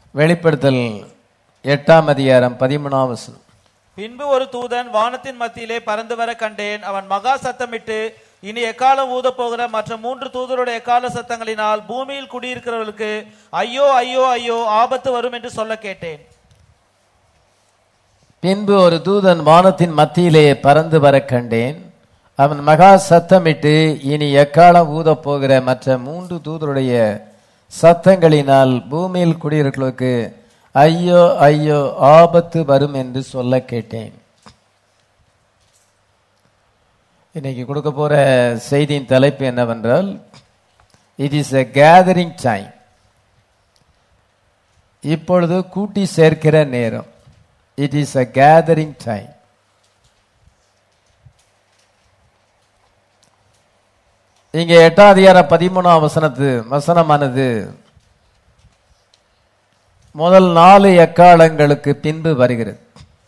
வெளிப்படுத்தல் எட்டாம் அதிகாரம் பதிமூணாம் வசனம் பின்பு ஒரு தூதன் வானத்தின் மத்தியிலே பறந்து வர கண்டேன் அவன் மகா சத்தமிட்டு இனி எக்காலம் ஊதப் போகிற மற்ற மூன்று தூதருடைய எக்கால சத்தங்களினால் பூமியில் குடியிருக்கிறவர்களுக்கு ஐயோ ஐயோ ஐயோ ஆபத்து வரும் என்று சொல்ல கேட்டேன் பின்பு ஒரு தூதன் வானத்தின் மத்தியிலே பறந்து வர கண்டேன் அவன் மகா சத்தமிட்டு இனி எக்காலம் ஊதப் போகிற மற்ற மூன்று தூதருடைய சத்தங்களினால் பூமியில் குடியிருக்கிறவர்களுக்கு ஐயோ ஐயோ ஆபத்து வரும் என்று சொல்ல கேட்டேன் இன்னைக்கு கொடுக்க போற செய்தியின் தலைப்பு என்னவென்றால் it is a gathering time இப்பொழுது கூட்டி சேர்க்கிற நேரம் it is a gathering time இங்க எட்டாம் அதிகார பதிமூணாம் வசனத்து வசனமானது முதல் நாலு எக்காலங்களுக்கு பின்பு வருகிறது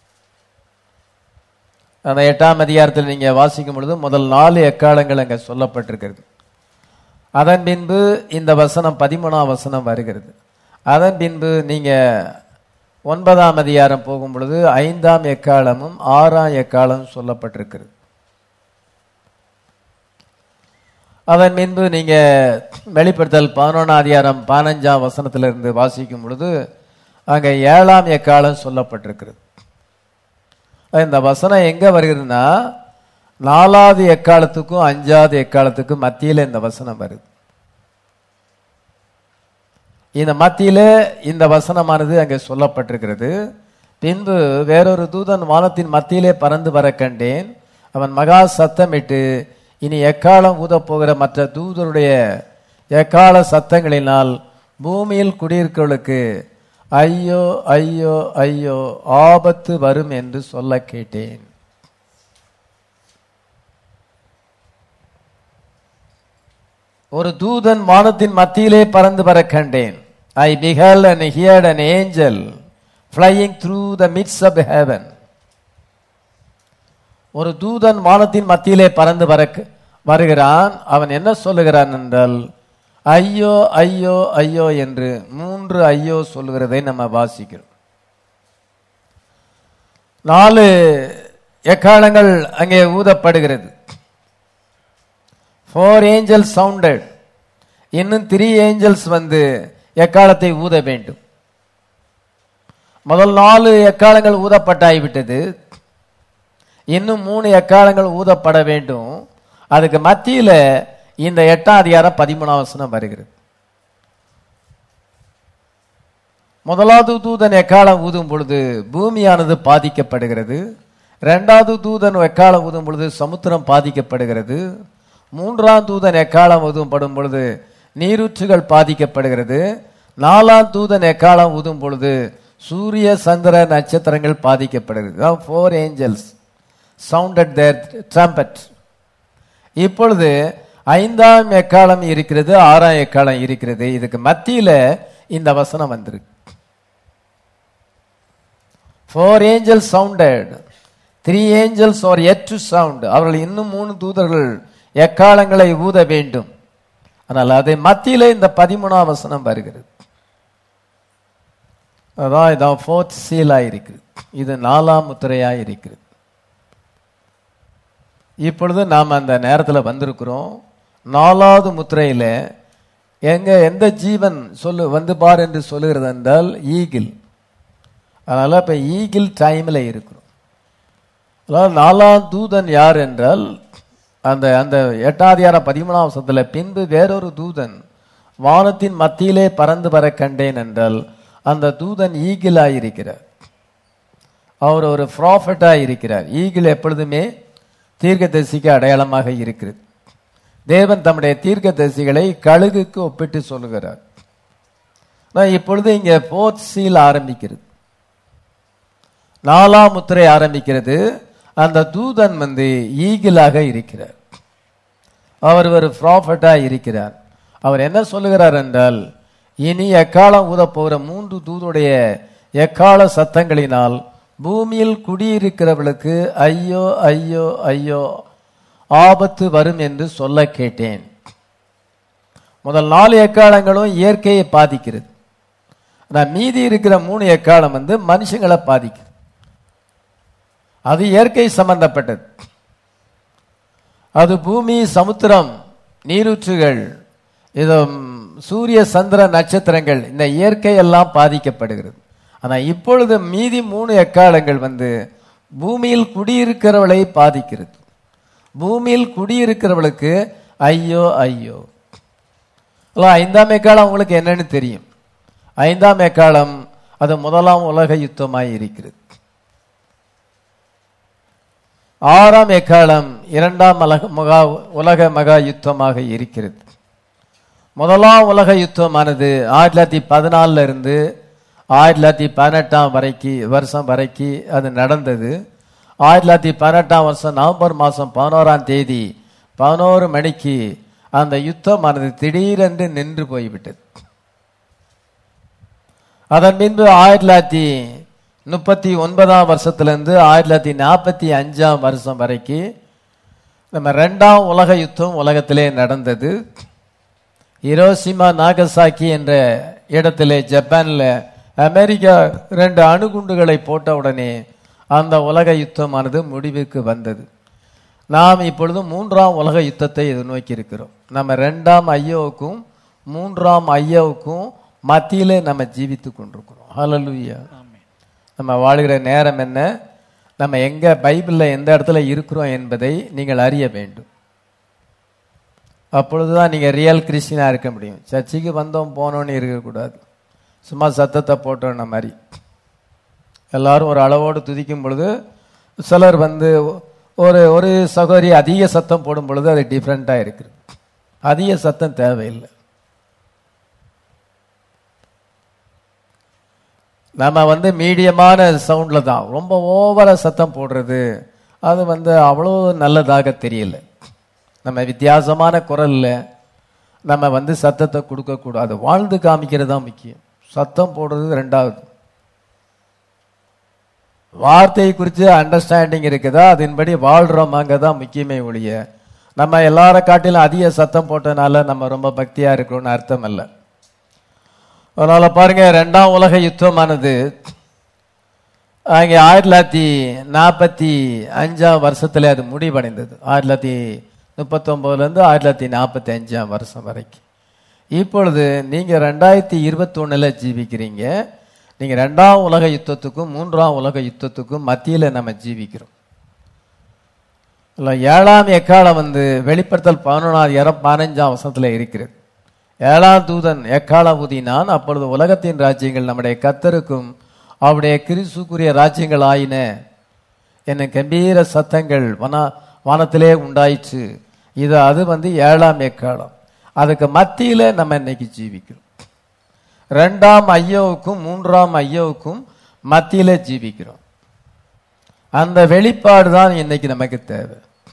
அந்த எட்டாம் அதிகாரத்தில் நீங்க வாசிக்கும் பொழுது முதல் நாலு எக்காலங்கள் அங்க சொல்லப்பட்டிருக்கிறது அதன் பின்பு இந்த வசனம் பதிமூணாம் வசனம் வருகிறது அதன் பின்பு நீங்க ஒன்பதாம் அதிகாரம் போகும் பொழுது ஐந்தாம் எக்காலமும் ஆறாம் எக்காலமும் சொல்லப்பட்டிருக்கிறது அதன் பின்பு நீங்க வெளிப்படுத்தல் பதினொன்றாம் அதிகாரம் பதினஞ்சாம் வசனத்திலிருந்து வாசிக்கும் பொழுது அங்க ஏழாம் எக்காலம் சொல்லப்பட்டிருக்கிறது இந்த வசனம் எங்க வருகிறதுனா நாலாவது எக்காலத்துக்கும் அஞ்சாவது எக்காலத்துக்கும் மத்தியில இந்த வசனம் வருது இந்த மத்தியில இந்த வசனமானது அங்கே சொல்லப்பட்டிருக்கிறது பின்பு வேறொரு தூதன் வானத்தின் மத்தியிலே பறந்து வர கண்டேன் அவன் மகா சத்தமிட்டு இனி எக்காலம் ஊதப் போகிற மற்ற தூதருடைய எக்கால சத்தங்களினால் பூமியில் குடியிருக்கிறவர்களுக்கு ஐயோ ஐயோ ஐயோ ஆபத்து வரும் என்று சொல்ல கேட்டேன் ஒரு தூதன் வானத்தின் மத்தியிலே பறந்து வர கண்டேன் ஐ beheld and heard an angel flying through the midst of heaven ஒரு தூதன் வானத்தின் மத்தியிலே பறந்து வர வருகிறான் அவன் என்ன சொல்லுகிறான் என்றால் ஐயோ ஐயோ ஐயோ என்று மூன்று ஐயோ சொல்லுகிறதை நம்ம வாசிக்கிறோம் நாலு எக்காலங்கள் அங்கே ஊதப்படுகிறது ஃபோர் ஏஞ்சல்ஸ் சவுண்டட் இன்னும் த்ரீ ஏஞ்சல்ஸ் வந்து எக்காலத்தை ஊத வேண்டும் முதல் நாலு எக்காலங்கள் ஊதப்பட்டாகிவிட்டது இன்னும் மூணு எக்காலங்கள் ஊதப்பட வேண்டும் அதுக்கு மத்தியில இந்த எட்டாம் அதிகாரம் பதிமூணாம் வசனம் வருகிறது முதலாவது தூதன் எக்காலம் ஊதும் பொழுது பூமியானது பாதிக்கப்படுகிறது இரண்டாவது தூதன் எக்காலம் ஊதும் பொழுது சமுத்திரம் பாதிக்கப்படுகிறது மூன்றாம் தூதன் எக்காலம் ஊதும் படும் பொழுது நீரூற்றுகள் பாதிக்கப்படுகிறது நாலாம் தூதன் எக்காலம் ஊதும் பொழுது சூரிய சந்திர நட்சத்திரங்கள் பாதிக்கப்படுகிறது four angels sounded their trumpet இப்பொழுது ஐந்தாம் எக்காலம் இருக்கிறது ஆறாம் எக்காலம் இருக்கிறது இதுக்கு மத்தியில இந்த வசனம் வந்திருக்கு four angel sounded three angels are yet to sound அவர்கள் இன்னும் மூணு தூதர்கள் எக்காலங்களை ஊத வேண்டும் ஆனால் அதை மத்தியில இந்த பதிமூணாம் வசனம் வருகிறது அதான் இதான் ஃபோர்த் சீலா இருக்குது இது நாலாம் முத்திரையா இருக்கிறது இப்பொழுது நாம் அந்த நேரத்தில் வந்திருக்கிறோம் நாலாவது முத்திரையில எங்க எந்த ஜீவன் சொல்லு வந்து பார் என்று சொல்லுகிறது என்றால் ஈகிள் அதனால இப்ப ஈகிள் டைம்ல இருக்கிறோம் அதாவது நாலாம் தூதன் யார் என்றால் அந்த அந்த எட்டாதியார பதிமூணாம் வருஷத்துல பின்பு வேறொரு தூதன் வானத்தின் மத்தியிலே பறந்து வர கண்டேன் என்றால் அந்த தூதன் ஈகிளாய் இருக்கிறார் அவர் ஒரு ப்ராஃபட்டா இருக்கிறார் ஈகிள் எப்பொழுதுமே தீர்க்கதரிசிக்கு அடையாளமாக இருக்கிறது தேவன் தம்முடைய தீர்க்கதரிசிகளை கழுகுக்கு ஒப்பிட்டு சொல்லுகிறார் நான் இப்பொழுது இங்க போர்த் சீல் ஆரம்பிக்கிறது நாலாம் முத்திரை ஆரம்பிக்கிறது அந்த தூதன் வந்து ஈகிளாக இருக்கிறார் அவர் ஒரு ப்ராஃபட்டா இருக்கிறார் அவர் என்ன சொல்லுகிறார் என்றால் இனி எக்காலம் ஊதப் போகிற மூன்று தூதுடைய எக்கால சத்தங்களினால் பூமியில் குடியிருக்கிறவளுக்கு ஐயோ ஐயோ ஐயோ ஆபத்து வரும் என்று சொல்ல கேட்டேன் முதல் நாலு எக்காலங்களும் இயற்கையை பாதிக்கிறது ஆனா மீதி இருக்கிற மூணு எக்காலம் வந்து மனுஷங்களை பாதிக்கும் அது இயற்கை சம்பந்தப்பட்டது அது பூமி சமுத்திரம் நீரூற்றுகள் இது ம், சூரிய சந்திர நட்சத்திரங்கள் இந்த இயற்கை எல்லாம் பாதிக்கப்படுகிறது ஆனா இப்பொழுது மீதி மூணு எக்காலங்கள் வந்து பூமியில் குடியிருக்கிறவளை பாதிக்கிறது பூமியில் குடியிருக்கிறவளுக்கு ஐயோ ஐயோ அல்ல, ஐந்தாம் எக்காலம் உங்களுக்கு என்னன்னு தெரியும் ஐந்தாம் எக்காலம் அது முதலாம் உலக யுத்தமாய் இருக்கிறது ஆறாம் எக்காலம் இரண்டாம் உலக மகா உலக மகா யுத்தமாக இருக்கிறது முதலாம் உலக யுத்தமானது ஆயிரத்தி தொள்ளாயிரத்தி பதினாலுல இருந்து ஆயிரத்தி தொள்ளாயிரத்தி பதினெட்டாம் வரைக்கு வருஷம் வரைக்கு அது நடந்தது ஆயிரத்தி தொள்ளாயிரத்தி பதினெட்டாம் வருஷம் நவம்பர் மாதம் பதினோராம் தேதி பதினோரு மணிக்கு அந்த யுத்தமானது திடீரென்று நின்று போய்விட்டது அதன் பின்பு ஆயிரத்தி தொள்ளாயிரத்தி முப்பத்தி ஒன்பதாம் வருஷத்திலிருந்து ஆயிரத்தி தொள்ளாயிரத்தி நாற்பத்தி அஞ்சாம் வருஷம் வரைக்கும் நம்ம ரெண்டாம் உலக யுத்தம் உலகத்திலே நடந்தது ஹிரோஷிமா நாகசாக்கி என்ற இடத்திலே ஜப்பான்ல அமெரிக்கா ரெண்டு அணுகுண்டுகளை போட்ட உடனே அந்த உலக யுத்தமானது முடிவுக்கு வந்தது நாம் இப்பொழுது மூன்றாம் உலக யுத்தத்தை எதிர்நோக்கி இருக்கிறோம் நம்ம ரெண்டாம் ஐயோவுக்கும் மூன்றாம் ஐயோவுக்கும் மத்தியிலே நம்ம ஜீவித்து கொண்டிருக்கிறோம் ஹalleluya நம்ம வாழுகிற நேரம் என்ன நம்ம எங்க பைபிள்ல எந்த இடத்துல இருக்கிறோம் என்பதை நீங்கள் அறிய வேண்டும் அப்பொழுதுதான் நீங்க ரியல் கிறிஸ்டினா இருக்க முடியும் சர்ச்சுக்கு வந்தோம் போனோன்னு இருக்கக்கூடாது சும்மா சத்தத்தை போட்டோன்ன மாதிரி எல்லாரும் ஒரு அளவோடு துதிக்கும் பொழுது சிலர் வந்து ஒரு ஒரு சகோதரி அதிக சத்தம் போடும் பொழுது அது டிஃப்ரெண்ட்டாக இருக்குது அதிக சத்தம் தேவையில்லை நம்ம வந்து மீடியமான சவுண்டில் தான் ரொம்ப ஓவரா சத்தம் போடுறது அது வந்து அவ்வளோ நல்லதாக தெரியல நம்ம வித்தியாசமான குரல்ல நம்ம வந்து சத்தத்தை கொடுக்கக்கூடாது வாழ்ந்து காமிக்கிறது தான் முக்கியம் சத்தம் போடுறது ரெண்டாவது வார்த்தையை குறித்து அண்டர்ஸ்டாண்டிங் இருக்குதா அதன்படி வாழ்றோமாங்க தான் முக்கியமே ஒழிய நம்ம எல்லார காட்டிலும் அதிக சத்தம் போட்டனால நம்ம ரொம்ப பக்தியா இருக்கிறோம்னு அர்த்தம் அல்ல அதனால பாருங்க ரெண்டாம் உலக யுத்தமானது அங்கே ஆயிரத்தி தொள்ளாயிரத்தி நாற்பத்தி அஞ்சாம் வருஷத்துல அது முடிவடைந்தது ஆயிரத்தி தொள்ளாயிரத்தி முப்பத்தொன்பதுல இருந்து ஆயிரத்தி தொள்ளாயிரத்தி நாற்பத்தி அஞ்சாம் வருஷம் வரைக்கும் இப்பொழுது நீங்க ரெண்டாயிரத்தி இருபத்தி ஒண்ணுல ஜீவிக்கிறீங்க நீங்க ரெண்டாம் உலக யுத்தத்துக்கும் மூன்றாம் உலக யுத்தத்துக்கும் மத்தியில நம்ம ஜீவிக்கிறோம் இல்ல, ஏழாம் எக்காலம் வந்து வெளிப்படுத்தல் பதினொன்றாவது இரம் பதினஞ்சாம் வருஷத்துல இருக்கிறது ஏழாம் தூதன் எக்காலம் ஊதினான் அப்பொழுது உலகத்தின் ராஜ்யங்கள் நம்முடைய கத்தருக்கும் அவருடைய கிறிஸ்துக்குரிய ராஜ்யங்கள் ஆயின என்ன கம்பீர சத்தங்கள் வன வானத்திலே உண்டாயிற்று இது அது வந்து ஏழாம் எக்காலம் அதுக்கு மத்தியில நம்ம இன்னைக்கு ஜீவிக்கிறோம் ரெண்டாம் ஐயோவுக்கும் மூன்றாம் ஐயோவுக்கும் மத்தியில ஜீவிக்கிறோம் அந்த வெளிப்பாடு தான் இன்னைக்கு நமக்கு தேவை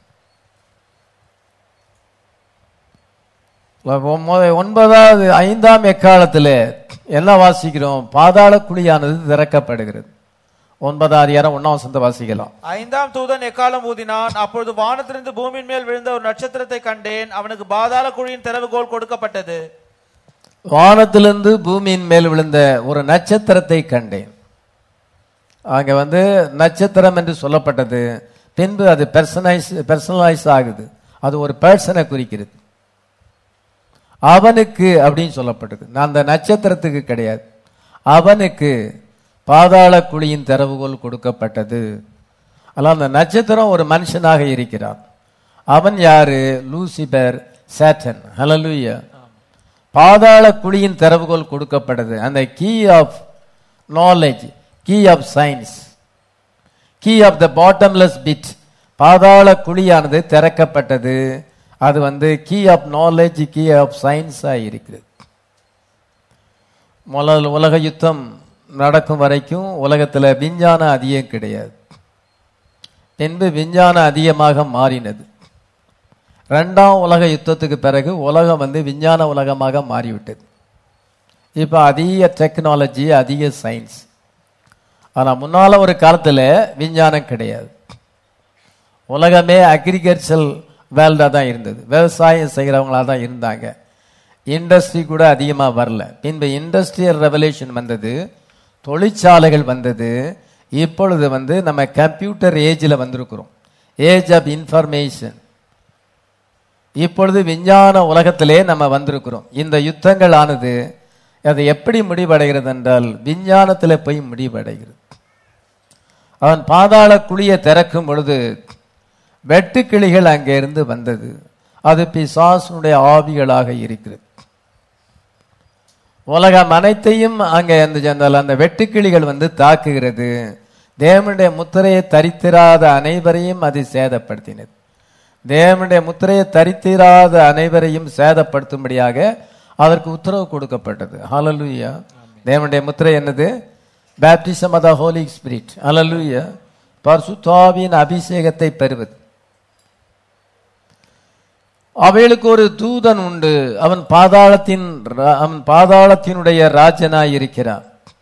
ஒ- ஒன்பதாவது ஐந்தாம் எக்காலத்துல என்ன வாசிக்கிறோம் பாதாள குழியானது திறக்கப்படுகிறது ஒன்பதாம் அதிகாரம் ஒன்னாம் வசந்த வாசிக்கலாம் ஐந்தாம் தூதன் எக்காலம் ஊதினான் அப்பொழுது வானத்திலிருந்து பூமியின் மேல் விழுந்த ஒரு நட்சத்திரத்தை கண்டேன் அவனுக்கு பாதாள குழியின் திறவுகோல் கொடுக்கப்பட்டது வானத்திலிருந்து பூமியின் மேல் விழுந்த ஒரு நட்சத்திரத்தை கண்டேன் அங்க வந்து நட்சத்திரம் என்று சொல்லப்பட்டது பின்பு அது பெர்சனைஸ் பெர்சனலைஸ் ஆகுது அது ஒரு பர்சனை குறிக்கிறது அவனுக்கு அப்படின்னு சொல்லப்பட்டது நான் அந்த நட்சத்திரத்துக்கு கிடையாது அவனுக்கு பாதாள குழியின் திறவுகோல் கொடுக்கப்பட்டது ஆனால் அந்த நட்சத்திரம் ஒரு மனுஷனாக இருக்கிறான் அவன் யாரு லூசிபர் சேட்டன் ஹalleluya பாதாள குழியின் திறவுகோல் கொடுக்கப்பட்டது அந்த key of knowledge key of science key of the bottomless pit பாதாள குழியானது திறக்கப்பட்டது அது வந்து key of knowledge key of சயின்ஸா இருக்கிறது முதல் உலக யுத்தம் நடக்கும் வரைக்கும் உலகத்துல விஞ்ஞானம் அதிகம் கிடையாது பின்பு விஞ்ஞானம் அதிகமாக மாறினது ரெண்டாம் உலக யுத்தத்துக்கு பிறகு உலகம் வந்து விஞ்ஞான உலகமாக மாறிவிட்டது இப்போ அதிக டெக்னாலஜி அதிக சயின்ஸ் ஆனா முன்னால ஒரு காலத்துல விஞ்ஞானம் கிடையாது உலகமே அக்ரிகல்ச்சர் வேல்டா தான் இருந்தது விவசாயம் செய்கிறவங்களா தான் இருந்தாங்க இண்டஸ்ட்ரி கூட அதிகமா வரல பின்பு இண்டஸ்ட்ரியல் ரெவல்யூஷன் வந்தது தொழிற்சாலைகள் வந்தது இப்பொழுது வந்து நம்ம கம்ப்யூட்டர் ஏஜில் வந்திருக்கிறோம் ஏஜ் ஆஃப் இன்ஃபர்மேஷன் இப்பொழுது விஞ்ஞான உலகத்திலே நம்ம வந்திருக்கிறோம் இந்த யுத்தங்கள் ஆனது அது எப்படி முடிவடைகிறது என்றால் விஞ்ஞானத்தில் போய் முடிவடைகிறது அவன் பாதாள குழியை திறக்கும் பொழுது வெட்டுக்கிளிகள் அங்கே இருந்து வந்தது அது பிசாசனுடைய ஆவிகளாக இருக்கிறது உலகம் அனைத்தையும் அங்கே அந்த ஜன்னல் அந்த வெட்டுக்கிளிகள் வந்து தாக்குகிறது தேவனுடைய முத்திரையை தரித்திராத அனைவரையும் அது சேதப்படுத்தினது தேவனுடைய முத்திரையை தரித்திராத அனைவரையும் சேதப்படுத்தும்படியாக அதற்கு உத்தரவு கொடுக்கப்பட்டது ஹalleluya தேவனுடைய முத்திரை என்னது baptism of the Holy Spirit ஹalleluya பரிசுத்தாவியின் அபிஷேகத்தை பெறுவது அவைகளுக்கு ஒரு தூதன் உண்டு அவன் பாதாளத்தின் ரா- அவன் பாதாளத்தினுடைய ராஜனாய் இருக்கிறான்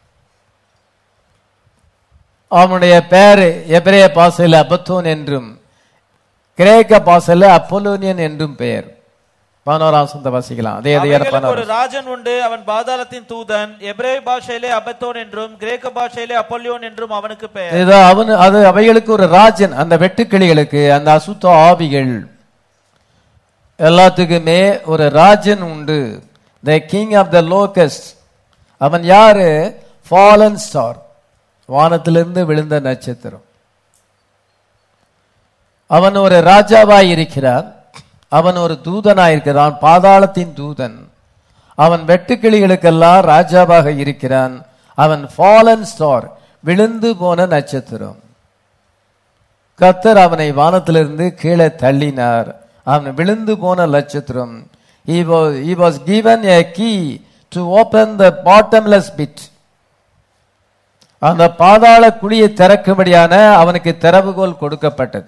அவனுடைய பெயர் எபிரேய பாசையில் அபத்தோன் என்றும் கிரேக்க பாசையில் அப்போலோனியன் என்றும் பெயர் பதினோராம் சொந்த வாசிக்கலாம் அதே அதே அவைகளுக்கு ஒரு பதினோராம் ராஜன் உண்டு அவன் பாதாளத்தின் தூதன் எபிரேய பாஷையிலே அபத்தோன் என்றும் கிரேக்க பாஷையிலே அப்பொல்லியோன் என்றும் அவனுக்கு பெயர் இது அவன் அது அவைகளுக்கு ஒரு ராஜன் அந்த வெட்டுக்கிளிகளுக்கு அந்த அசுத்த ஆவிகள் எல்லாத்துக்குமே ஒரு ராஜன் உண்டு the king of the locust அவன் யாரு ஃபாலன் ஸ்டார் வானத்திலிருந்து விழுந்த நட்சத்திரம் அவன் ஒரு ராஜாவாய் இருக்கிறான் அவன் ஒரு தூதனாய் இருக்கிறான் பாதாளத்தின் தூதன் அவன் வெட்டுக்கிளிகளுக்கெல்லாம் ராஜாவாக இருக்கிறான் அவன் ஃபாலன் ஸ்டார் விழுந்து போன நட்சத்திரம் கத்தர் அவனை வானத்திலிருந்து கீழே தள்ளினார் அவன் விழுந்து போன நட்சத்திரம் he was he was given a key to open the bottomless pit அந்த பாதாள குழியை திறக்கும்படியான அவனுக்கு திறவுகோல் கொடுக்கப்பட்டது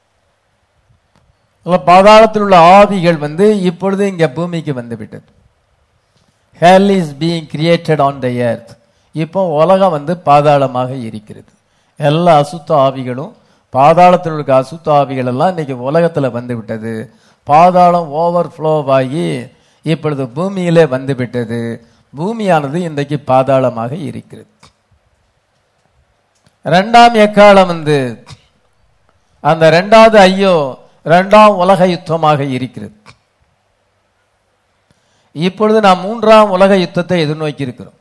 அல்ல, பாதாளத்தில் உள்ள ஆவிகள் வந்து இப்பொழுது இங்க பூமிக்கு வந்து விட்டது hell is being created on the earth இப்போ உலகம் வந்து பாதாளமாக இருக்கிறது எல்லா அசுத்த ஆவிகளும் பாதாளத்தில் இருக்க அசுத்த ஆவிகள் எல்லாம் இன்னைக்கு உலகத்துல வந்து விட்டது பாதாளம் ஓவர் ஆகி இப்பொழுது பூமியிலே வந்து விட்டது பூமியானது இன்றைக்கு பாதாளமாக இருக்கிறது ரெண்டாம் எக்காலம் வந்து அந்த ரெண்டாவது ஐயோ ரெண்டாம் உலக யுத்தமாக இருக்கிறது இப்பொழுது நாம் மூன்றாம் உலக யுத்தத்தை எதிர்நோக்கி இருக்கிறோம்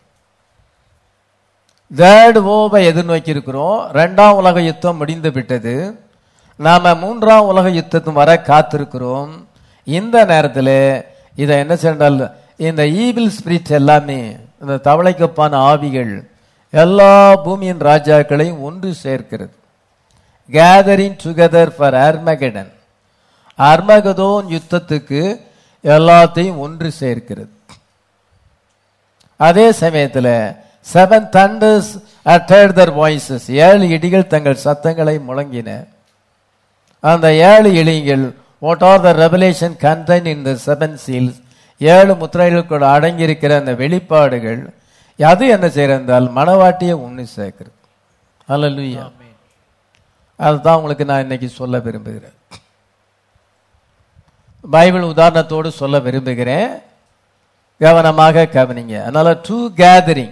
தேர்ட் ஓவை எதிர்நோக்கி இருக்கிறோம் ரெண்டாம் உலக யுத்தம் முடிந்து விட்டது நாம மூன்றாம் உலக யுத்தத்தும் வர காத்திருக்கிறோம் இந்த நேரத்தில் இதை என்ன சென்றால் இந்த ஈவில் ஸ்பிரிட் எல்லாமே இந்த தவளைக்கப்பான ஆவிகள் எல்லா பூமியின் ராஜாக்களையும் ஒன்று சேர்க்கிறது கேதரிங் டுகெதர் ஃபார் அர்மகடன் அர்மகதோன் யுத்தத்துக்கு எல்லாத்தையும் ஒன்று சேர்க்கிறது அதே சமயத்தில் seven thunders uttered their voices ஏழு இடிகள் தங்கள் சத்தங்களை முழங்கின அந்த ஏழு இடிகள் what are the revelation content in the seven seals ஏழு முத்திரைகளுக்குள் அடங்கியிருக்கிற அந்த வெளிப்பாடுகள் அது என்ன செய்யறதால் மனவாட்டியை ஒன்று சேர்க்கிறது அல்ல அதுதான் உங்களுக்கு நான் இன்னைக்கு சொல்ல விரும்புகிறேன் பைபிள் உதாரணத்தோடு சொல்ல விரும்புகிறேன் கவனமாக கவனிங்க அதனால டூ கேதரிங்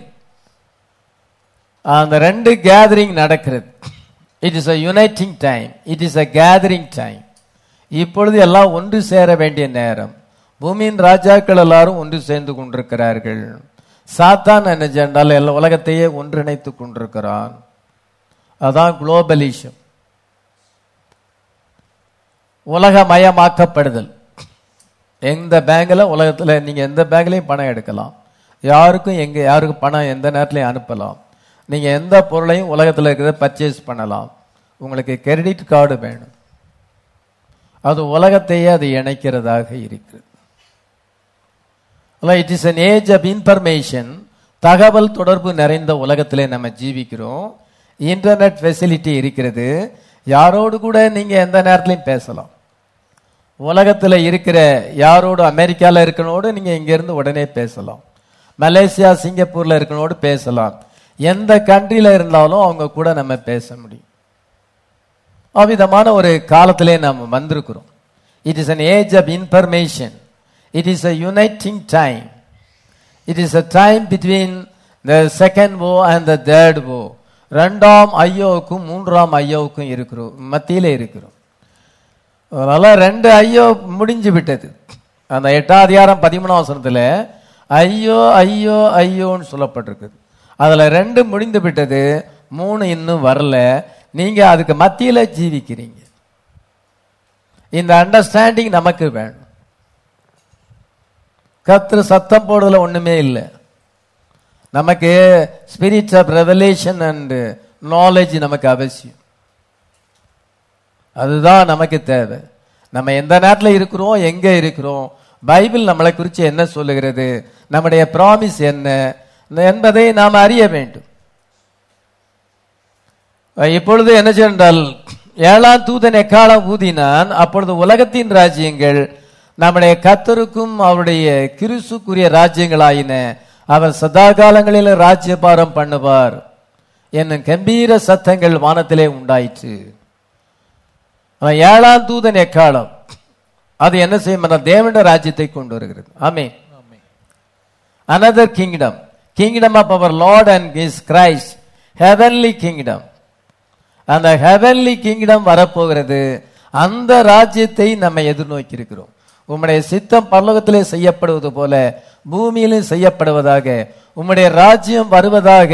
அந்த ரெண்டு கேதரிங் நடக்கிறது it is a uniting time it is a gathering time இப்பொழுது எல்லாம் ஒன்று சேர வேண்டிய நேரம் பூமியின் ராஜாக்கள் எல்லாரும் ஒன்று சேர்ந்து கொண்டிருக்கிறார்கள் சாத்தான் என்ன சென்றால் எல்லா உலகத்தையே ஒன்றிணைத்து கொண்டிருக்கிறான் அதான் குளோபலிஷம் உலகமயமாக்கப்படுதல் எந்த பேங்க்ல உலகத்துல நீங்க எந்த பேங்க்லயும் பணம் எடுக்கலாம் யாருக்கும் எங்க யாருக்கும் பணம் எந்த நேரத்திலையும் அனுப்பலாம் நீங்க எந்த பொருளையும் உலகத்துல இருக்கிறத பர்ச்சேஸ் பண்ணலாம் உங்களுக்கு கிரெடிட் கார்டு வேணும் அது உலகத்தையே அது இணைக்கிறதாக இருக்கிறது it is an age of information தகவல் தொடர்பு நிறைந்த உலகத்திலே நம்ம ஜீவிக்கிறோம் இன்டர்நெட் ஃபெசிலிட்டி இருக்கிறது யாரோடு கூட நீங்க எந்த நேரத்திலையும் பேசலாம் உலகத்துல இருக்கிற யாரோடு அமெரிக்கால இருக்கனோடு நீங்க இங்க இருந்து உடனே பேசலாம் மலேசியா சிங்கப்பூர்ல இருக்கனோடு பேசலாம் எந்த கண்ட்ரில இருந்தாலும் அவங்க கூட நம்ம பேச முடியும் அவ்விதமான ஒரு காலத்திலே நாம் வந்திருக்கிறோம் it is an age of information It is a uniting time. It is a time between the second woe and the third woe. ரெண்டாம் ஐயோவுக்கும் மூன்றாம் ஐயோவுக்கும் இருக்கிறோம் மத்தியில இருக்கிறோம் அதனால ரெண்டு ஐயோ முடிஞ்சு விட்டது அந்த எட்டாம் அதிகாரம் பதிமூணாம் வசனத்துல ஐயோ ஐயோ ஐயோன்னு சொல்லப்பட்டிருக்குது அதுல ரெண்டு முடிந்து விட்டது மூணு இன்னும் வரல நீங்க அதுக்கு மத்தியில ஜீவிக்கிறீங்க இந்த அண்டர்ஸ்டாண்டிங் நமக்கு வேணும் கத்திர சத்தம் போடுறதுல ஒண்ணுமே இல்லை நமக்கு spirit of revelation and knowledge நமக்கு அவசியம் அதுதான் நமக்கு தேவை நம்ம எந்த நேரத்தில் இருக்கிறோம் எங்க இருக்கிறோம் பைபிள் நம்மளை குறித்து என்ன சொல்லுகிறது நம்முடைய ப்ராமிஸ் என்ன என்பதை நாம் அறிய வேண்டும் இப்பொழுது என்ன சென்றால் ஏழாம் தூதன் எக்காலம் ஊதினான் அப்பொழுது உலகத்தின் ராஜ்யங்கள் நம்முடைய கத்தருக்கும் அவருடைய கிறிசுக்குரிய ராஜ்யங்களாயின அவர் சதா காலங்களில் ராஜ்யபாரம் பண்ணுவார் என்னும் கம்பீர சத்தங்கள் வானத்திலே உண்டாயிற்று ஆனா ஏழாம் தூதன் எக்காலம் அது என்ன செய்யும் தேவனுடைய ராஜ்யத்தை கொண்டு வருகிறது amen another kingdom kingdom of our Lord and is Christ heavenly kingdom அந்த ஹெவன்லி கிங்டம் வரப்போகிறது அந்த ராஜ்யத்தை நம்ம எதிர்நோக்கி இருக்கிறோம் உம்முடைய சித்தம் பரலோகத்திலே செய்யப்படுவது போல பூமியிலும் செய்யப்படுவதாக உம்முடைய ராஜ்யம் வருவதாக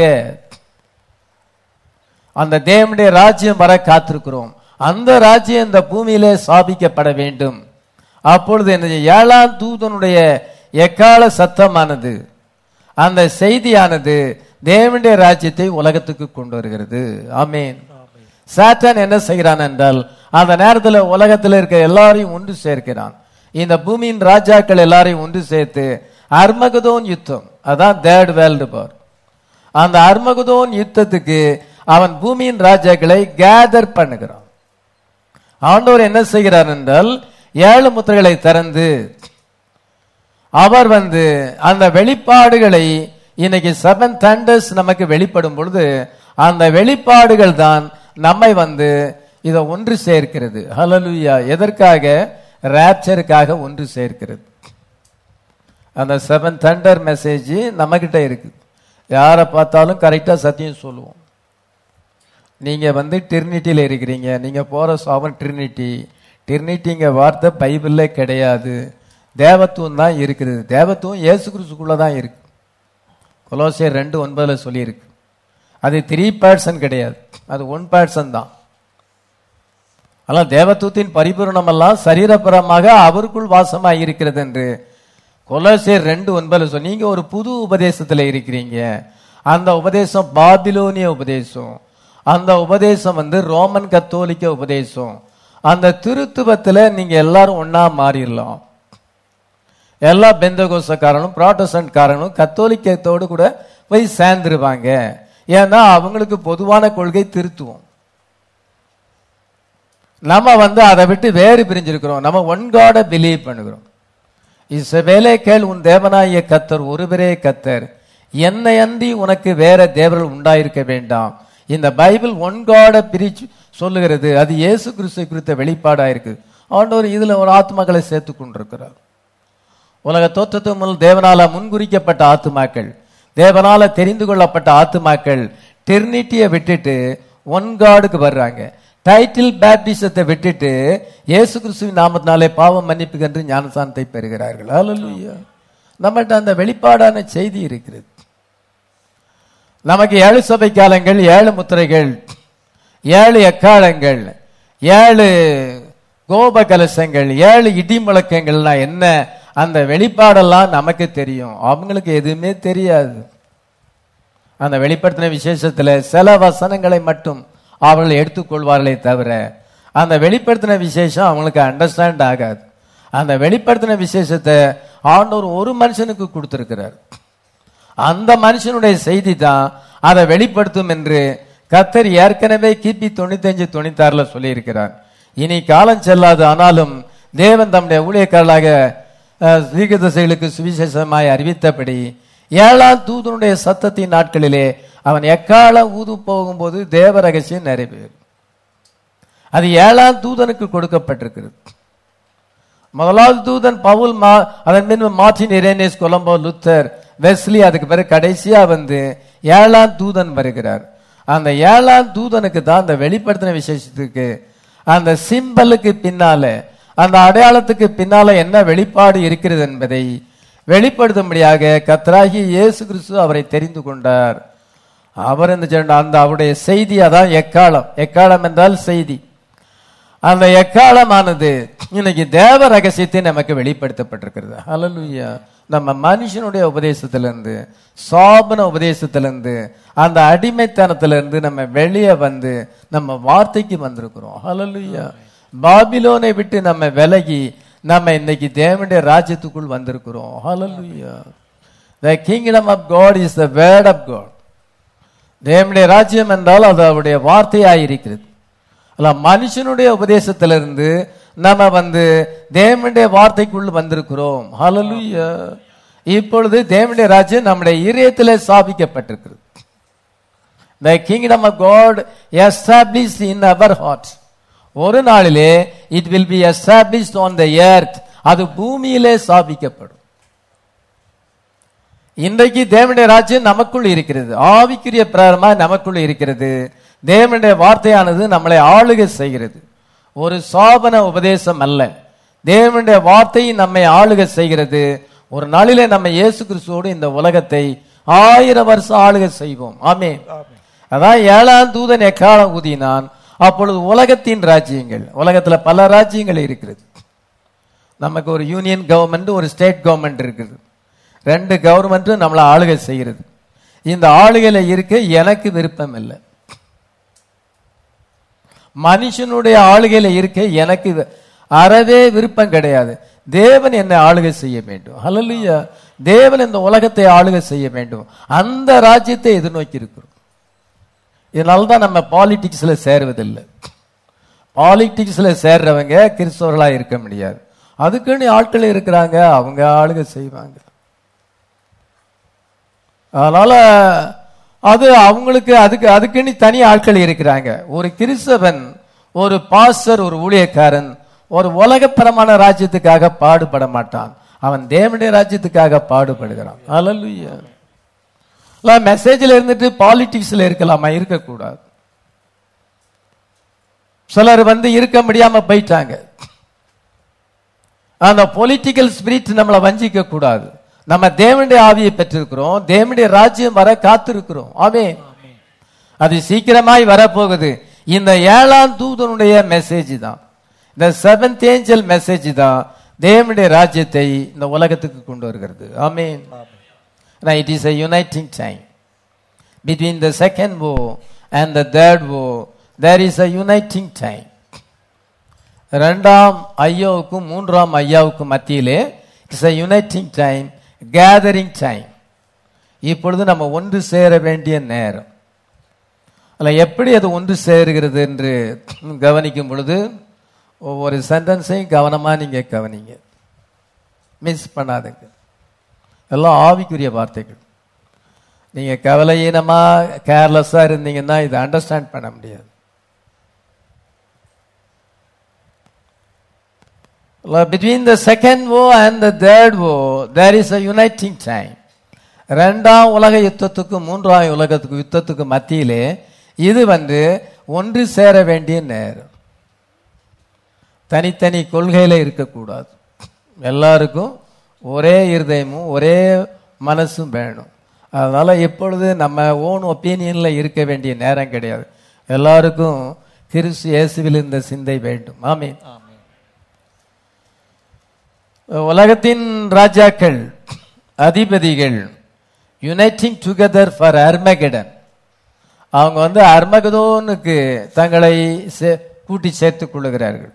அந்த தேவனுடைய ராஜ்யம் வர காத்திருக்கிறோம் அந்த ராஜ்யம் இந்த பூமியிலே ஸ்தாபிக்கப்பட வேண்டும் அப்பொழுது என்ன ஏழாம் தூதனுடைய எக்கால சத்தமானது அந்த செய்தியானது தேவனுடைய ராஜ்யத்தை உலகத்துக்கு கொண்டு வருகிறது ஆமேன் சாத்தான் என்ன செய்கிறான் என்றால் அந்த நேரத்தில் உலகத்தில் இருக்க எல்லாரையும் ஒன்று சேர்க்கிறான் இந்த பூமியின் ராஜாக்கள் எல்லாரையும் ஒன்று சேர்த்து அர்மகதோன் யுத்தம் அதான் தேர்ட் வேர்ல்டு பார் அந்த அர்மகதோன் யுத்தத்துக்கு அவன் பூமியின் ராஜாக்களை கேதர் பண்ணுகிறான் ஆண்டவர் என்ன செய்கிறார் என்றால் ஏழு முத்திரைகளை திறந்து அவர் வந்து அந்த வெளிப்பாடுகளை இன்னைக்கு செவன் தண்டர்ஸ் நமக்கு வெளிப்படும் பொழுது அந்த வெளிப்பாடுகள் தான் நம்மை வந்து இதை ஒன்று சேர்க்கிறது ஹலலுயா எதற்காக ரேப்சருக்காக ஒன்று சேர்க்கிறது அந்த செவன் தண்டர் மெசேஜ் நம்மகிட்ட இருக்கு யாரை பார்த்தாலும் கரெக்டா சத்தியம் சொல்லுவோம் நீங்க வந்து டிரினிட்டியில் இருக்கிறீங்க நீங்க போற சாவன் டிரினிட்டி டிரினிட்டிங்க வார்த்தை பைபிள்ல கிடையாது தேவத்துவம் தான் இருக்குது தேவத்துவம் இயேசு கிறிஸ்துக்குள்ள தான் இருக்கு கொலோசியர் ரெண்டு ஒன்பதுல சொல்லியிருக்கு அது த்ரீ பர்சன் கிடையாது அது ஒன் பர்சன் தான் ஆனால் தேவத்துவத்தின் பரிபூர்ணம் எல்லாம் சரீரபரமாக அவருக்குள் வாசமாக இருக்கிறது என்று கொலோசியர் ரெண்டு ஒன்பதுல சொல்லி நீங்க ஒரு புது உபதேசத்துல இருக்கிறீங்க அந்த உபதேசம் பாபிலோனிய உபதேசம் அந்த உபதேசம் வந்து ரோமன் கத்தோலிக்க உபதேசம் அந்த திருத்துவத்துல நீங்க எல்லாரும் ஒன்னா மாறிடலாம் எல்லா பெந்தகோசக்காரனும் ப்ராட்டஸ்டன்ட் காரனும் கத்தோலிக்கத்தோடு கூட போய் சேர்ந்துருவாங்க ஏன்னா அவங்களுக்கு பொதுவான கொள்கை திருத்துவோம் நம்ம வந்து அதை விட்டு வேறு பிரிஞ்சிருக்கிறோம் நம்ம ஒன் காட பிலீவ் பண்ணுகிறோம் இசவேலே கேள் உன் தேவனாய கத்தர் ஒருவரே கத்தர் என்னை அன்றி உனக்கு வேற தேவர்கள் உண்டாயிருக்க வேண்டாம் இந்த பைபிள் ஒன் காட பிரிச்சு சொல்லுகிறது அது இயேசு கிறிஸ்து குறித்த வெளிப்பாடா இருக்கு ஆண்டவர் இதுல ஒரு ஆத்மாக்களை சேர்த்து கொண்டிருக்கிறார் உலக தோற்றத்து முதல் தேவனால முன்குறிக்கப்பட்ட ஆத்துமாக்கள் தேவனால தெரிந்து கொள்ளப்பட்ட ஆத்துமாக்கள் டெர்னிட்டியை விட்டுட்டு ஒன் காடுக்கு வர்றாங்க டைட்டில் பேப்டிசத்தை விட்டுட்டு இயேசு கிறிஸ்துவின் நாமத்தினாலே பாவம் மன்னிப்பு என்று ஞானசானத்தை பெறுகிறார்கள் ஹalleluya நம்மகிட்ட அந்த வெளிப்பாடான செய்தி இருக்கிறது நமக்கு ஏழு சபை காலங்கள் ஏழு முத்திரைகள் ஏழு எக்காலங்கள் ஏழு கோப கலசங்கள் ஏழு இடி முழக்கங்கள்னா என்ன அந்த வெளிப்பாடெல்லாம் நமக்கு தெரியும் அவங்களுக்கு எதுவுமே தெரியாது அந்த வெளிப்படுத்தின விசேஷத்துல சில வசனங்களை மட்டும் அவர்கள் எடுத்துக்கொள்வார்களே தவிர அந்த வெளிப்படுத்தின விசேஷம் அவங்களுக்கு அண்டர்ஸ்டாண்ட் ஆகாது அந்த வெளிப்படுத்தின விசேஷத்தை ஆண்டவர் ஒரு மனுஷனுக்கு கொடுத்திருக்கிறார் அந்த மனுஷனுடைய செய்தி தான் அதை வெளிப்படுத்தும் என்று கத்தர் ஏற்கனவே கிபி தொண்ணூத்தஞ்சு தொண்ணூத்தாறுல சொல்லியிருக்கிறார் இனி காலம் செல்லாது ஆனாலும் தேவன் தம்முடைய ஊழியக்காரர்களாக ஸ்ரீகதசைகளுக்கு சுவிசேஷமாய் அறிவித்தபடி ஏழாம் தூதனுடைய சத்தத்தின் நாட்களிலே அவன் எக்காலம் ஊது போகும்போது தேவ ரகசியம் நிறைவேறும் அது ஏழாம் தூதனுக்கு கொடுக்கப்பட்டிருக்கிறது முதலாவது தூதன் பவுல் மா அதன் பின் Martin Irenaeus Columba Luther Wesley அதுக்கு பிறகு கடைசியா வந்து ஏழாம் தூதன் வருகிறார் அந்த ஏழாம் தூதனுக்கு தான் அந்த வெளிப்படுத்தின விசேஷத்துக்கு அந்த சிம்பலுக்கு பின்னால அந்த அடையாளத்துக்கு பின்னால என்ன வெளிப்பாடு இருக்கிறது என்பதை வெளிப்படுத்தும்படியாக கத்ராகி இயேசு கிறிஸ்து அவரை தெரிந்து கொண்டார் அவர் என்ன சொன்ன அந்த அவருடைய செய்தி அதான் எக்காலம் எக்காலம் என்றால் செய்தி அந்த எக்காலமானது இன்னைக்கு தேவ ரகசியத்தை நமக்கு வெளிப்படுத்தப்பட்டிருக்கிறது ஹalleluya நம்ம மனுஷனுடைய உபதேசத்திலிருந்து சாபன உபதேசத்திலிருந்து அந்த அடிமைத்தனத்திலிருந்து நம்ம வெளியே வந்து நம்ம வார்த்தைக்கு வந்திருக்கிறோம் ஹalleluya பாபிலோனை விட்டு நம்ம விலகி நம்ம இன்னைக்கு தேவனுடைய ராஜ்யத்துக்குள் வந்திருக்கிறோம் ஹalleluya the kingdom of god is the word of god தேவனுடைய ராஜ்யம் என்றால் அது அவருடைய வார்த்தையாய் இருக்கிறது அல்ல மனுஷனுடைய உபதேசத்திலிருந்து நம்ம வந்து தேவனுடைய வார்த்தைக்குள் வந்திருக்கிறோம் ஹalleluya இப்பொழுது தேவனுடைய ராஜ்யம் நம்முடைய இதயத்திலே ஸ்தாபிக்கப்பட்டிருக்கிறது the kingdom of god established in our heart ஒரு நாளிலே it will be established on the earth அது பூமியிலே ஸ்தாபிக்கப்படும் இன்றைக்கு தேவனுடைய ராஜ்யம் நமக்குள் இருக்கிறது ஆவிக்குரிய பிரகாரமா நமக்குள் இருக்கிறது தேவனுடைய வார்த்தையானது நம்மளை ஆளுகை செய்கிறது ஒரு சாபன உபதேசம் அல்ல தேவனுடைய வார்த்தை நம்மை ஆளுகை செய்கிறது ஒரு நாளிலே நம்ம இயேசு கிறிஸ்துவோடு இந்த உலகத்தை ஆயிரம் வருஷம் ஆளுகை செய்வோம் ஆமே அதான் ஏழாம் தூதன் எக்காலம் ஊதினான் அப்பொழுது உலகத்தின் ராஜ்யங்கள் உலகத்துல பல ராஜ்யங்கள் இருக்கிறது நமக்கு ஒரு யூனியன் கவர்மெண்ட் ஒரு ஸ்டேட் கவர்மெண்ட் இருக்குது ரெண்டு கவர்மெண்ட்டும் நம்மளை ஆளுகை செய்கிறது இந்த ஆளுகையில இருக்க எனக்கு விருப்பம் இல்லை மனுஷனுடைய ஆளுகையில இருக்க எனக்கு வி- அறவே விருப்பம் கிடையாது தேவன் என்னை ஆளுகை செய்ய வேண்டும் ஹalleluya தேவன் இந்த உலகத்தை ஆளுகை செய்ய வேண்டும் அந்த ராஜ்யத்தை எதிர்நோக்கி இருக்கிறோம் இதனால தான் நம்ம பாலிடிக்ஸ்ல சேருவதில்லை பாலிடிக்ஸ்ல சேர்றவங்க கிறிஸ்தவர்களா இருக்க முடியாது அதுக்குன்னு ஆட்கள் இருக்கிறாங்க அவங்க ஆளுகை செய்வாங்க அதனால அது அவங்களுக்கு அதுக்கு அதுக்குன்னு தனி ஆட்கள் இருக்கிறாங்க ஒரு கிறிஸ்தவன் ஒரு பாஸ்டர் ஒரு ஊழியக்காரன் ஒரு உலகத்தரமான ராஜ்யத்துக்காக பாடுபட மாட்டான் அவன் தேவனுடைய ராஜ்யத்துக்காக பாடுபடுகிறான் அல்லல்லுயா மெசேஜ்ல இருந்துட்டு பாலிடிக்ஸ்ல இருக்கலாமா இருக்கக்கூடாது சிலர் வந்து இருக்க முடியாம போயிட்டாங்க அந்த பொலிட்டிக்கல் ஸ்பிரிட் நம்மளை வஞ்சிக்க கூடாது நம்ம தேவனுடைய ஆவியை பெற்றிருக்கிறோம் தேவனுடைய ராஜ்யம் வர காத்திருக்கிறோம் ஆமே அது சீக்கிரமாய் வரப்போகுது இந்த ஏழாம் தூதனுடைய மெசேஜ் தான் இந்த செவன்த் ஏஞ்சல் மெசேஜ் தான் தேவனுடைய ராஜ்யத்தை இந்த உலகத்துக்கு கொண்டு வருகிறது amen it is a uniting time between the second war and the third war there is a uniting time இரண்டாம் ஐயாவுக்கும் மூன்றாம் ஐயாவுக்கும் மத்தியிலே it's a uniting time gathering time இப்பொழுது நம்ம ஒன்று சேர வேண்டிய நேரம் அல்ல எப்படி அது ஒன்று சேருகிறது என்று கவனிக்கும் பொழுது ஒவ்வொரு சென்டென்ஸையும் கவனமா நீங்க கவனிங்க மிஸ் பண்ணாதுங்க எல்லாம் ஆவிக்குரிய வார்த்தைகள் நீங்க கவலையீனமா கேர்லெஸ்ஸா இருந்தீங்கன்னா இதை அண்டர்ஸ்டாண்ட் பண்ண முடியாது between the second war and the third war there is a uniting time ரெண்டாம் உலக யுத்தத்துக்கும் மூன்றாம் உலகத்துக்கு யுத்தத்துக்கு மத்தியிலே இது வந்து ஒன்று சேர வேண்டிய நேரம் தனித்தனி கொள்கையில இருக்கக்கூடாது எல்லாருக்கும் ஒரே இருதயமும் ஒரே மனசும் வேணும் அதனால எப்பொழுது நம்ம ஓன் ஒப்பீனியன்ல இருக்க வேண்டிய நேரம் கிடையாது எல்லாருக்கும் கிறிஸ்து இயேசுவில் இருந்த சிந்தை வேண்டும் ஆமீன் உலகத்தின் ராஜாக்கள் அதிபதிகள் யுனைட்டிங் டுகெதர் ஃபார் அர்மகடன் அவங்க வந்து அர்மகதோனுக்கு தங்களை சே- கூட்டி சேர்த்துக் கொள்ளுகிறார்கள்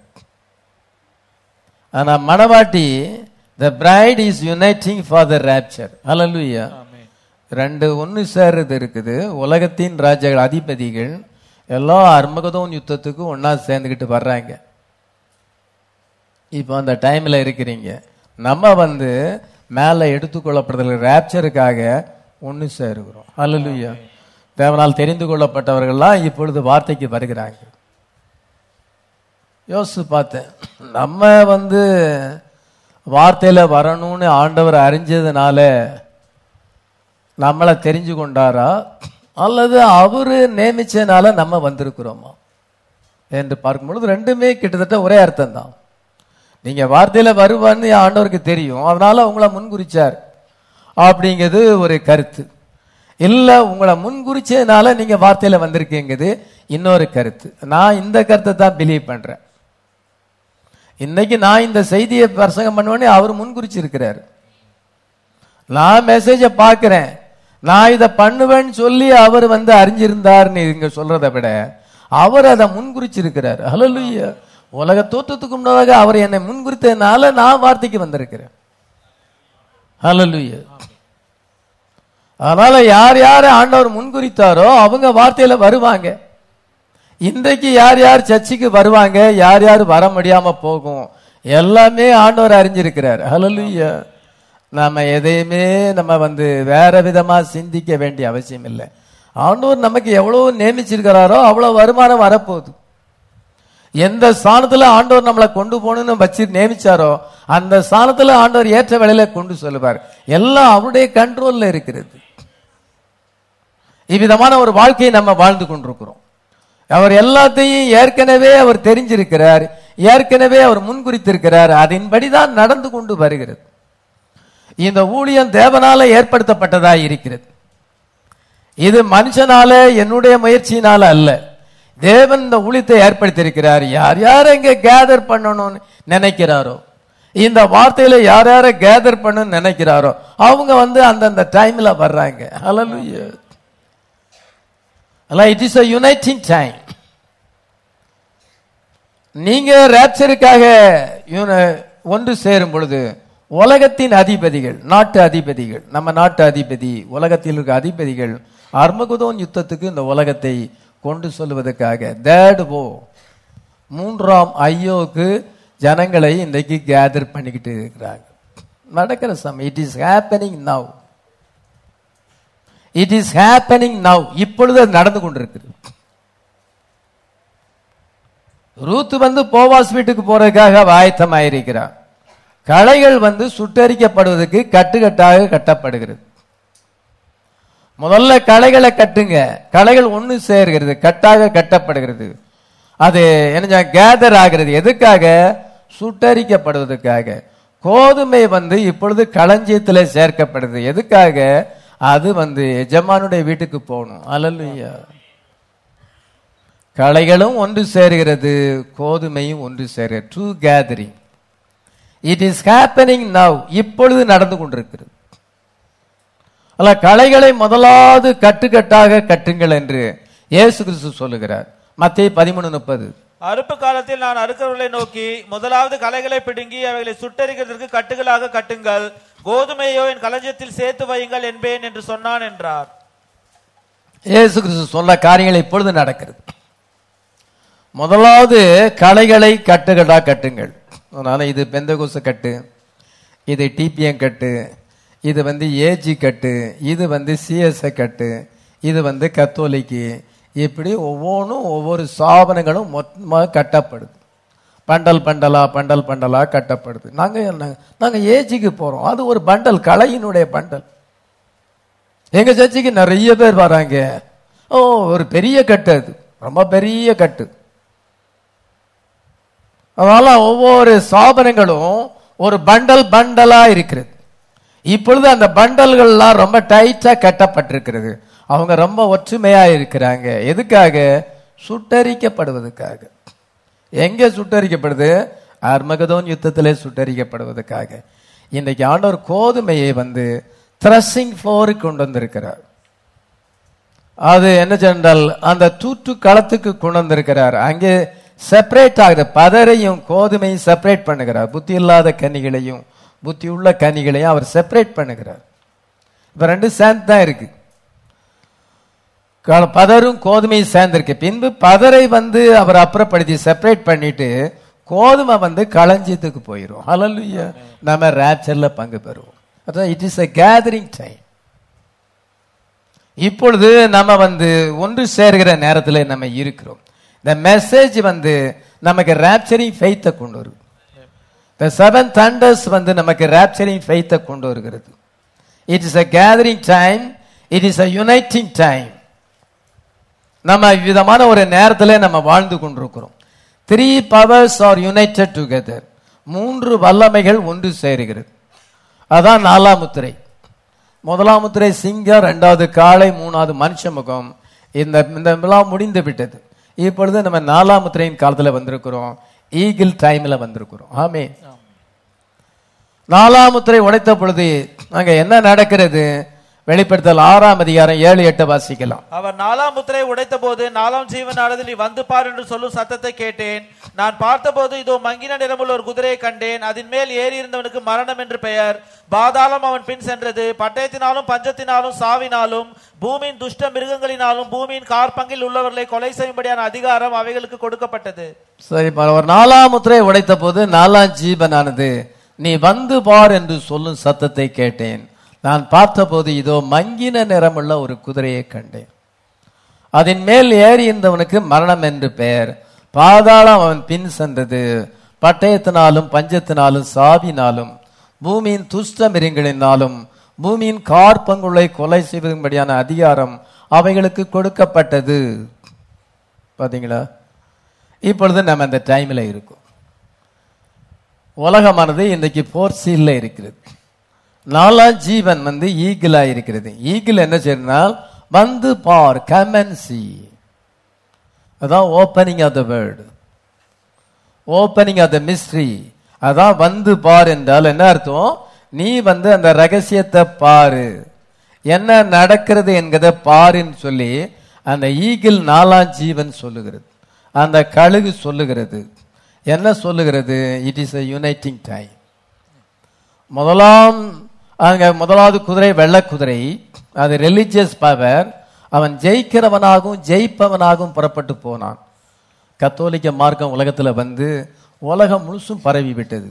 ஆனா மணவாட்டி the bride is uniting for the rapture ஹalleluya ரெண்டு ஒன்று சேர்றது இருக்குது உலகத்தின் ராஜாக்கள் அதிபதிகள் எல்லாம் அர்மகதோன் யுத்தத்துக்கு ஒண்ணா சேர்ந்துக்கிட்டு வர்றாங்க இப்போ அந்த டைம்ல இருக்கிறீங்க நம்ம வந்து மேல எடுத்துக்கொள்ளப்படுதல் ரேப்சருக்காக ஒன்று சேருகிறோம் ஹalleluya தேவனால் தெரிந்து கொள்ளப்பட்டவர்கள்லாம் இப்பொழுது வார்த்தைக்கு வருகிறாங்க யோசிச்சு பார்த்தேன் நம்ம வந்து வார்த்தையில வரணும்னு ஆண்டவர் அறிஞ்சதுனால நம்மளை தெரிஞ்சு கொண்டாரா அல்லது அவரு நியமிச்சனால நம்ம வந்திருக்கிறோமா என்று பார்க்கும் பொழுது ரெண்டுமே கிட்டத்தட்ட ஒரே அர்த்தம் தான் நீங்க வார்த்தையில வருவான்னு ஆண்டவருக்கு தெரியும் அதனால உங்களை முன்குறிச்சார் அப்படிங்கிறது ஒரு கருத்து இல்ல உங்களை முன்குறிச்சதுனால நீங்க வார்த்தையில வந்திருக்கீங்கிறது இன்னொரு கருத்து நான் இந்த கருத்தை தான் பிலீவ் பண்றேன் இன்னைக்கு நான் இந்த செய்தியை பிரசங்கம் பண்ணுவேன்னு அவர் முன்குறிச்சிருக்கிறாரு நான் மெசேஜை பார்க்கிறேன் நான் இதை பண்ணுவேன்னு சொல்லி அவர் வந்து அறிஞ்சிருந்தார்னு இங்க சொல்றதை விட அவர் அதை முன்குறிச்சிருக்கிறார் ஹalleluya உலக தோற்றத்துக்கு முன்னதாக அவர் என்னை முன்குறித்ததுனால நான் வார்த்தைக்கு வந்திருக்கிறேன் ஹalleluya அதனால யார் யார் ஆண்டவர் முன்குறித்தாரோ அவங்க வார்த்தையில வருவாங்க இன்றைக்கு யார் யார் சர்ச்சுக்கு வருவாங்க யார் யார் வர முடியாம போகும் எல்லாமே ஆண்டவர் அறிஞ்சிருக்கிறார் ஹalleluya நாம எதையுமே நம்ம வந்து வேற விதமா சிந்திக்க வேண்டிய அவசியம் இல்லை ஆண்டவர் நமக்கு எவ்வளவு நியமிச்சிருக்கிறாரோ அவ்வளவு வருமானம் வரப்போகுது எந்த ஸ்தானத்துல ஆண்டவர் நம்மளை கொண்டு போகணும்னு வச்சு நியமிச்சாரோ அந்த ஸ்தானத்துல ஆண்டவர் ஏற்ற வேலையில கொண்டு சொல்லுவார் எல்லாம் அவருடைய கண்ட்ரோல்ல இருக்கிறது இவ்விதமான ஒரு வாழ்க்கையை நம்ம வாழ்ந்து கொண்டிருக்கிறோம் அவர் எல்லாத்தையும் ஏற்கனவே அவர் தெரிஞ்சிருக்கிறார் ஏற்கனவே அவர் முன்குறித்திருக்கிறார் அதன்படிதான் நடந்து கொண்டு வருகிறது இந்த ஊழியம் தேவனால ஏற்படுத்தப்பட்டதா இருக்கிறது இது மனுஷனால என்னுடைய முயற்சியினால அல்ல தேவன் இந்த ஊழியத்தை ஏற்படுத்தியிருக்கிறார் யார் யார் எங்க கேதர் பண்ணணும்னு நினைக்கிறாரோ இந்த வார்த்தையில யார் யார கேதர் பண்ணணும்னு நினைக்கிறாரோ அவங்க வந்து அந்தந்த டைம்ல வர்றாங்க ஹalleluya அல்ல it is a uniting time நீங்க ரேப்சருக்காக ஒன்று சேரும் பொழுது உலகத்தின் அதிபதிகள் நாட்டு அதிபதிகள் நம்ம நாட்டு அதிபதி உலகத்தில் இருக்க அதிபதிகள் அர்மகுதோன் யுத்தத்துக்கு இந்த உலகத்தை கொண்டு சொல்லுவதற்காக தேர்ட் போ மூன்றாம் ஐயோக்கு ஜனங்களை இன்றைக்கு கேதர் பண்ணிக்கிட்டு இருக்கிறாங்க நடக்கிற சமயம் it is happening now it is happening now இப்பொழுது அது நடந்து கொண்டிருக்கிறது ரூத் வந்து போவாஸ் வீட்டுக்கு போறதுக்காக ஆயத்தமாயிருக்கிறார் களைகள் வந்து சுட்டரிக்கப்படுவதற்கு கட்டுக்கட்டாக கட்டப்படுகிறது முதல்ல களைகளை கட்டுங்க களைகள் ஒன்று சேர்கிறது கட்டாக கட்டப்படுகிறது அது என்ன கேதர் ஆகிறது எதுக்காக சுட்டரிக்கப்படுவதற்காக கோதுமை வந்து இப்பொழுது களஞ்சியத்தில் சேர்க்கப்படுது எதுக்காக அது வந்து எஜமானுடைய வீட்டுக்கு போகணும் அல்லல்லையா களைகளும் ஒன்று சேர்கிறது கோதுமையும் ஒன்று சேர்கிறது true gathering it is happening now இப்பொழுது நடந்து கொண்டிருக்கிறது அல்ல களைகளை முதலாவது கட்டுக்கட்டாக கட்டுங்கள் என்று இயேசு கிறிஸ்து சொல்லுகிறார் மத்திய பதிமூணு முப்பது அறுப்பு காலத்தில் நான் அறுக்கிறவர்களை நோக்கி முதலாவது களைகளை பிடுங்கி அவைகளை சுட்டரிக்கிறதற்கு கட்டுகளாக கட்டுங்கள் கோதுமையோ என் களஞ்சியத்தில் சேர்த்து வையுங்கள் என்பேன் என்று சொன்னான் என்றார் இயேசு கிறிஸ்து சொன்ன காரியங்கள் இப்பொழுது நடக்கிறது முதலாவது களைகளை கட்டுகட்டா கட்டுங்கள் அதனால இது பெந்தகோச கட்டு இது டிபிஎம் கட்டு இது வந்து ஏஜி கட்டு இது வந்து சிஎஸ்ஐ கட்டு இது வந்து கத்தோலிக்கு இப்படி ஒவ்வொன்றும் ஒவ்வொரு ஸ்தாபனங்களும் மொத்தமாக கட்டப்படுது பண்டல் பண்டலா பண்டல் பண்டலா கட்டப்படுது நாங்க என்ன நாங்க ஏஜிக்கு போறோம் அது ஒரு பண்டல் கலையினுடைய பண்டல் எங்க சர்ச்சுக்கு நிறைய பேர் வராங்க ஓ ஒரு பெரிய கட்டு அது ரொம்ப பெரிய கட்டு அதனால ஒவ்வொரு ஸ்தாபனங்களும் ஒரு பண்டல் பண்டலா இருக்கிறது இப்பொழுது அந்த பண்டல்கள்லாம் ரொம்ப டைட்டா கட்டப்பட்டிருக்கிறது அவங்க ரொம்ப ஒற்றுமையா இருக்கிறாங்க எதுக்காக சுட்டரிக்கப்படுவதற்காக எங்க சுட்டரிக்கப்படுது அர்மகதோன் யுத்தத்திலே சுட்டரிக்கப்படுவதற்காக இன்னைக்கு ஆண்டவர் கோதுமையை வந்து த்ரஷிங் ஃப்ளோருக்கு கொண்டு வந்திருக்கிறார் அது என்ன சென்றால் அந்த தூற்று களத்துக்கு கொண்டு வந்திருக்கிறார் அங்கே செப்பரேட் ஆகுது பதரையும் கோதுமையும் செப்பரேட் பண்ணுகிறார் புத்தி இல்லாத கனிகளையும் புத்தி உள்ள கனிகளையும் அவர் செப்பரேட் பண்ணுகிறார் இப்ப ரெண்டு சேர்ந்து தான் இருக்கு க- பதரும் கோதுமையும் சேர்ந்திருக்கு பின்பு பதரை வந்து அவர் அப்புறப்படுத்தி செப்பரேட் பண்ணிட்டு கோதுமை வந்து களஞ்சியத்துக்கு போயிடும் ஹalleluya நம்ம ரேப்சர்ல பங்கு பெறுவோம் அதான் it is a gathering time இப்பொழுது நம்ம வந்து ஒன்று சேர்கிற நேரத்தில் நம்ம இருக்கிறோம் இந்த மெசேஜ் வந்து நமக்கு ரேப்சரிங் ஃபெய்த்தை கொண்டு வரும் the seven thunders வந்து நமக்கு rapturing faith கொண்டு வருகிறது it is a gathering time it is a uniting time நம்ம விதமான ஒரு நேரத்துல நம்ம வாழ்ந்து கொண்டிருக்கிறோம் three powers are united together மூன்று வல்லமைகள் ஒன்று சேருகிறது அதான் நாலாம் முத்திரை முதலாம் முத்திரை சிங்கம் ரெண்டாவது காளை மூணாவது மனுஷ முகம் இந்த இந்த விழா முடிந்து விட்டது இப்பொழுது நம்ம நாலாம் முத்திரையின் காலத்துல வந்திருக்கிறோம் ஈகிள் டைம்ல வந்திருக்கிறோம் ஆமே நாலாம் முத்திரை உடைத்த பொழுது அங்க என்ன நடக்கிறது வெளிப்படுத்தல் ஆறாம் அதிகாரம் ஏழு எட்டு வாசிக்கலாம் அவர் நாலாம் முத்திரை உடைத்த போது நாலாம் ஜீவனானது நீ வந்து பார் என்று சொல்லும் சத்தத்தை கேட்டேன் நான் பார்த்தபோது இதோ மங்கின நிறமுள்ள ஒரு குதிரையை கண்டேன் அதன் மேல் ஏறி இருந்தவனுக்கு மரணம் என்று பெயர் பாதாளம் அவன் பின் சென்றது பட்டயத்தினாலும் பஞ்சத்தினாலும் சாவினாலும் பூமியின் துஷ்ட மிருகங்களினாலும் பூமியின் கார்பங்கில் உள்ளவர்களை கொலை செய்யும்படியான அதிகாரம் அவைகளுக்கு கொடுக்கப்பட்டது சரி இப்ப ஒரு நாலாம் முத்திரை உடைத்த போது நாலாம் ஜீவனானது நீ வந்து பார் என்று சொல்லும் சத்தத்தை கேட்டேன் நான் பார்த்தபோது இதோ மங்கின நிறமுள்ள ஒரு குதிரையை கண்டேன் அதன் மேல் ஏறி இருந்தவனுக்கு மரணம் என்று பெயர் பாதாளம் அவன் பின் சென்றது பட்டயத்தினாலும் பஞ்சத்தினாலும் சாவினாலும் பூமியின் துஷ்ட மிருகங்களினாலும் பூமியின் கார்பங்குள்ளை கொலை செய்வதும்படியான அதிகாரம் அவைகளுக்கு கொடுக்கப்பட்டது பாத்தீங்களா இப்பொழுது நம்ம அந்த டைம்ல இருக்கோம் உலகமானது இன்றைக்கு போர் சீல்ல இருக்கிறது நாலாம் ஜீவன் வந்து ஈகிளா இருக்கிறது ஈகிள் என்ன செய்யறால் வந்து பார் கமன்சி அதான் opening of the word opening of the mystery அதான் வந்து பார் என்றால் என்ன அர்த்தம் நீ வந்து அந்த ரகசியத்தை பாரு என்ன நடக்கிறது என்கிறத பாருன்னு சொல்லி அந்த ஈகிள் நாலாம் ஜீவன் சொல்லுகிறது அந்த கழுகு சொல்லுகிறது என்ன சொல்லுகிறது it is a uniting time முதலாம் அங்க முதலாவது குதிரை வெள்ளை குதிரை அது ரிலிஜியஸ் பவர் அவன் ஜெயிக்கிறவனாகவும் ஜெயிப்பவனாகவும் புறப்பட்டு போனான் கத்தோலிக்க மார்க்கம் உலகத்துல வந்து உலகம் முழுசும் பரவி விட்டது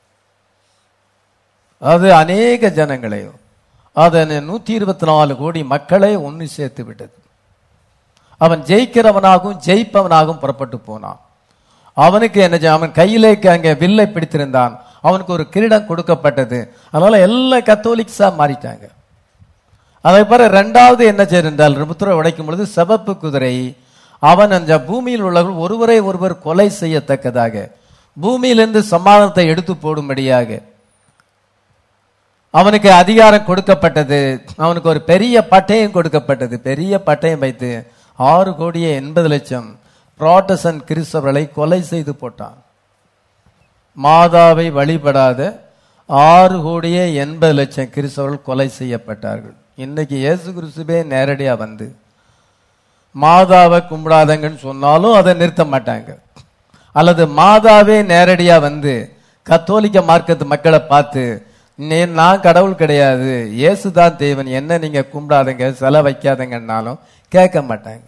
அது அநேக ஜனங்களை அது நூத்தி இருபத்தி நாலு கோடி மக்களை ஒன்று சேர்த்து விட்டது அவன் ஜெயிக்கிறவனாகவும் ஜெயிப்பவனாகவும் புறப்பட்டு போனான் அவனுக்கு என்ன செய்ய- அவன் கையிலே அங்கே வில்லை பிடித்திருந்தான் அவனுக்கு ஒரு கிரீடம் கொடுக்கப்பட்டது அதனால எல்லா கத்தோலிக்ஸா மாறிட்டாங்க அதை பிறகு ரெண்டாவது என்ன செய்திருந்தால் முத்திரை உடைக்கும் பொழுது சிவப்பு குதிரை அவன் அந்த பூமியில் உள்ளவர்கள் ஒருவரை ஒருவர் கொலை செய்யத்தக்கதாக பூமியிலிருந்து சமாதானத்தை எடுத்து போடும்படியாக அவனுக்கு அதிகாரம் கொடுக்கப்பட்டது அவனுக்கு ஒரு பெரிய பட்டயம் கொடுக்கப்பட்டது பெரிய பட்டயம் வைத்து ஆறு கோடியே எண்பது லட்சம் புராட்டசன்ட் கிறிஸ்தவர்களை கொலை செய்து போட்டான் மாதாவை வழிபடாத ஆறு கோடியே எண்பது லட்சம் கிறிஸ்தவர்கள் கொலை செய்யப்பட்டார்கள் இன்னைக்கு இயேசு கிறிஸ்துவே நேரடியா வந்து மாதாவை கும்பிடாதங்கன்னு சொன்னாலும் அதை நிறுத்த மாட்டாங்க அல்லது மாதாவே நேரடியா வந்து கத்தோலிக்க மார்க்கத்து மக்களை பார்த்து "நீ- நான் கடவுள் கிடையாது இயேசு தான் தேவன் என்ன நீங்க கும்பிடாதங்க சிலை வைக்காதங்கன்னாலும் கேட்க மாட்டாங்க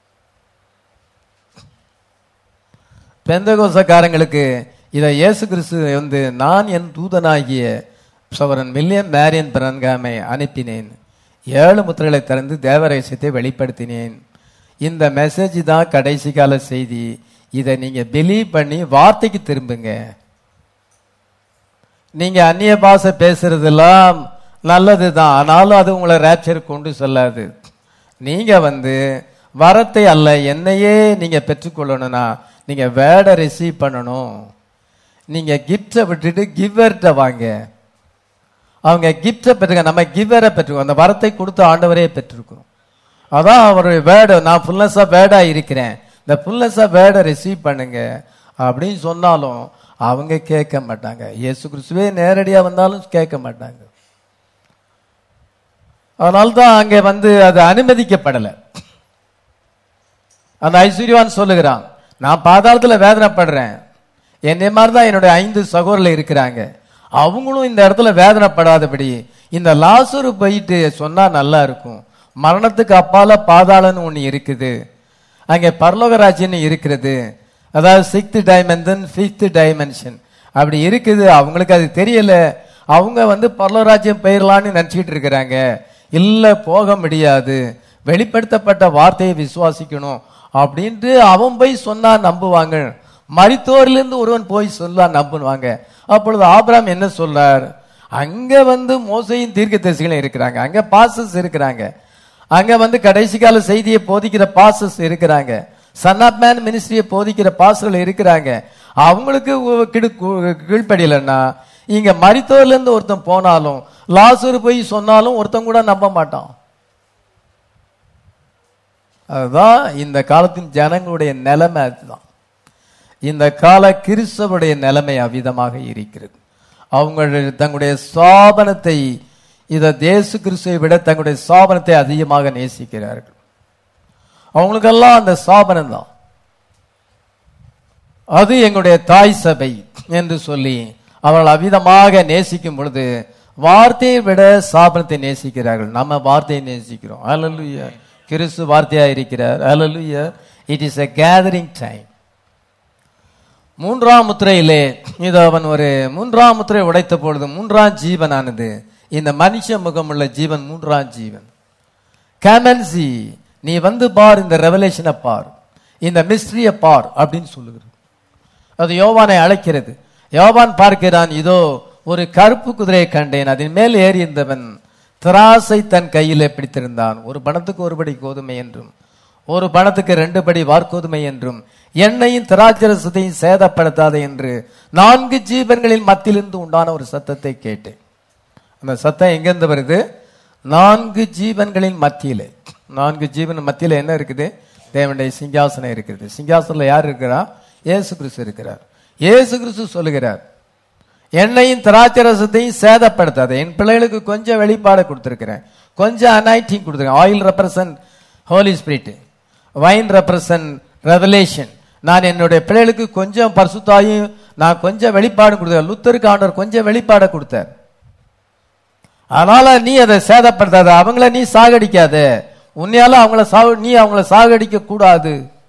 பெந்தகோசக்காரங்களுக்கு இதை இயேசு கிறிஸ்து வந்து நான் என் தூதனாகிய சவரன் வில்லியம் மேரியன் பிரன்காமை அனுப்பினேன் ஏழு முத்திரைகளை திறந்து தேவரகசியத்தை வெளிப்படுத்தினேன் இந்த மெசேஜ் தான் கடைசி கால செய்தி இதை நீங்க பிலீவ் பண்ணி வார்த்தைக்கு திரும்புங்க நீங்க அந்நிய பாஷை பேசுறதெல்லாம் நல்லதுதான் ஆனாலும் அது உங்களை ரேப்சர் கொண்டு செல்லாது நீங்க வந்து வரத்தை அல்ல என்னையே நீங்க பெற்றுக்கொள்ளணும்னா நீங்க வேர்டை ரிசீவ் பண்ணணும் நீங்க கிஃப்டை விட்டுட்டு கிவ்வர்கிட்ட வாங்க அவங்க கிஃப்டை பெற்றுக்க நம்ம கிவ்வரை பெற்றுக்கோம் அந்த வரத்தை கொடுத்த ஆண்டவரே பெற்றிருக்கிறோம் அதான் அவருடைய வேர்டு நான் ஃபுல்னஸ் ஆஃப் வேர்டா இருக்கிறேன் இந்த ஃபுல்னஸ் ஆஃப் வேர்டை ரிசீவ் பண்ணுங்க அப்படின்னு சொன்னாலும் அவங்க கேட்க மாட்டாங்க இயேசு கிறிஸ்துவே நேரடியா வந்தாலும் கேட்க மாட்டாங்க அதனால தான் அங்கே வந்து அது அனுமதிக்கப்படலை அந்த ஐஸ்வர்யவான் சொல்லுகிறான் நான் பாதாளத்துல வேதனைப்படுறேன் என்னை மாதிரி தான் என்னுடைய ஐந்து சகோதரர்கள் இருக்கிறாங்க அவங்களும் இந்த இடத்துல வேதனைப்படாதபடி இந்த லாசரு போயிட்டு சொன்னா நல்லா இருக்கும் மரணத்துக்கு அப்பால பாதாளன்னு ஒண்ணு இருக்குது அங்கே பரலோகராஜ்யன்னு இருக்கிறது அதாவது சிக்ஸ்த் டைமென்ஷன் ஃபிஃப்த் டைமென்ஷன் அப்படி இருக்குது அவங்களுக்கு அது தெரியல அவங்க வந்து பரலோகராஜ்யம் பெயரலான்னு நினைச்சிட்டு இருக்கிறாங்க இல்ல போக முடியாது வெளிப்படுத்தப்பட்ட வார்த்தையை விசுவாசிக்கணும் அப்படின்ட்டு அவன் போய் சொன்னா நம்புவாங்க மரித்தோரிலிருந்து ஒருவன் போய் சொல்ல நம்புவாங்க அப்பொழுது ஆபிரகாம் என்ன சொல்றார் அங்க வந்து மோசையும் தீர்க்கதரிசிகளும் இருக்கிறாங்க அங்க பாசஸ் இருக்கிறாங்க அங்க வந்து கடைசி கால செய்தியை போதிக்கிற பாசஸ் இருக்கிறாங்க சன் ஆப் மேன் மினிஸ்ட்ரியை போதிக்கிற பாசர்கள் இருக்கிறாங்க அவங்களுக்கு உ- கிடு கு- கீழ்ப்படியலைன்னா இங்க மரித்தோர்ல இருந்து ஒருத்தன் போனாலும் லாசூர் போய் சொன்னாலும் ஒருத்தன் கூட நம்ப மாட்டான் அதுதான் இந்த காலத்தின் ஜனங்களுடைய நிலைமை அதுதான் இந்த கால கிறிஸ்தவருடைய நிலைமை அவ்விதமாக இருக்கிறது அவங்க தங்களுடைய சாபனத்தை இத தேசு கிறிஸ்துவை விட தங்களுடைய சாபனத்தை அதிகமாக நேசிக்கிறார்கள் அவங்களுக்கெல்லாம் அந்த சாபனம் தான் அது எங்களுடைய தாய் சபை என்று சொல்லி அவர்கள் அவ்விதமாக நேசிக்கும் பொழுது வார்த்தையை விட சாபனத்தை நேசிக்கிறார்கள் நம்ம வார்த்தையை நேசிக்கிறோம் அல்லலுயா கிறிஸ்து வார்த்தையா இருக்கிறார் அல்லலுயா it is a gathering time மூன்றாம் முத்திரையிலே இது அவன் ஒரு மூன்றாம் முத்திரை உடைத்த பொழுது மூன்றாம் ஜீவனானது இந்த மனுஷ முகமுள்ள ஜீவன் மூன்றாம் ஜீவன் கேமன்சி நீ வந்து பார் இந்த ரெவலேஷனை பார் இந்த மிஸ்ட்ரிய பார் அப்படின்னு சொல்லுகிறது அது யோவானை அழைக்கிறது யோவான் பார்க்கிறான் இதோ ஒரு கருப்பு குதிரையை கண்டேன் அதன் மேல் ஏறி இருந்தவன் திராசை தன் கையிலே பிடித்திருந்தான் ஒரு பணத்துக்கு ஒரு படி கோதுமை என்றும் ஒரு பணத்துக்கு ரெண்டு படி வார்கோதுமை என்றும் எண்ணெயும் திராட்சரசத்தையும் சேதப்படுத்தாதே என்று நான்கு ஜீவன்களின் மத்தியிலிருந்து உண்டான ஒரு சத்தத்தை கேட்டேன் அந்த சத்தம் எங்கிருந்து வருது நான்கு ஜீவன்களின் மத்தியிலே நான்கு ஜீவன் மத்தியில என்ன இருக்குது தேவனுடைய சிங்காசனம் இருக்குது சிங்காசனத்துல யார் இருக்கிறா இயேசு கிறிஸ்து இருக்கிறார் இயேசு கிறிஸ்து சொல்லுகிறார் எண்ணெயும் திராட்சை ரசத்தையும் சேதப்படுத்தாது என் பிள்ளைகளுக்கு கொஞ்சம் வெளிப்பாடு கொடுத்துருக்கிறேன் கொஞ்சம் அனாய்டிங் கொடுத்துருக்கேன் oil represent Holy Spirit wine represent revelation நான் என்னுடைய பிள்ளைகளுக்கு கொஞ்சம் பரிசுத்தாயும் நான் கொஞ்சம் வெளிப்பாடு கொடுத்தேன் லுத்தருக்கு ஆண்டவர் கொஞ்சம் வெளிப்பாடை கொடுத்தார் அதனால நீ அதை சேதப்படுத்தாத அவங்கள நீ சாகடிக்காத உன்னையால அவங்கள சாக நீ அவங்கள சாகடிக்க கூடாது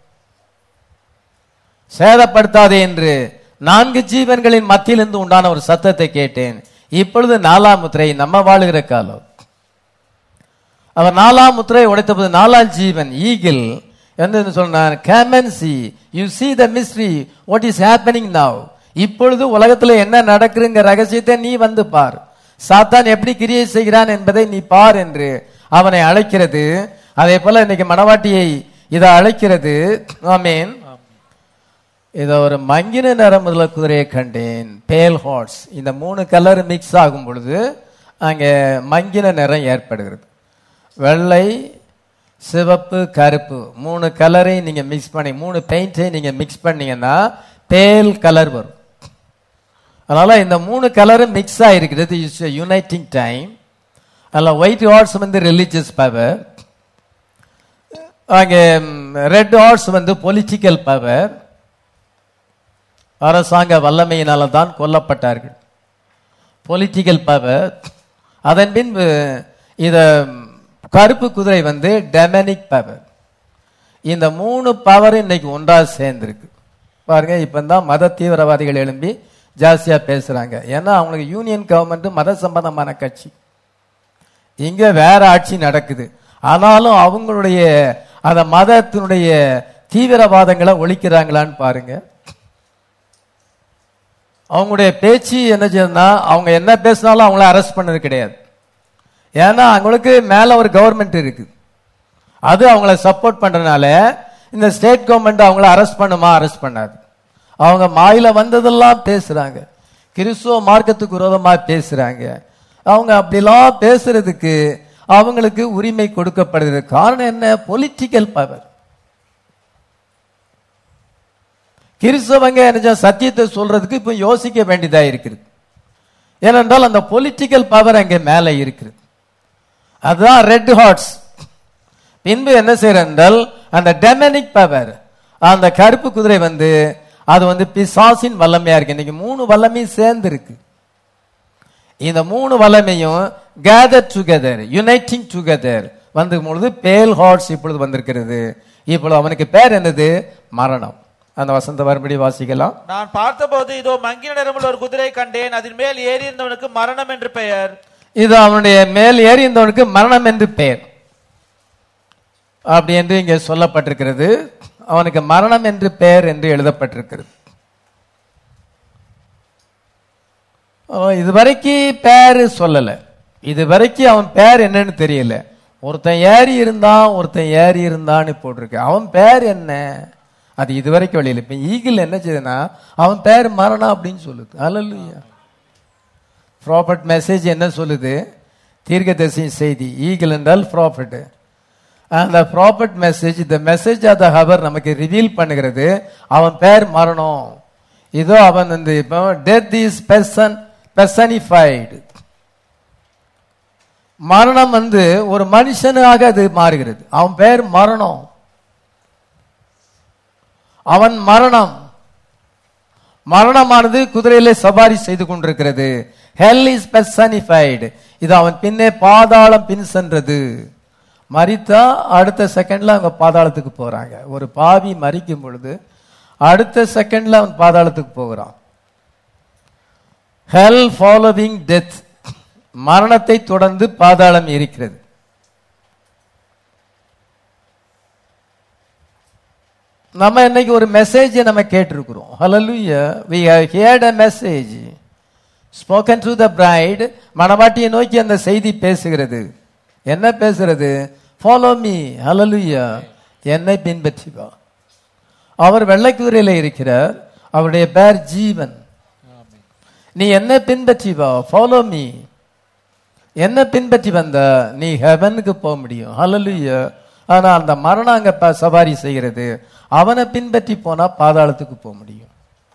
சேதப்படுத்தாதே என்று நான்கு ஜீவன்களின் மத்தியிலிருந்து உண்டான ஒரு சத்தத்தை கேட்டேன் இப்பொழுது நாலாம் முத்திரை நம்ம வாழுகிற காலம் அவர் நாலாம் முத்திரை உடைத்தபோது நாலாம் ஜீவன் ஈகிள் என்ன சொன்னார் come and see you see the mystery what is happening now இப்பொழுது உலகத்துல என்ன நடக்குதுங்க ரகசியத்தை நீ வந்து பார் சாத்தான் எப்படி கிரியை செய்கிறான் என்பதை நீ பார் என்று அவனை அழைக்கிறது அதே போல இன்னைக்கு மணவாட்டியை இதை அழைக்கிறது ஆமேன் இத ஒரு மங்கின நிறமுள்ள குதிரையை கண்டேன் பேல் ஹார்ஸ் இந்த மூணு கலர் மிக்ஸ் ஆகும் பொழுது அங்கே மங்கின நிறம் ஏற்படுகிறது வெள்ளை சிவப்பு கருப்பு மூணு கலரை நீங்க மிக்ஸ் பண்ணி மூணு பெயிண்டை நீங்க மிக்ஸ் பண்ணீங்கன்னா பேல் கலர் வரும் அதனால இந்த மூணு கலரும் மிக்ஸ் ஆயிருக்கிறது இஸ் யுனைட்டிங் டைம் அதில் ஒயிட் ஹார்ஸ் வந்து ரிலீஜியஸ் பவர் அங்கே ரெட் ஹார்ஸ் வந்து பொலிட்டிக்கல் பவர் அரசாங்க வல்லமையினால தான் கொல்லப்பட்டார்கள் பொலிட்டிக்கல் பவர் அதன் பின்பு இத கருப்பு குதிரை வந்து டெமனிக் பவர் இந்த மூணு பவர் இன்னைக்கு ஒன்றா சேர்ந்திருக்கு பாருங்க இப்ப தான் மத தீவிரவாதிகள் எழும்பி ஜாஸ்தியா பேசுறாங்க ஏன்னா அவங்களுக்கு யூனியன் கவர்மெண்ட் மத சம்பந்தமான கட்சி இங்க வேற ஆட்சி நடக்குது ஆனாலும் அவங்களுடைய அந்த மதத்தினுடைய தீவிரவாதங்களை ஒழிக்கிறாங்களான்னு பாருங்க அவங்களுடைய பேச்சு என்ன செய்யுதுன்னா அவங்க என்ன பேசினாலும் அவங்கள அரெஸ்ட் பண்ணது கிடையாது ஏன்னா அவங்களுக்கு மேல ஒரு கவர்மெண்ட் இருக்கு அது அவங்கள சப்போர்ட் பண்றதுனால இந்த ஸ்டேட் கவர்மெண்ட் அவங்கள அரெஸ்ட் பண்ணுமா அரெஸ்ட் பண்ணாது அவங்க மாயில வந்ததெல்லாம் பேசுறாங்க கிறிஸ்துவ மார்க்கத்துக்கு விரோதமா பேசுறாங்க அவங்க அப்படிலாம் பேசுறதுக்கு அவங்களுக்கு உரிமை கொடுக்கப்படுகிறது காரணம் என்ன பொலிட்டிக்கல் பவர் கிறிஸ்தவங்க என்ன சத்தியத்தை சொல்றதுக்கு இப்ப யோசிக்க வேண்டியதா இருக்குது ஏனென்றால் அந்த பொலிட்டிக்கல் பவர் அங்கே மேல இருக்குது அதுதான் ரெட் ஹார்ட்ஸ் பின்பு என்ன செய்யற என்றால் அந்த டெமனிக் பவர் அந்த கருப்பு குதிரை வந்து அது வந்து பிசாசின் வல்லமையா இருக்கு இன்னைக்கு மூணு வல்லமையும் சேர்ந்து இருக்கு இந்த மூணு வல்லமையும் கேதர் டுகெதர் யுனைட்டிங் டுகெதர் வந்து பொழுது பேல் ஹார்ட்ஸ் இப்பொழுது வந்திருக்கிறது இப்பொழுது அவனுக்கு பேர் என்னது மரணம் அந்த வசந்த மறுபடி வாசிக்கலாம் நான் பார்த்தபோது இதோ மங்கின நிறமுள்ள ஒரு குதிரை கண்டேன் அதன் மேல் ஏறி இருந்தவனுக்கு மரணம் என்று பெயர் இது அவனுடைய மேல் ஏறி இருந்தவனுக்கு மரணம் என்று பெயர் அப்படி என்று இங்கே சொல்லப்பட்டிருக்கிறது அவனுக்கு மரணம் என்று பெயர் என்று எழுதப்பட்டிருக்கிறது அவன் இது வரைக்கும் பேரு சொல்லல இது வரைக்கும் அவன் பேர் என்னன்னு தெரியல ஒருத்தன் ஏறி இருந்தான் ஒருத்தன் ஏறி இருந்தான்னு போட்டிருக்கு அவன் பேர் என்ன அது இது வரைக்கும் வெளியில இப்ப ஈகிள் என்ன செய்யுதுன்னா அவன் பேர் மரணம் அப்படின்னு சொல்லுது அல்லல்லையா ப்ராப்பர்ட் மெசேஜ் என்ன சொல்லுது தீர்க்கதரிசி செய்தி ஈகிள் என்றால் ப்ராப்பர்ட் அந்த ப்ராப்பர்ட் மெசேஜ் இந்த மெசேஜ் ஆஃப் த ஹவர் நமக்கு ரிவீல் பண்ணுகிறது அவன் பேர் மரணம் இதோ அவன் வந்து இப்போ டெத் இஸ் பெர்சன் பெர்சனிஃபைடு மரணம் வந்து ஒரு மனுஷனாக அது மாறுகிறது அவன் பேர் மரணம் அவன் மரணம் மரணமானது குதிரையிலே சவாரி செய்து கொண்டிருக்கிறது ஹெல் இஸ் பெர்சனிஃபைடு இது அவன் பின்னே பாதாளம் பின் சென்றது மரித்தா அடுத்த செகண்ட்ல அவங்க பாதாளத்துக்கு போறாங்க ஒரு பாவி மரிக்கும் பொழுது அடுத்த செகண்ட்ல அவன் பாதாளத்துக்கு போகிறான் ஹெல் ஃபாலோவிங் டெத் மரணத்தை தொடர்ந்து பாதாளம் இருக்கிறது நம்ம இன்னைக்கு ஒரு மெசேஜ் நம்ம கேட்டிருக்கிறோம் ஹalleluya we have heard a message spoken to the bride மணவாட்டியை நோக்கி அந்த செய்தி பேசுகிறது என்ன பேசுறது follow me hallelujah என்னை பின்பற்றி வா அவர் வெள்ளைக்குதிரையில இருக்கிறார் அவருடைய பேர் ஜீவன் நீ என்ன பின்பற்றி வா ஃபாலோ மீ என்ன பின்பற்றி வந்த நீ ஹெவனுக்கு போக முடியும் ஹalleluya ஆனா அந்த மரணம் அங்க ப- சவாரி செய்கிறது அவனை பின்பற்றி போனா பாதாளத்துக்கு போக முடியும்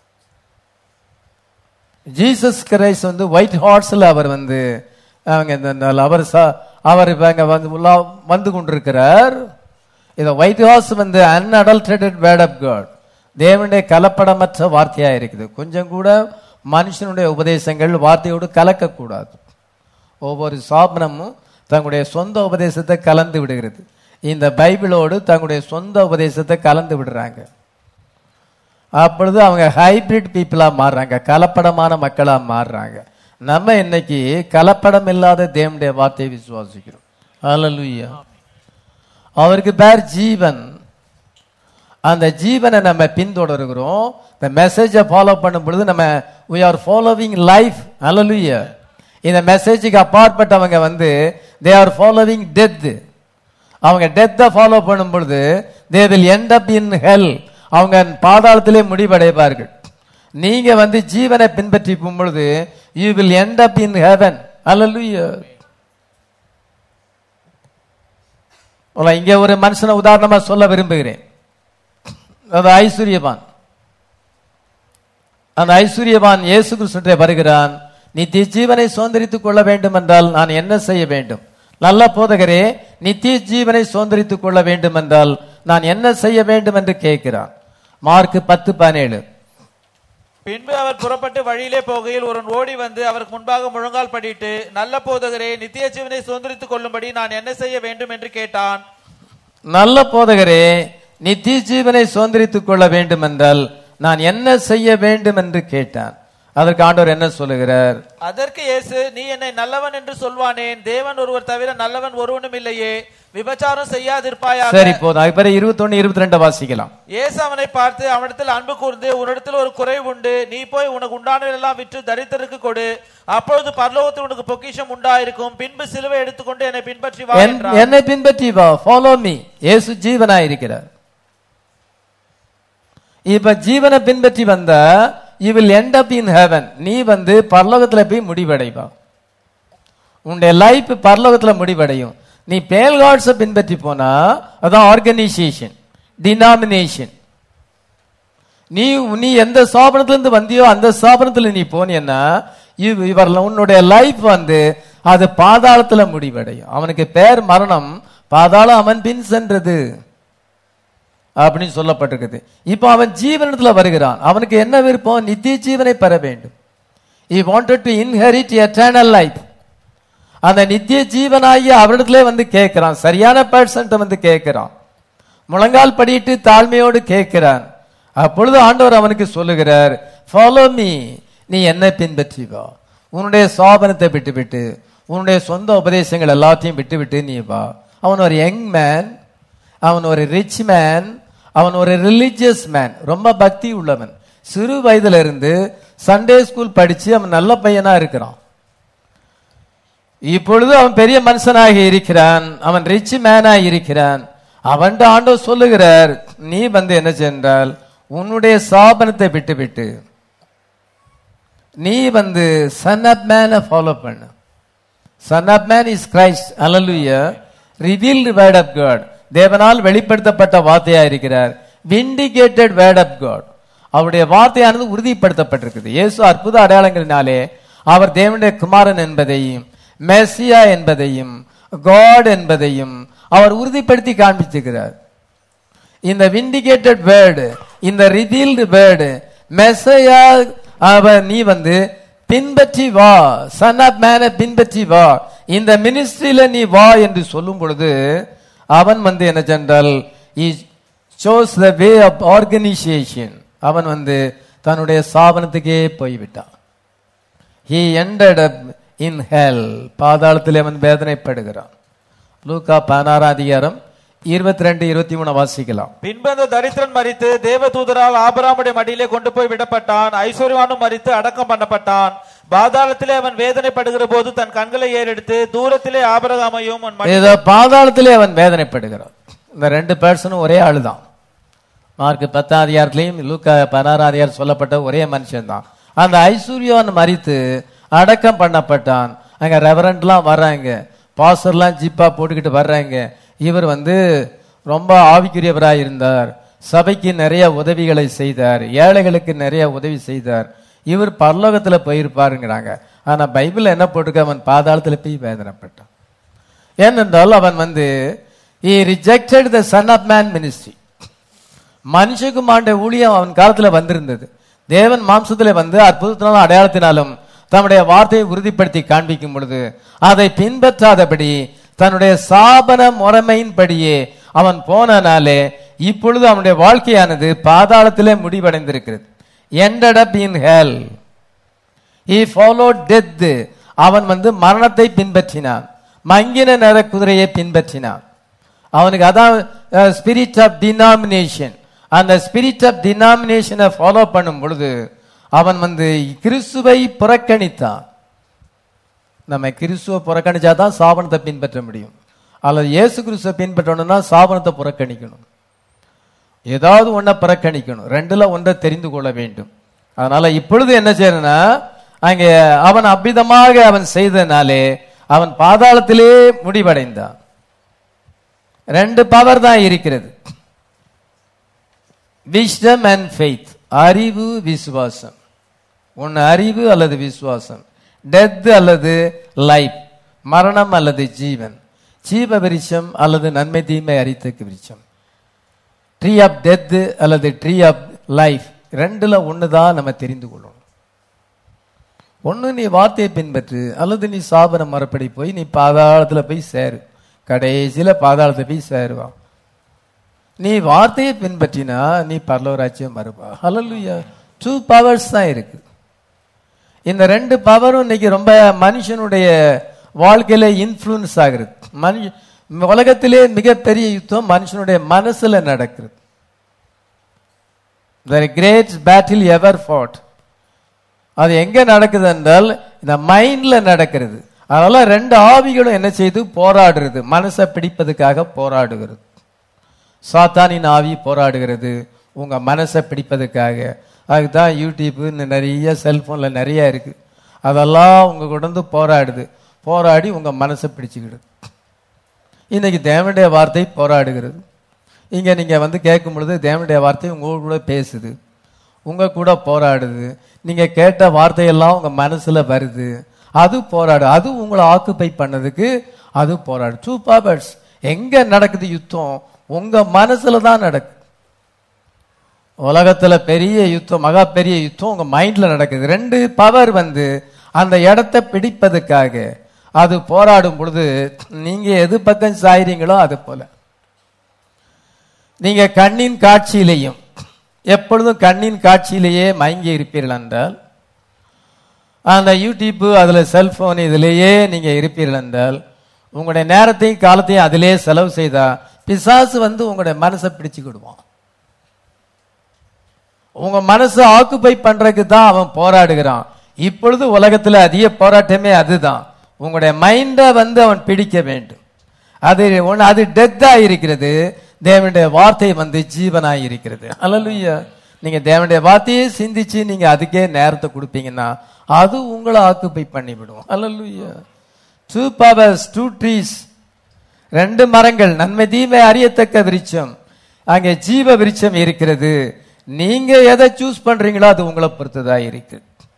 ஜீசஸ் கிரைஸ்ட் வந்து ஒயிட் ஹார்ஸ்ல அவர் வந்து அவங்க இந்த இந்த அவர் ச- அவர் இப்ப அங்க வந்து உலா- வந்து கொண்டிருக்கிறார் இந்த ஒயிட் ஹார்ஸ் வந்து அன்அடல்ட்ரேட்டட் வேர்ட் ஆஃப் காட் தேவனுடைய கலப்படமற்ற வார்த்தையா இருக்குது கொஞ்சம் கூட மனுஷனுடைய உபதேசங்கள் வார்த்தையோடு கலக்கக்கூடாது ஒவ்வொரு சாபனமும் தங்களுடைய சொந்த உபதேசத்தை கலந்து விடுகிறது இந்த பைபிளோடு தங்களுடைய சொந்த உபதேசத்தை கலந்து விடுறாங்க அப்பொழுது அவங்க ஹைபிரிட் பீப்புளா மாறுறாங்க கலப்படமான மக்களா மாறுறாங்க நம்ம இன்னைக்கு கலப்படம் இல்லாத தேவனுடைய வார்த்தையை விசுவாசிக்கிறோம் ஹalleluya அவருக்கு பேர் ஜீவன் அந்த ஜீவனை நம்ம பின்தொடர்கிறோம் இந்த மெசேஜை ஃபாலோ பண்ணும் பொழுது நம்ம we are following life hallelujah இந்த மெசேஜுக்கு அப்பாற்பட்டவங்க வந்து தே ஆர் ஃபாலோவிங் டெத் அவங்க டெத்தை ஃபாலோ பண்ணும் பொழுது தே வில் எண்ட் அப் இன் ஹெல் அவங்க பாதாளத்திலே முடிவடைவார்கள் நீங்க வந்து ஜீவனை பின்பற்றி போகும் பொழுது you will end up in heaven hallelujah உங்களை இங்க ஒரு மனுஷனை உதாரணமா சொல்ல விரும்புகிறேன் அது ஐஸ்வர்யவான் அந்த ஐஸ்வர்யவான் இயேசு கிறிஸ்துட்டே வருகிறான் நித்திய ஜீவனை சுதந்திரித்துக் கொள்ள வேண்டும் என்றால் நான் என்ன செய்ய வேண்டும் நல்ல போதகரே நித்திய ஜீவனை சுதந்திரித்துக் கொள்ள வேண்டும் என்றால் நான் என்ன செய்ய வேண்டும் என்று கேட்கிறான் மார்க் பத்து பதினேழு பின்பு அவர் புறப்பட்டு வழியிலே போகையில் ஒருவன் ஓடி வந்து அவருக்கு முன்பாக முழங்கால் படிட்டு நல்ல போதகரே நித்திய ஜீவனை சுதந்திரித்துக் கொள்ளும்படி நான் என்ன செய்ய வேண்டும் என்று கேட்டான் நல்ல போதகரே நித்திய ஜீவனை சுதந்திரித்துக் கொள்ள வேண்டும் என்றால் நான் என்ன செய்ய வேண்டும் என்று கேட்டான் அதற்கு ஆண்டவர் என்ன சொல்லுகிறார் அதற்கு இயேசு நீ என்னை நல்லவன் என்று சொல்வானேன் தேவன் ஒருவர் தவிர நல்லவன் ஒருவனும் இல்லையே விபச்சாரம் செய்யாதிருப்பாயாக சரி போதும் அதுக்கு பிறகு இருபத்தொன்னு இருபத்தி ரெண்டு வாசிக்கலாம் இயேசு அவனை பார்த்து அவனிடத்தில் அன்பு கூர்ந்து உன்னிடத்தில் ஒரு குறைவு உண்டு நீ போய் உனக்கு உண்டானதெல்லாம் விற்று தரித்திற்கு கொடு அப்பொழுது பரலோகத்தில் உனக்கு பொக்கிஷம் உண்டாயிருக்கும் பின்பு சிலுவை எடுத்துக்கொண்டு என்னை பின்பற்றி வா என்- என்றார் என்னை பின்பற்றி வா ஃபாலோ மீ இயேசு ஜீவனாய் இருக்கிறார் இப்ப ஜீவனை பின்பற்றி வந்த you will end up in heaven நீ வந்து பரலோகத்துல போய் முடிவடைவா உன்னுடைய லைஃப் பரலோகத்துல முடிவடையும் நீ பேல் காட்ஸை பின்பற்றி போனா அதான் ஆர்கனைசேஷன் டினாமினேஷன் நீ நீ எந்த ஸ்தாபனத்துல இருந்து வந்தியோ அந்த ஸ்தாபனத்துல நீ போனீன்னா இவ்- இவர் உன்னுடைய லைஃப் வந்து அது பாதாளத்துல முடிவடையும் அவனுக்கு பேர் மரணம் பாதாளம் அவன் பின் சென்றது அப்படின்னு சொல்லப்பட்டிருக்குது இப்போ அவன் ஜீவனத்துல வருகிறான் அவனுக்கு என்ன விருப்பம் நித்திய ஜீவனை பெற வேண்டும் he wanted to inherit eternal life அந்த நித்திய ஜீவனாகிய அவரிடத்திலே வந்து கேட்கிறான் சரியான பர்சன்ட்ட வந்து கேட்கிறான் முழங்கால் படியிட்டு தாழ்மையோடு கேட்கிறான் அப்பொழுது ஆண்டவர் அவனுக்கு சொல்லுகிறார் ஃபாலோ மீ நீ என்னை பின்பற்றி வா உன்னுடைய சோபனத்தை விட்டுவிட்டு உன்னுடைய சொந்த உபதேசங்கள் எல்லாத்தையும் விட்டுவிட்டு நீ வா அவன் ஒரு யங் மேன் அவன் ஒரு ரிச் மேன் அவன் ஒரு ரிலிஜியஸ் மேன் ரொம்ப பக்தி உள்ளவன் சிறு வயதுல இருந்து சண்டே ஸ்கூல் படிச்சு அவன் நல்ல பையனா இருக்கிறான் இப்பொழுது அவன் பெரிய மனுஷனாக இருக்கிறான் அவன் ரிச் மேனா இருக்கிறான் அவன் ஆண்டவர் சொல்லுகிறார் நீ வந்து என்ன சென்றால் உன்னுடைய சாபனத்தை விட்டு விட்டு நீ வந்து சன் ஆப் மேனை ஃபாலோ பண்ணு son of man is Christ hallelujah revealed word of God தேவனால் வெளிப்படுத்தப்பட்ட வார்த்தையா இருக்கிறார் விண்டிகேட்டட் வேர்ட் ஆஃப் காட் அவருடைய வார்த்தையானது உறுதிப்படுத்தப்பட்டிருக்குது இயேசு அற்புத அடையாளங்களினாலே அவர் தேவனுடைய குமாரன் என்பதையும் மெஸ்ஸியா என்பதையும் காட் என்பதையும் அவர் உறுதிப்படுத்தி காண்பிச்சிருக்கிறார் இந்த விண்டிகேட்டட் வேர்டு இந்த ரிவீல்டு வேர்டு மெசையா அவ நீ வந்து பின்பற்றி வா சன் ஆஃப் மேனை பின்பற்றி வா இந்த மினிஸ்ட்ரியில நீ வா என்று சொல்லும் பொழுது அவன் வந்து என்ன சென்றால் shows the way of organisation அவன் வந்து தன்னுடைய சாபனத்துக்கே போய்விட்டான் ஹி எண்டட் இன் ஹெல் பாதாளத்தில் அவன் வேதனைப்படுகிறான் லூக்கா பதினாறாம் அதிகாரம் இருபத்தி ரெண்டு இருபத்தி மூணு வாசிக்கலாம் பின்பு அந்த தரித்திரன் மரித்து தேவதூதரால் ஆபராமுடைய மடியிலே கொண்டு போய் விடப்பட்டான் ஐஸ்வர்யவானும் மரித்து அடக்கம் பண்ணப்பட்டான் பாதாளத்திலே அவன் வேதனைப்படுகிற போது தன் கண்களை ஏறெடுத்து தூரத்திலே ஆபரகாமையும் அவன் மடி- ஏதோ பாதாளத்திலே அவன் வேதனைப்படுகிறான் இந்த ரெண்டு பேர்சனும் ஒரே ஆளுதான் மார்க் பத்தாம் அதிகாரத்திலையும் லூக்கா பதினாறாம் அதிகாரம் சொல்லப்பட்ட ஒரே மனுஷன் தான் அந்த ஐஸ்வர்யவான் மறித்து அடக்கம் பண்ணப்பட்டான் அங்க ரெவரண்ட்லாம் வர்றாங்க பாஸ்டர்லாம் ஜிப்பா போட்டுக்கிட்டு வர்றாங்க இவர் வந்து ரொம்ப ஆவிக்குரியவராய் இருந்தார் சபைக்கு நிறைய உதவிகளை செய்தார் ஏழைகளுக்கு நிறைய உதவி செய்தார் இவர் பரலோகத்துல போயிருப்பாருங்கிறாங்க ஆனா பைபிள் என்ன போட்டிருக்கு அவன் பாதாளத்துல போய் வேதனைப்பட்டான் ஏனென்றால் அவன் வந்து he rejected the son of man ministry மனுஷகுமாண்ட ஊழியம் அவன் காலத்துல வந்திருந்தது தேவன் மாம்சத்துல வந்து அற்புதத்தினாலும் அடையாளத்தினாலும் தன்னுடைய வார்த்தையை உறுதிப்படுத்தி காண்பிக்கும் பொழுது அதை பின்பற்றாதபடி தன்னுடைய சாபன முறைமையின்படியே அவன் போனனாலே இப்பொழுது அவனுடைய வாழ்க்கையானது பாதாளத்திலே முடிவடைந்திருக்கிறது ended up in hell he followed death அவன் வந்து மரணத்தை பின்பற்றினான் மங்கின நர குதிரையை பின்பற்றினான் அவனுக்கு அதான் ஸ்பிரிட் ஆஃப் டினாமினேஷன் அந்த ஸ்பிரிட் ஆஃப் டினாமினேஷனை ஃபாலோ பண்ணும் பொழுது அவன் வந்து கிறிஸ்துவை புறக்கணித்தான் நம்ம கிறிஸ்துவை புறக்கணிச்சா தான் சாபனத்தை பின்பற்ற முடியும் அல்லது இயேசு கிறிஸ்துவை பின்பற்றணும்னா சாபனத்தை புறக்கணிக்கணும் ஏதாவது ஒன்றை புறக்கணிக்கணும் ரெண்டுல ஒன்றை தெரிந்து கொள்ள வேண்டும் அதனால இப்பொழுது என்ன செய்யணும்னா அங்கே அவன் அவ்விதமாக அவன் செய்தனாலே அவன் பாதாளத்திலே முடிவடைந்தான் ரெண்டு பவர் தான் இருக்கிறது விஸ்டம் அண்ட் ஃபெய்த் அறிவு விசுவாசம் ஒன்னு அறிவு அல்லது விசுவாசம் டெத் அல்லது லைஃப் மரணம் அல்லது ஜீவன் ஜீவ விருட்சம் அல்லது நன்மை தீமை அறித்தக்கு விருட்சம் ட்ரீ ஆஃப் டெத் அல்லது ட்ரீ ஆஃப் லைஃப் ரெண்டுல ஒன்று தான் நம்ம தெரிந்து கொள்ளணும் ஒன்று நீ வார்த்தையை பின்பற்று அல்லது நீ சாபன மரப்படி போய் நீ பாதாளத்தில் போய் சேரு கடைசியில் பாதாளத்தை போய் சேருவான் நீ வார்த்தையை பின்பற்றினா நீ பரலோராட்சியம் வருவா ஹalleluya டூ பவர்ஸ் தான் இருக்கு இந்த ரெண்டு பவரும் இன்னைக்கு ரொம்ப மனுஷனுடைய வாழ்க்கையில இன்ஃப்ளூயன்ஸ் ஆகுறது மனுஷ உலகத்திலே மிகப்பெரிய யுத்தம் மனுஷனுடைய மனசுல நடக்கிறது த கிரேட் பேட்டில் எவர் ஃபாட் அது எங்க நடக்குது என்றால் இந்த மைண்ட்ல நடக்கிறது அதனால ரெண்டு ஆவிகளும் என்ன செய்து போராடுறது மனசை பிடிப்பதுக்காக போராடுகிறது சாத்தானின் ஆவி போராடுகிறது உங்க மனசை பிடிப்பதுக்காக அதுதான் யூடியூப் நிறைய செல்போன்ல நிறைய இருக்கு அதெல்லாம் உங்க கூட வந்து போராடுது போராடி உங்க மனசை பிடிச்சுக்கிடுது இன்னைக்கு தேவனுடைய வார்த்தை போராடுகிறது இங்க நீங்க வந்து கேட்கும் பொழுது தேவனுடைய வார்த்தை உங்க கூட பேசுது உங்க கூட போராடுது நீங்க கேட்ட வார்த்தையெல்லாம் உங்க மனசுல வருது அது போராடு அது உங்களை ஆக்குப்பை பண்ணதுக்கு அது போராடு டூ பவர்ஸ் எங்க நடக்குது யுத்தம் உங்க மனசுல தான் நடக்குது உலகத்துல பெரிய யுத்தம் மகா பெரிய யுத்தம் உங்க மைண்ட்ல நடக்குது ரெண்டு பவர் வந்து அந்த இடத்தை பிடிப்பதுக்காக அது போராடும் பொழுது நீங்க எது பக்கம் சாயிறீங்களோ அது போல நீங்க கண்ணின் காட்சியிலையும் எப்பொழுதும் கண்ணின் காட்சியிலேயே மயங்கி இருப்பீர்கள் என்றால் அந்த யூடியூப் அதுல செல்போன் இதிலேயே நீங்க இருப்பீர்கள் என்றால் உங்களுடைய நேரத்தையும் காலத்தையும் அதிலே செலவு செய்தா பிசாசு வந்து உங்களுடைய மனசை பிடிச்சுக்கிடுவான் உங்க மனசை ஆக்குப்பை பண்றதுக்கு தான் அவன் போராடுகிறான் இப்பொழுது உலகத்துல அதிக போராட்டமே அதுதான் உங்களுடைய மைண்டை வந்து அவன் பிடிக்க வேண்டும் அது ஒண்ணு அது டெத்தா இருக்கிறது தேவனுடைய வார்த்தை வந்து ஜீவனாய் இருக்கிறது அல்லலுயா நீங்க தேவனுடைய வார்த்தையை சிந்திச்சு நீங்க அதுக்கே நேரத்தை கொடுப்பீங்கன்னா அது உங்களை ஆக்குப்பை பண்ணிவிடும் அல்லலுயா டூ பவர்ஸ் டூ ட்ரீஸ் ரெண்டு மரங்கள் நன்மை தீமை அறியத்தக்க விருட்சம் அங்கே ஜீவ விருட்சம் இருக்கிறது நீங்க எதை சூஸ் பண்றீங்களோ அது உங்களை பொறுத்ததா இருக்கு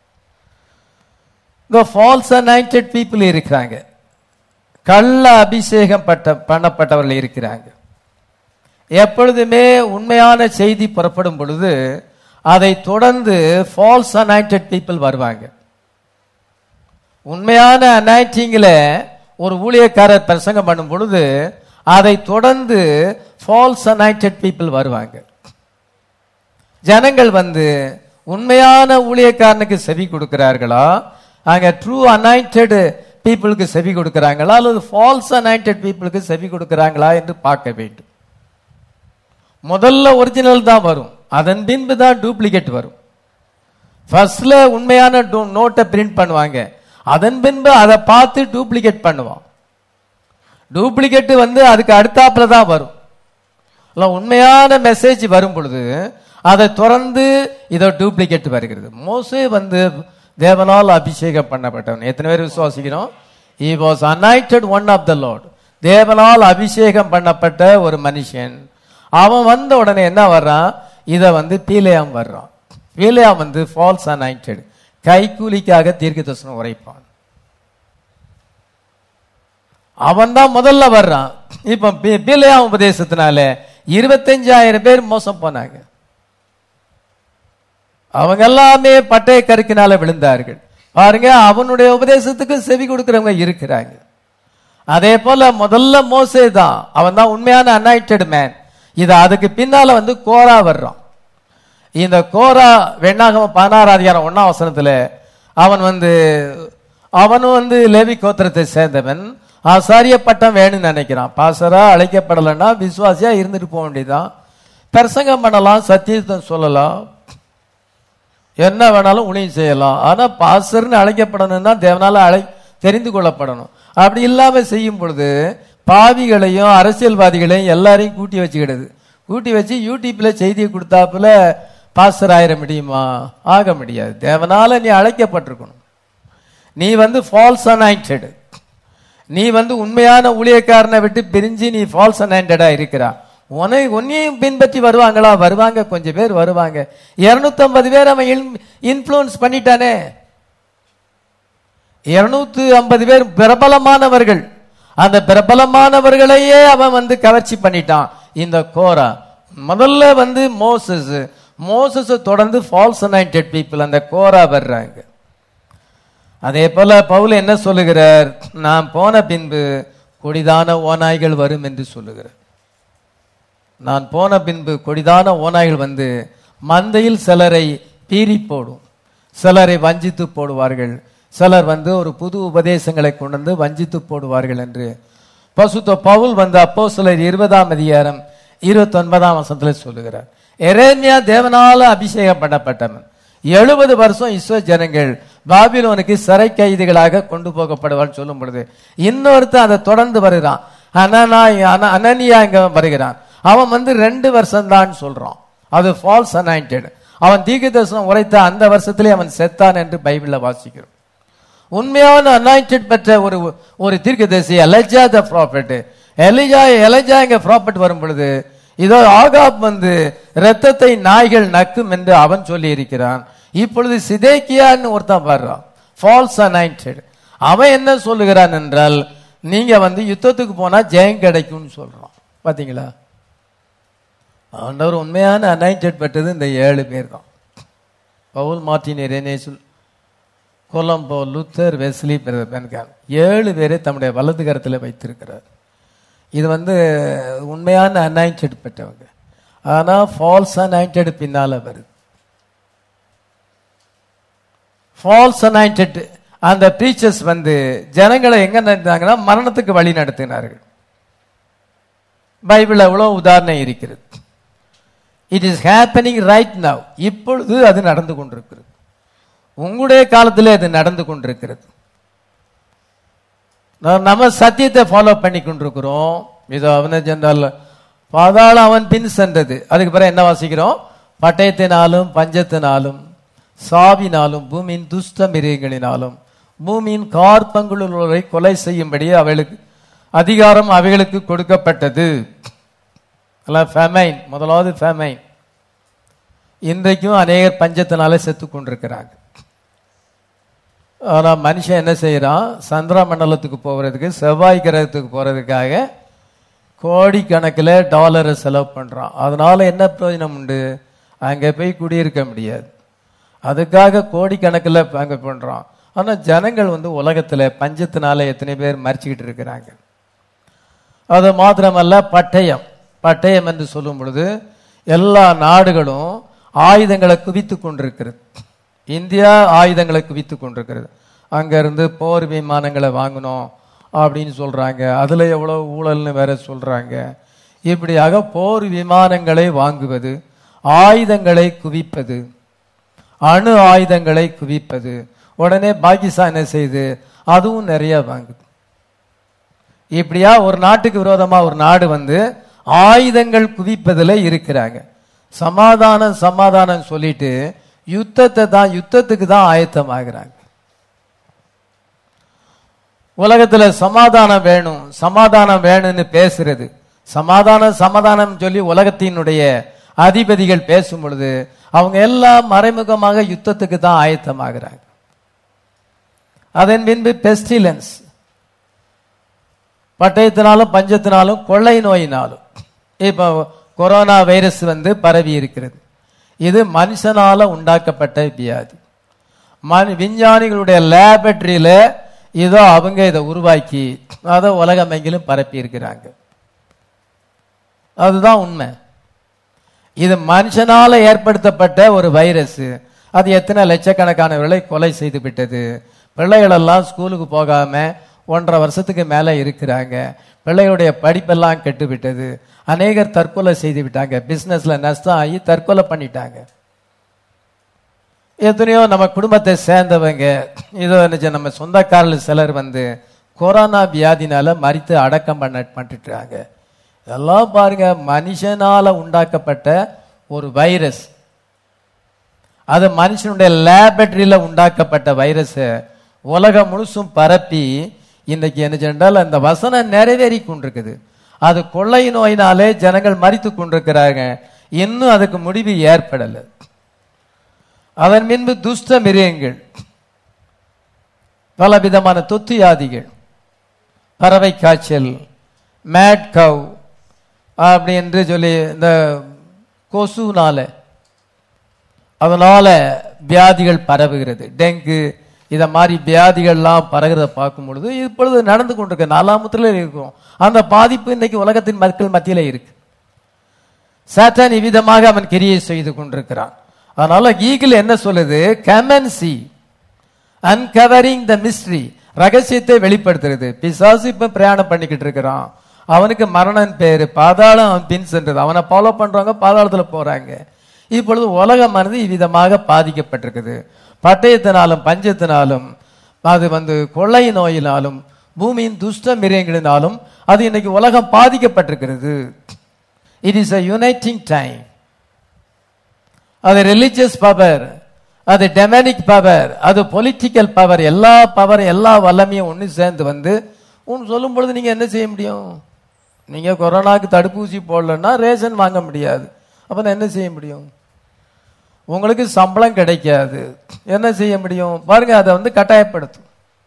இந்த ஃபால்ஸ் அனாயிண்டட் பீப்புள் இருக்கிறாங்க கள்ள அபிஷேகம் பட்ட பண்ணப்பட்டவர்கள் இருக்கிறாங்க எப்பொழுதுமே உண்மையான செய்தி புறப்படும் பொழுது அதை தொடர்ந்து ஃபால்ஸ் அனாயிண்டட் பீப்புள் வருவாங்க உண்மையான அனாயிட்டிங்ல ஒரு ஊழியக்காரர் பிரசங்கம் பண்ணும் பொழுது அதை தொடர்ந்து ஃபால்ஸ் அனாயிண்டட் பீப்புள் வருவாங்க ஜனங்கள் வந்து உண்மையான ஊழியக்காரனுக்கு செவி கொடுக்கிறார்களா அங்க ட்ரூ அனாயிண்டட் பீப்புளுக்கு செவி கொடுக்கிறாங்களா அல்லது ஃபால்ஸ் அனாயிண்டட் பீப்புளுக்கு செவி கொடுக்கிறாங்களா என்று பார்க்க வேண்டும் முதல்ல ஒரிஜினல் தான் வரும் அதன் பின்பு தான் டூப்ளிகேட் வரும் ஃபர்ஸ்ட்ல உண்மையான நோட்டை பிரிண்ட் பண்ணுவாங்க அதன் பின்பு அதை பார்த்து டூப்ளிகேட் பண்ணுவான் டூப்ளிகேட் வந்து அதுக்கு அடுத்தாப்புல தான் வரும் இல்ல உண்மையான மெசேஜ் வரும் பொழுது அதை தொடர்ந்து இதோ டூப்ளிகேட் வருகிறது மோசே வந்து தேவனால் அபிஷேகம் பண்ணப்பட்டவன் எத்தனை பேர் விசுவாசிக்கிறோம் he was anointed one of the Lord தேவனால் அபிஷேகம் பண்ணப்பட்ட ஒரு மனுஷன் அவன் வந்த உடனே என்ன வர்றான் இத வந்து பீலையாம் வர்றான் பீலையாம் வந்து ஃபால்ஸ் அனாயிண்டட் கைக்கூலிக்காக தீர்க்க தரிசனம் உரைப்பான் அவன் தான் முதல்ல வர்றான் இப்ப பி- பீலையாம் உபதேசத்தினால இருபத்தஞ்சாயிரம் பேர் மோசம் போனாங்க அவங்க எல்லாமே பட்டய கருக்கினால விழுந்தார்கள் பாருங்க அவனுடைய உபதேசத்துக்கு செவி கொடுக்கிறவங்க இருக்கிறாங்க அதே போல முதல்ல மோசே தான் அவன் தான் உண்மையான அனாயிட்டட் மேன் இது அதுக்கு பின்னால வந்து கோரா வர்றான் இந்த கோரா வெண்ணாகம பதினாறு அதிகாரம் ஒன்னாம் வசனத்துல அவன் வந்து அவனும் வந்து லேவி கோத்திரத்தை சேர்ந்தவன் ஆசாரிய பட்டம் வேணும்னு நினைக்கிறான் பாசரா அழைக்கப்படலைன்னா விசுவாசியா இருந்துட்டு போக வேண்டியதுதான் பிரசங்கம் பண்ணலாம் சத்தியத்தை சொல்லலாம் என்ன வேணாலும் உணவு செய்யலாம் ஆனா பாசர்னு அழைக்கப்படணும்னா தேவனால அழை தெரிந்து கொள்ளப்படணும் அப்படி இல்லாம செய்யும் பொழுது பாவிகளையும் அரசியல்வாதிகளையும் எல்லாரையும் கூட்டி வச்சுக்கிடுது கூட்டி வச்சு யூடியூப்ல செய்தியை கொடுத்தாப்புல பாஸ்டர் ஆயிர முடியுமா ஆக முடியாது தேவனால நீ அழைக்கப்பட்டிருக்கணும் நீ வந்து ஃபால்ஸ் அனாயிண்டட் நீ வந்து உண்மையான ஊழியக்காரனை விட்டு பிரிஞ்சு நீ ஃபால்ஸ் அனாயிண்டடா இருக்கிறா உன்னை உன்னையும் பின்பற்றி வருவாங்களா வருவாங்க கொஞ்சம் பேர் வருவாங்க 250 பேர் அவன் இன்ஃப்ளூயன்ஸ் பண்ணிட்டானே 250 ஐம்பது பேர் பிரபலமானவர்கள் அந்த பிரபலமானவர்களையே அவன் வந்து கவர்ச்சி பண்ணிட்டான் இந்த கோரா முதல்ல வந்து மோசஸ் மோசஸ் தொடர்ந்து ஃபால்ஸ் அனாயிண்டட் பீப்புள் அந்த கோரா வர்றாங்க அதே போல பவுல் என்ன சொல்லுகிறார் நான் போன பின்பு கொடிதான ஓநாய்கள் வரும் என்று சொல்லுகிறார் நான் போன பின்பு கொடிதான ஓநாய்கள் வந்து மந்தையில் சிலரை பீறி போடும் சிலரை வஞ்சித்து போடுவார்கள் சிலர் வந்து ஒரு புது உபதேசங்களை கொண்டு வந்து வஞ்சித்து போடுவார்கள் என்று பசுத்த பவுல் வந்து அப்போ சிலர் இருபதாம் அதிகாரம் இருபத்தி ஒன்பதாம் வசனத்துல சொல்லுகிறார் எரேமியா தேவனால அபிஷேகம் பண்ணப்பட்டவன் எழுபது வருஷம் இஸ்ரோ ஜனங்கள் பாபிலோனுக்கு சிறை கைதிகளாக கொண்டு போகப்படுவார் சொல்லும் பொழுது இன்னொருத்தன் அதை தொடர்ந்து வருகிறான் அனனா அன- அனனியா இங்க வருகிறான் அவன் வந்து ரெண்டு வருஷம் தான் சொல்றான் அது ஃபால்ஸ் அனாயிண்டட் அவன் தீர்க்கதரிசனம் உரைத்த அந்த வருஷத்திலே அவன் செத்தான் என்று பைபிள்ல வாசிக்கிறோம் உண்மையான அனாயிண்டட் பெற்ற ஒரு ஒரு தீர்க்கதரிசி Elijah the prophet Elijah Elijah இங்க ப்ராஃபட் வரும் பொழுது இதோ ஆகாப் வந்து இரத்தத்தை நாய்கள் நக்கும் என்று அவன் சொல்லி இருக்கிறான் இப்பொழுது சிதேக்கியான்னு ஒருத்தன் வர்றான் ஃபால்ஸ் அனாயிண்டட் அவன் என்ன சொல்லுகிறான் என்றால் நீங்க வந்து யுத்தத்துக்கு போனா ஜெயம் கிடைக்கும்னு சொல்றான் பாத்தீங்களா ஆண்டவர் உண்மையான அனாயிண்டட் பெற்றது இந்த ஏழு பேர் தான் பவுல் மார்டின் ரெனேசுல் கொலம்போ லுத்தர் வெஸ்லி பென்கான் ஏழு பேரை தம்முடைய வலது கரத்தில் வைத்திருக்கிறார் இது வந்து உண்மையான அனாயிண்டட் பெற்றவங்க ஆனா ஃபால்ஸ் அனாயிண்டட் பின்னால வருது ஃபால்ஸ் அனாயிண்டட் அந்த டீச்சர்ஸ் வந்து ஜனங்களை எங்க நடத்தினாங்கன்னா மரணத்துக்கு வழி நடத்தினார்கள் பைபிள் அவ்வளோ உதாரணம் இருக்கிறது it is happening right now இப்பொழுது அது நடந்து கொண்டிருக்கிறது உங்களுடைய காலத்தில் அது நடந்து கொண்டிருக்கிறது நான் நம்ம சத்தியத்தை ஃபாலோ பண்ணி கொண்டிருக்கிறோம் இதோ அவனை சென்றால் பாதாளம் அவன் பின் சென்றது அதுக்கு பிறகு என்ன வாசிக்கிறோம் பட்டயத்தினாலும் பஞ்சத்தினாலும் சாவினாலும் பூமியின் துஷ்ட மிருகங்களினாலும் பூமியின் கார்பங்குள்ளவரை கொலை செய்யும்படி அவளுக்கு அதிகாரம் அவைகளுக்கு கொடுக்கப்பட்டது ஃபெமைன் முதலாவது ஃபெமைன் இன்றைக்கும் அநேகர் பஞ்சத்தினால செத்து கொண்டிருக்கிறாங்க ஆனா மனுஷன் என்ன செய்யறான் சந்திர மண்டலத்துக்கு போகிறதுக்கு செவ்வாய் கிரகத்துக்கு போறதுக்காக கோடிக்கணக்கில் டாலரை செலவு பண்றான் அதனால என்ன பிரயோஜனம் உண்டு அங்க போய் குடியிருக்க முடியாது அதுக்காக கோடிக்கணக்கில் அங்க பண்றான் ஆனா ஜனங்கள் வந்து உலகத்துல பஞ்சத்தினால எத்தனை பேர் மறிச்சுக்கிட்டு இருக்கிறாங்க அது மாத்திரமல்ல பட்டயம் பட்டயம் என்று சொல்லும் பொழுது எல்லா நாடுகளும் ஆயுதங்களை குவித்து கொண்டிருக்கிறது இந்தியா ஆயுதங்களை குவித்து கொண்டிருக்கிறது அங்கிருந்து போர் விமானங்களை வாங்கணும் அப்படின்னு சொல்றாங்க அதுல எவ்வளவு ஊழல்னு வேற சொல்றாங்க இப்படியாக போர் விமானங்களை வாங்குவது ஆயுதங்களை குவிப்பது அணு ஆயுதங்களை குவிப்பது உடனே பாகிஸ்தான் என்ன செய்யுது அதுவும் நிறைய வாங்குது இப்படியா ஒரு நாட்டுக்கு விரோதமா ஒரு நாடு வந்து ஆயுதங்கள் குவிப்பதில் இருக்கிறாங்க சமாதானம் சமாதானம் சொல்லிட்டு யுத்தத்தை தான் யுத்தத்துக்கு தான் ஆயத்தமாகிறாங்க உலகத்துல சமாதானம் வேணும் சமாதானம் வேணும்னு பேசுறது சமாதானம் சமாதானம் சொல்லி உலகத்தினுடைய அதிபதிகள் பேசும் பொழுது அவங்க எல்லாம் மறைமுகமாக யுத்தத்துக்கு தான் ஆயத்தமாகிறாங்க அதன் பின்பு பெஸ்டிலன்ஸ் பட்டயத்தினாலும் பஞ்சத்தினாலும் கொள்ளை நோயினாலும் இப்போ கொரோனா வைரஸ் வந்து பரவி இருக்கிறது இது மனுஷனால உண்டாக்கப்பட்ட வியாதி மனு விஞ்ஞானிகளுடைய லேபரட்டரியில இதோ அவங்க இதை உருவாக்கி அதை உலகமெங்கிலும் பரப்பி இருக்கிறாங்க அதுதான் உண்மை இது மனுஷனால ஏற்படுத்தப்பட்ட ஒரு வைரஸ் அது எத்தனை லட்சக்கணக்கானவர்களை கொலை செய்து விட்டது பிள்ளைகள் எல்லாம் ஸ்கூலுக்கு போகாம ஒன்றரை வருஷத்துக்கு மேல இருக்கிறாங்க பிள்ளைகளுடைய படிப்பெல்லாம் கெட்டு விட்டது அநேகர் தற்கொலை செய்து விட்டாங்க பிசினஸ்ல நஷ்டம் ஆகி தற்கொலை பண்ணிட்டாங்க எத்தனையோ நம்ம குடும்பத்தை சேர்ந்தவங்க இதோ என்ன நம்ம சொந்தக்காரர்கள் சிலர் வந்து கொரோனா வியாதினால மறித்து அடக்கம் பண்ண பண்ணிட்டுறாங்க இதெல்லாம் பாருங்க மனுஷனால உண்டாக்கப்பட்ட ஒரு வைரஸ் அது மனுஷனுடைய லேபரட்டரியில உண்டாக்கப்பட்ட வைரஸ் உலகம் முழுசும் பரப்பி இன்னைக்கு என்ன சென்றால் அந்த வசனம் நிறைவேறி கொண்டிருக்குது அது கொள்ளை நோயினாலே ஜனங்கள் மறித்து கொண்டிருக்கிறாங்க இன்னும் அதுக்கு முடிவு ஏற்படலை அதன் பின்பு துஷ்ட மிருகங்கள் பல விதமான தொத்து வியாதிகள் பறவை காய்ச்சல் மேட் கவ் அப்படி என்று சொல்லி இந்த கொசுனால அதனால வியாதிகள் பரவுகிறது டெங்கு இத மாதிரி வியாதிகள்லாம் பரகிறத பார்க்கும் பொழுது இப்பொழுது நடந்து கொண்டிருக்க நாலாமத்துல இருக்கும் அந்த பாதிப்பு இன்னைக்கு உலகத்தின் மக்கள் மத்தியில இருக்கு சாத்தான் இவ்விதமாக அவன் கிரியை செய்து கொண்டிருக்கிறான் அதனால ஈகிள் என்ன சொல்லுது கமன்சி அன்கவரிங் த மிஸ்ட்ரி ரகசியத்தை வெளிப்படுத்துறது பிசாசு இப்ப பிரயாணம் பண்ணிக்கிட்டு இருக்கிறான் அவனுக்கு மரணன் பேரு பாதாளம் அவன் பின் சென்றது அவனை ஃபாலோ பண்றவங்க பாதாளத்துல போறாங்க இப்பொழுது உலகமானது இவ்விதமாக பாதிக்கப்பட்டிருக்குது பட்டயத்தினாலும் பஞ்சத்தினாலும் அது வந்து கொள்ளை நோயினாலும் பூமியின் துஷ்ட மிருகங்களினாலும் அது இன்னைக்கு உலகம் பாதிக்கப்பட்டிருக்கிறது it is a uniting time அது ரிலிஜியஸ் பவர் அது டெமனிக் பவர் அது பொலிட்டிக்கல் பவர் எல்லா பவர் எல்லா வல்லமையும் ஒன்று சேர்ந்து வந்து ஒன்று சொல்லும் பொழுது நீங்க என்ன செய்ய முடியும் நீங்க கொரோனாக்கு தடுப்பூசி போடலன்னா ரேஷன் வாங்க முடியாது அப்ப நான் என்ன செய்ய முடியும் உங்களுக்கு சம்பளம் கிடைக்காது என்ன செய்ய முடியும் பாருங்க அதை வந்து கட்டாயப்படுத்தும்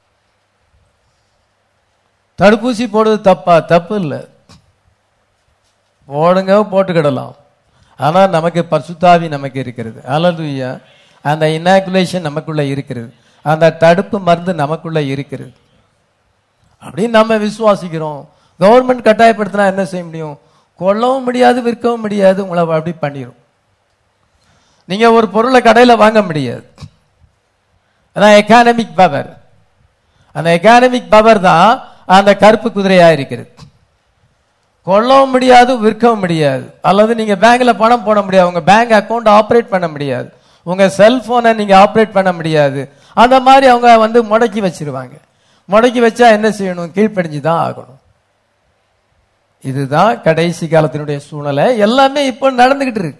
தடுப்பூசி போடுறது தப்பா தப்பு இல்லை போடுங்க போட்டுக்கிடலாம் ஆனா நமக்கு பரிசுத்தாவி நமக்கு இருக்கிறது அலலுயா அந்த இனாகுலேஷன் நமக்குள்ள இருக்கிறது அந்த தடுப்பு மருந்து நமக்குள்ள இருக்கிறது அப்படின்னு நம்ம விசுவாசிக்கிறோம் கவர்மெண்ட் கட்டாயப்படுத்தினா என்ன செய்ய முடியும் கொல்லவும் முடியாது விற்கவும் முடியாது உங்களை அப்படி பண்ணிடும் நீங்க ஒரு பொருளை கடையில வாங்க முடியாது அதான் எக்கானமிக் பவர் அந்த எக்கானமிக் பவர் தான் அந்த கருப்பு குதிரையா இருக்கிறது கொல்லவும் முடியாது விற்கவும் முடியாது அல்லது நீங்க பேங்க்ல பணம் போட முடியாது உங்க பேங்க் அக்கவுண்ட் ஆபரேட் பண்ண முடியாது உங்க செல்போனை நீங்க ஆபரேட் பண்ண முடியாது அந்த மாதிரி அவங்க வந்து முடக்கி வச்சிருவாங்க முடக்கி வச்சா என்ன செய்யணும் கீழ்ப்படிஞ்சு தான் ஆகணும் இதுதான் கடைசி காலத்தினுடைய சூழ்நிலை எல்லாமே இப்போ நடந்துகிட்டு இருக்கு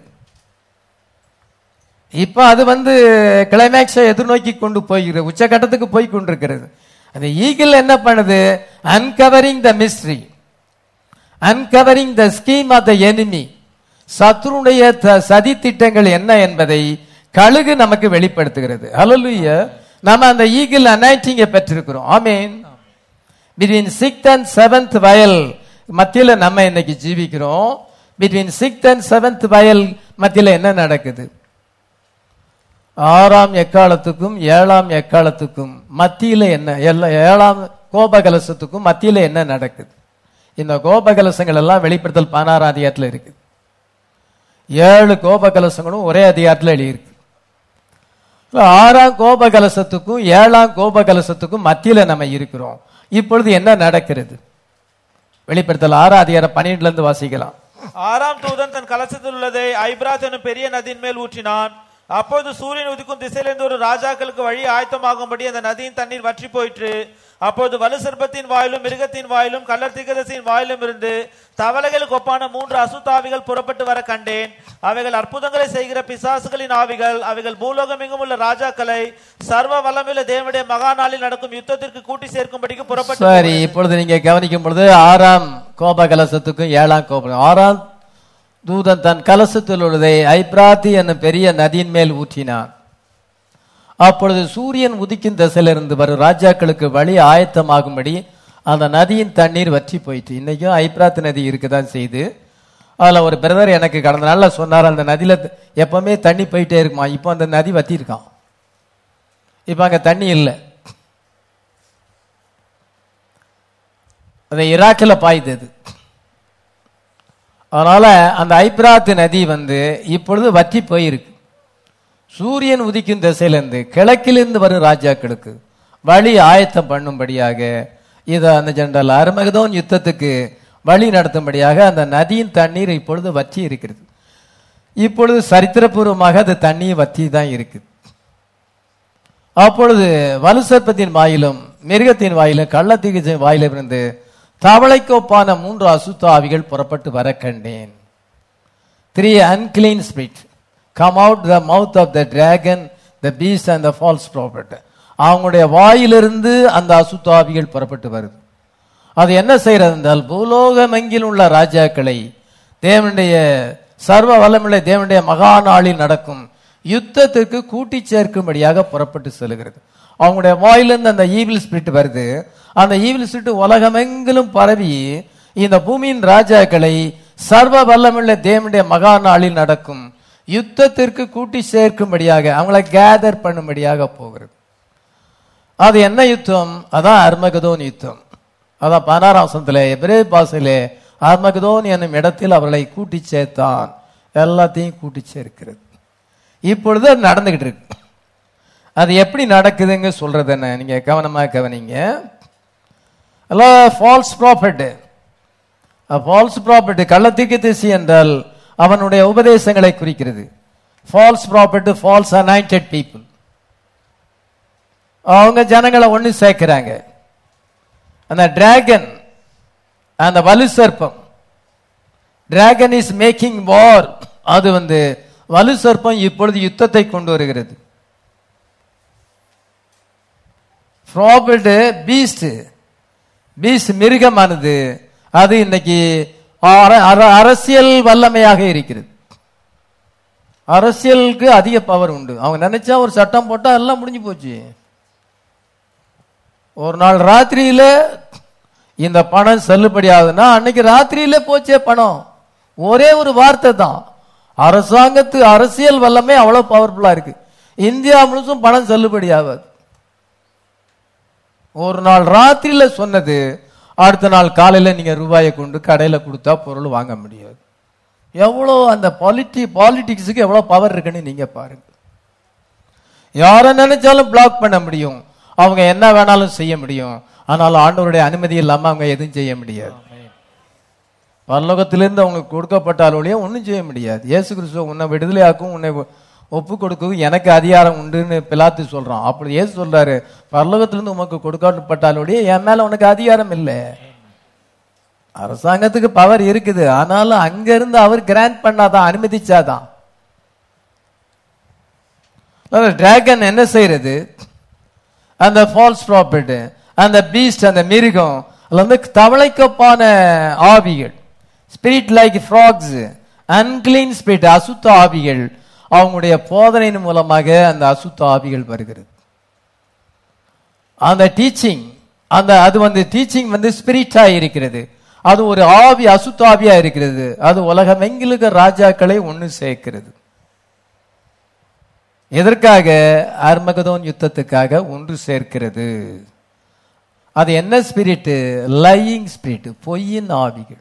இப்ப அது வந்து கிளைமேக்ஸை எதிர்நோக்கி கொண்டு போகிறது உச்சகட்டத்துக்கு போய் கொண்டிருக்கிறது அந்த ஈகிள் என்ன பண்ணுது uncovering the mystery uncovering the scheme of the enemy சத்ருடைய த- சதி திட்டங்கள் என்ன என்பதை கழுகு நமக்கு வெளிப்படுத்துகிறது ஹalleluya நாம அந்த ஈகிள் அனைட்டிங்க பெற்றிருக்கிறோம் ஆமீன் பிட்வீன் சிக்ஸ்த் அண்ட் செவன்த் வயல் மத்தியில நம்ம இன்னைக்கு ஜீவிக்கிறோம் பிட்வீன் சிக்ஸ்த் அண்ட் செவன்த் வயல் மத்தியில என்ன நடக்குது ஆறாம் எக்காலத்துக்கும் ஏழாம் எக்காலத்துக்கும் மத்தியில என்ன எல்லா ஏழாம் கோபகலசத்துக்கும் மத்தியில என்ன நடக்குது இந்த கோபகலசங்கள் எல்லாம் வெளிப்படுத்தல் பதினாறாம் அதிகாரத்துல இருக்கு ஏழு கோபகலசங்களும் ஒரே அதிகாரத்துல எழுதியிருக்கு ஆறாம் கோபகலசத்துக்கும் ஏழாம் கோபகலசத்துக்கும் மத்தியில நம்ம இருக்கிறோம் இப்பொழுது என்ன நடக்கிறது வெளிப்படுத்தல் ஆறாம் அதிகாரம் பன்னிரெண்டுல இருந்து வாசிக்கலாம் ஆறாம் தூதன் தன் கலசத்தில் உள்ளதை ஐப்ராத் எனும் பெரிய நதியின் மேல் ஊற்றினான் அப்போது சூரியன் உதிக்கும் திசையிலிருந்து ஒரு ராஜாக்களுக்கு வழி ஆயத்தமாகும்படி அந்த நதியின் தண்ணீர் வற்றி போயிற்று அப்போது வலு சர்ப்பத்தின் வாயிலும் மிருகத்தின் வாயிலும் கள்ளர் திகதசின் வாயிலும் இருந்து தவளைகளுக்கு ஒப்பான மூன்று அசுத்தாவிகள் புறப்பட்டு வர கண்டேன் அவைகள் அற்புதங்களை செய்கிற பிசாசுகளின் ஆவிகள் அவைகள் பூலோகம் எங்கும் உள்ள ராஜாக்களை சர்வ வல்லமுள்ள தேவனுடைய மகா நாளில் நடக்கும் யுத்தத்திற்கு கூட்டி சேர்க்கும்படிக்கு புறப்பட்டு சரி இப்பொழுது நீங்க கவனிக்கும் பொழுது ஆறாம் கோப கலசத்துக்கும் ஏழாம் கோபம் ஆறாம் தூதன் தன் கலசத்தில் உள்ளதை ஐப்ராத்தி என்னும் பெரிய நதியின் மேல் ஊற்றினான் அப்பொழுது சூரியன் உதிக்கும் திசையிலிருந்து வரும் ராஜாக்களுக்கு வழி ஆயத்தமாகும்படி அந்த நதியின் தண்ணீர் வற்றி போயிட்டு இன்னைக்கும் ஐப்ராத் நதி இருக்குதான் செய்து அதுல ஒரு பிரதர் எனக்கு கடந்த நாள்ல சொன்னார் அந்த நதியில எப்பவுமே தண்ணி போயிட்டே இருக்குமா இப்போ அந்த நதி வத்தி இருக்கான் இப்ப அங்க தண்ணி இல்லை அது ஈராக்கில் பாய்ந்தது அதனால அந்த ஐப்ராத் நதி வந்து இப்பொழுது வற்றி போயிருக்கு சூரியன் உதிக்கும் திசையிலிருந்து கிழக்கிலிருந்து வரும் ராஜாக்களுக்கு வழி ஆயத்தம் பண்ணும்படியாக இது அந்த ஜெனரல் அருமகதோன் யுத்தத்துக்கு வழி நடத்தும்படியாக அந்த நதியின் தண்ணீர் இப்பொழுது வற்றி இருக்கிறது இப்பொழுது சரித்திரபூர்வமாக அது தண்ணீர் வற்றி தான் இருக்குது அப்பொழுது வலுசற்பத்தின் வாயிலும் மிருகத்தின் வாயிலும் கள்ளத்தீகத்தின் வாயிலும் இருந்து தவளைக்கோப்பான மூன்று அசுத்த ஆவிகள் புறப்பட்டு வர கண்டேன் three unclean spirit come out the mouth of the dragon the beast and the false prophet அவங்களுடைய வாயிலிருந்து அந்த அசுத்த ஆவிகள் புறப்பட்டு வருது அது என்ன செய்யறது என்றால் பூலோகமெங்கில் உள்ள ராஜாக்களை தேவனுடைய சர்வ வல்லமுள்ள தேவனுடைய மகா நாளில் நடக்கும் யுத்தத்திற்கு கூட்டி சேர்க்கும்படியாக புறப்பட்டு செல்கிறது அவங்களுடைய வாயிலிருந்து அந்த ஈவில் ஸ்பிரிட் வருது அந்த ஈவில் ஸ்பிரிட் உலகமெங்கிலும் பரவி இந்த பூமியின் ராஜாக்களை சர்வ வல்லமுள்ள தேவனுடைய மகா நாளில் நடக்கும் யுத்தத்திற்கு கூட்டி சேர்க்கும்படியாக அவங்கள கேதர் பண்ணும்படியாக போகிறது அது என்ன யுத்தம் அதான் அர்மகதோன் யுத்தம் அதான் பதினாறாம் வசனத்துல எபிரே பாசையிலே அர்மகதோன் என்னும் இடத்தில் அவர்களை கூட்டி சேர்த்தான் எல்லாத்தையும் கூட்டி சேர்க்கிறது இப்பொழுது அது நடந்துகிட்டு இருக்கு அது எப்படி நடக்குதுங்க சொல்றது என்ன நீங்க கவனமா கவனிங்க ஃபால்ஸ் ப்ராஃபிட் ஃபால்ஸ் ப்ராஃபிட் கள்ளத்தீக்கு திசி என்றால் அவனுடைய உபதேசங்களை குறிக்கிறது false prophet false anointed people அவங்க ஜனங்களை ஒண்ணு சேர்க்கிறாங்க அந்த டிராகன் அந்த வலு சர்ப்பம் டிராகன் இஸ் மேக்கிங் வார் அது வந்து வலு சர்ப்பம் இப்பொழுது யுத்தத்தை கொண்டு வருகிறது ப்ராபிட் பீஸ்ட் பீஸ்ட் மிருகமானது அது இன்னைக்கு அர- அர- அரசியல் வல்லமையாக இருக்கிறது அரசியலுக்கு அதிக பவர் உண்டு அவங்க நினைச்சா ஒரு சட்டம் போட்டா எல்லாம் முடிஞ்சு போச்சு ஒரு நாள் ராத்திரியில இந்த பணம் செல்லுபடி ஆகுதுன்னா அன்னைக்கு ராத்திரியில போச்சே பணம் ஒரே ஒரு வார்த்தை தான் அரசாங்கத்து அரசியல் வல்லமை அவ்வளவு பவர்ஃபுல்லா இருக்கு இந்தியா முழுசும் பணம் செல்லுபடி ஆகாது ஒரு நாள் ராத்திரியில சொன்னது அடுத்த நாள் காலையில நீங்க ரூபாயை கொண்டு கடையில கொடுத்தா பொருள் வாங்க முடியாது எவ்வளோ அந்த பாலிட்டி பாலிடிக்ஸுக்கு எவ்வளவு பவர் இருக்குன்னு நீங்க பாருங்க யாரை நினைச்சாலும் பிளாக் பண்ண முடியும் அவங்க என்ன வேணாலும் செய்ய முடியும் ஆனாலும் ஆண்டவருடைய அனுமதி இல்லாம அவங்க எதுவும் செய்ய முடியாது பரலோகத்திலிருந்து அவங்களுக்கு கொடுக்கப்பட்டால் ஒழிய ஒன்றும் செய்ய முடியாது இயேசு கிறிஸ்துவ உன்னை விடுதலையாக்கும் உன்னை ஒப்பு கொடுக்கவும் எனக்கு அதிகாரம் உண்டுன்னு பிலாத்து சொல்றான் அப்படி இயேசு சொல்றாரு பரலோகத்திலிருந்து உமக்கு கொடுக்கப்பட்டால் ஒழிய என் மேல உனக்கு அதிகாரம் இல்லை அரசாங்கத்துக்கு பவர் இருக்குது ஆனாலும் அங்க இருந்து அவர் கிராண்ட் பண்ணாதான் அனுமதிச்சாதான் டிராகன் என்ன செய்யறது அந்த ஃபால்ஸ் ப்ராப்பர்ட் அந்த பீஸ்ட் அந்த மிருகம் அதுல வந்து தவளைக்கப்பான ஆவிகள் spirit like frogs unclean spirit அசுத்த ஆவிகள் அவங்களுடைய போதனையின் மூலமாக அந்த அசுத்த ஆவிகள் வருகிறது அந்த டீச்சிங் அந்த அது வந்து டீச்சிங் வந்து ஸ்பிரிட்டா இருக்கிறது அது ஒரு ஆவி அசுத்த ஆவியா இருக்கிறது அது உலகமெங்கிலுக்கு ராஜாக்களை ஒன்று சேர்க்கிறது எதற்காக அர்மகதோன் யுத்தத்துக்காக ஒன்று சேர்க்கிறது அது என்ன ஸ்பிரிட் லையிங் ஸ்பிரிட் பொய்யின் ஆவிகள்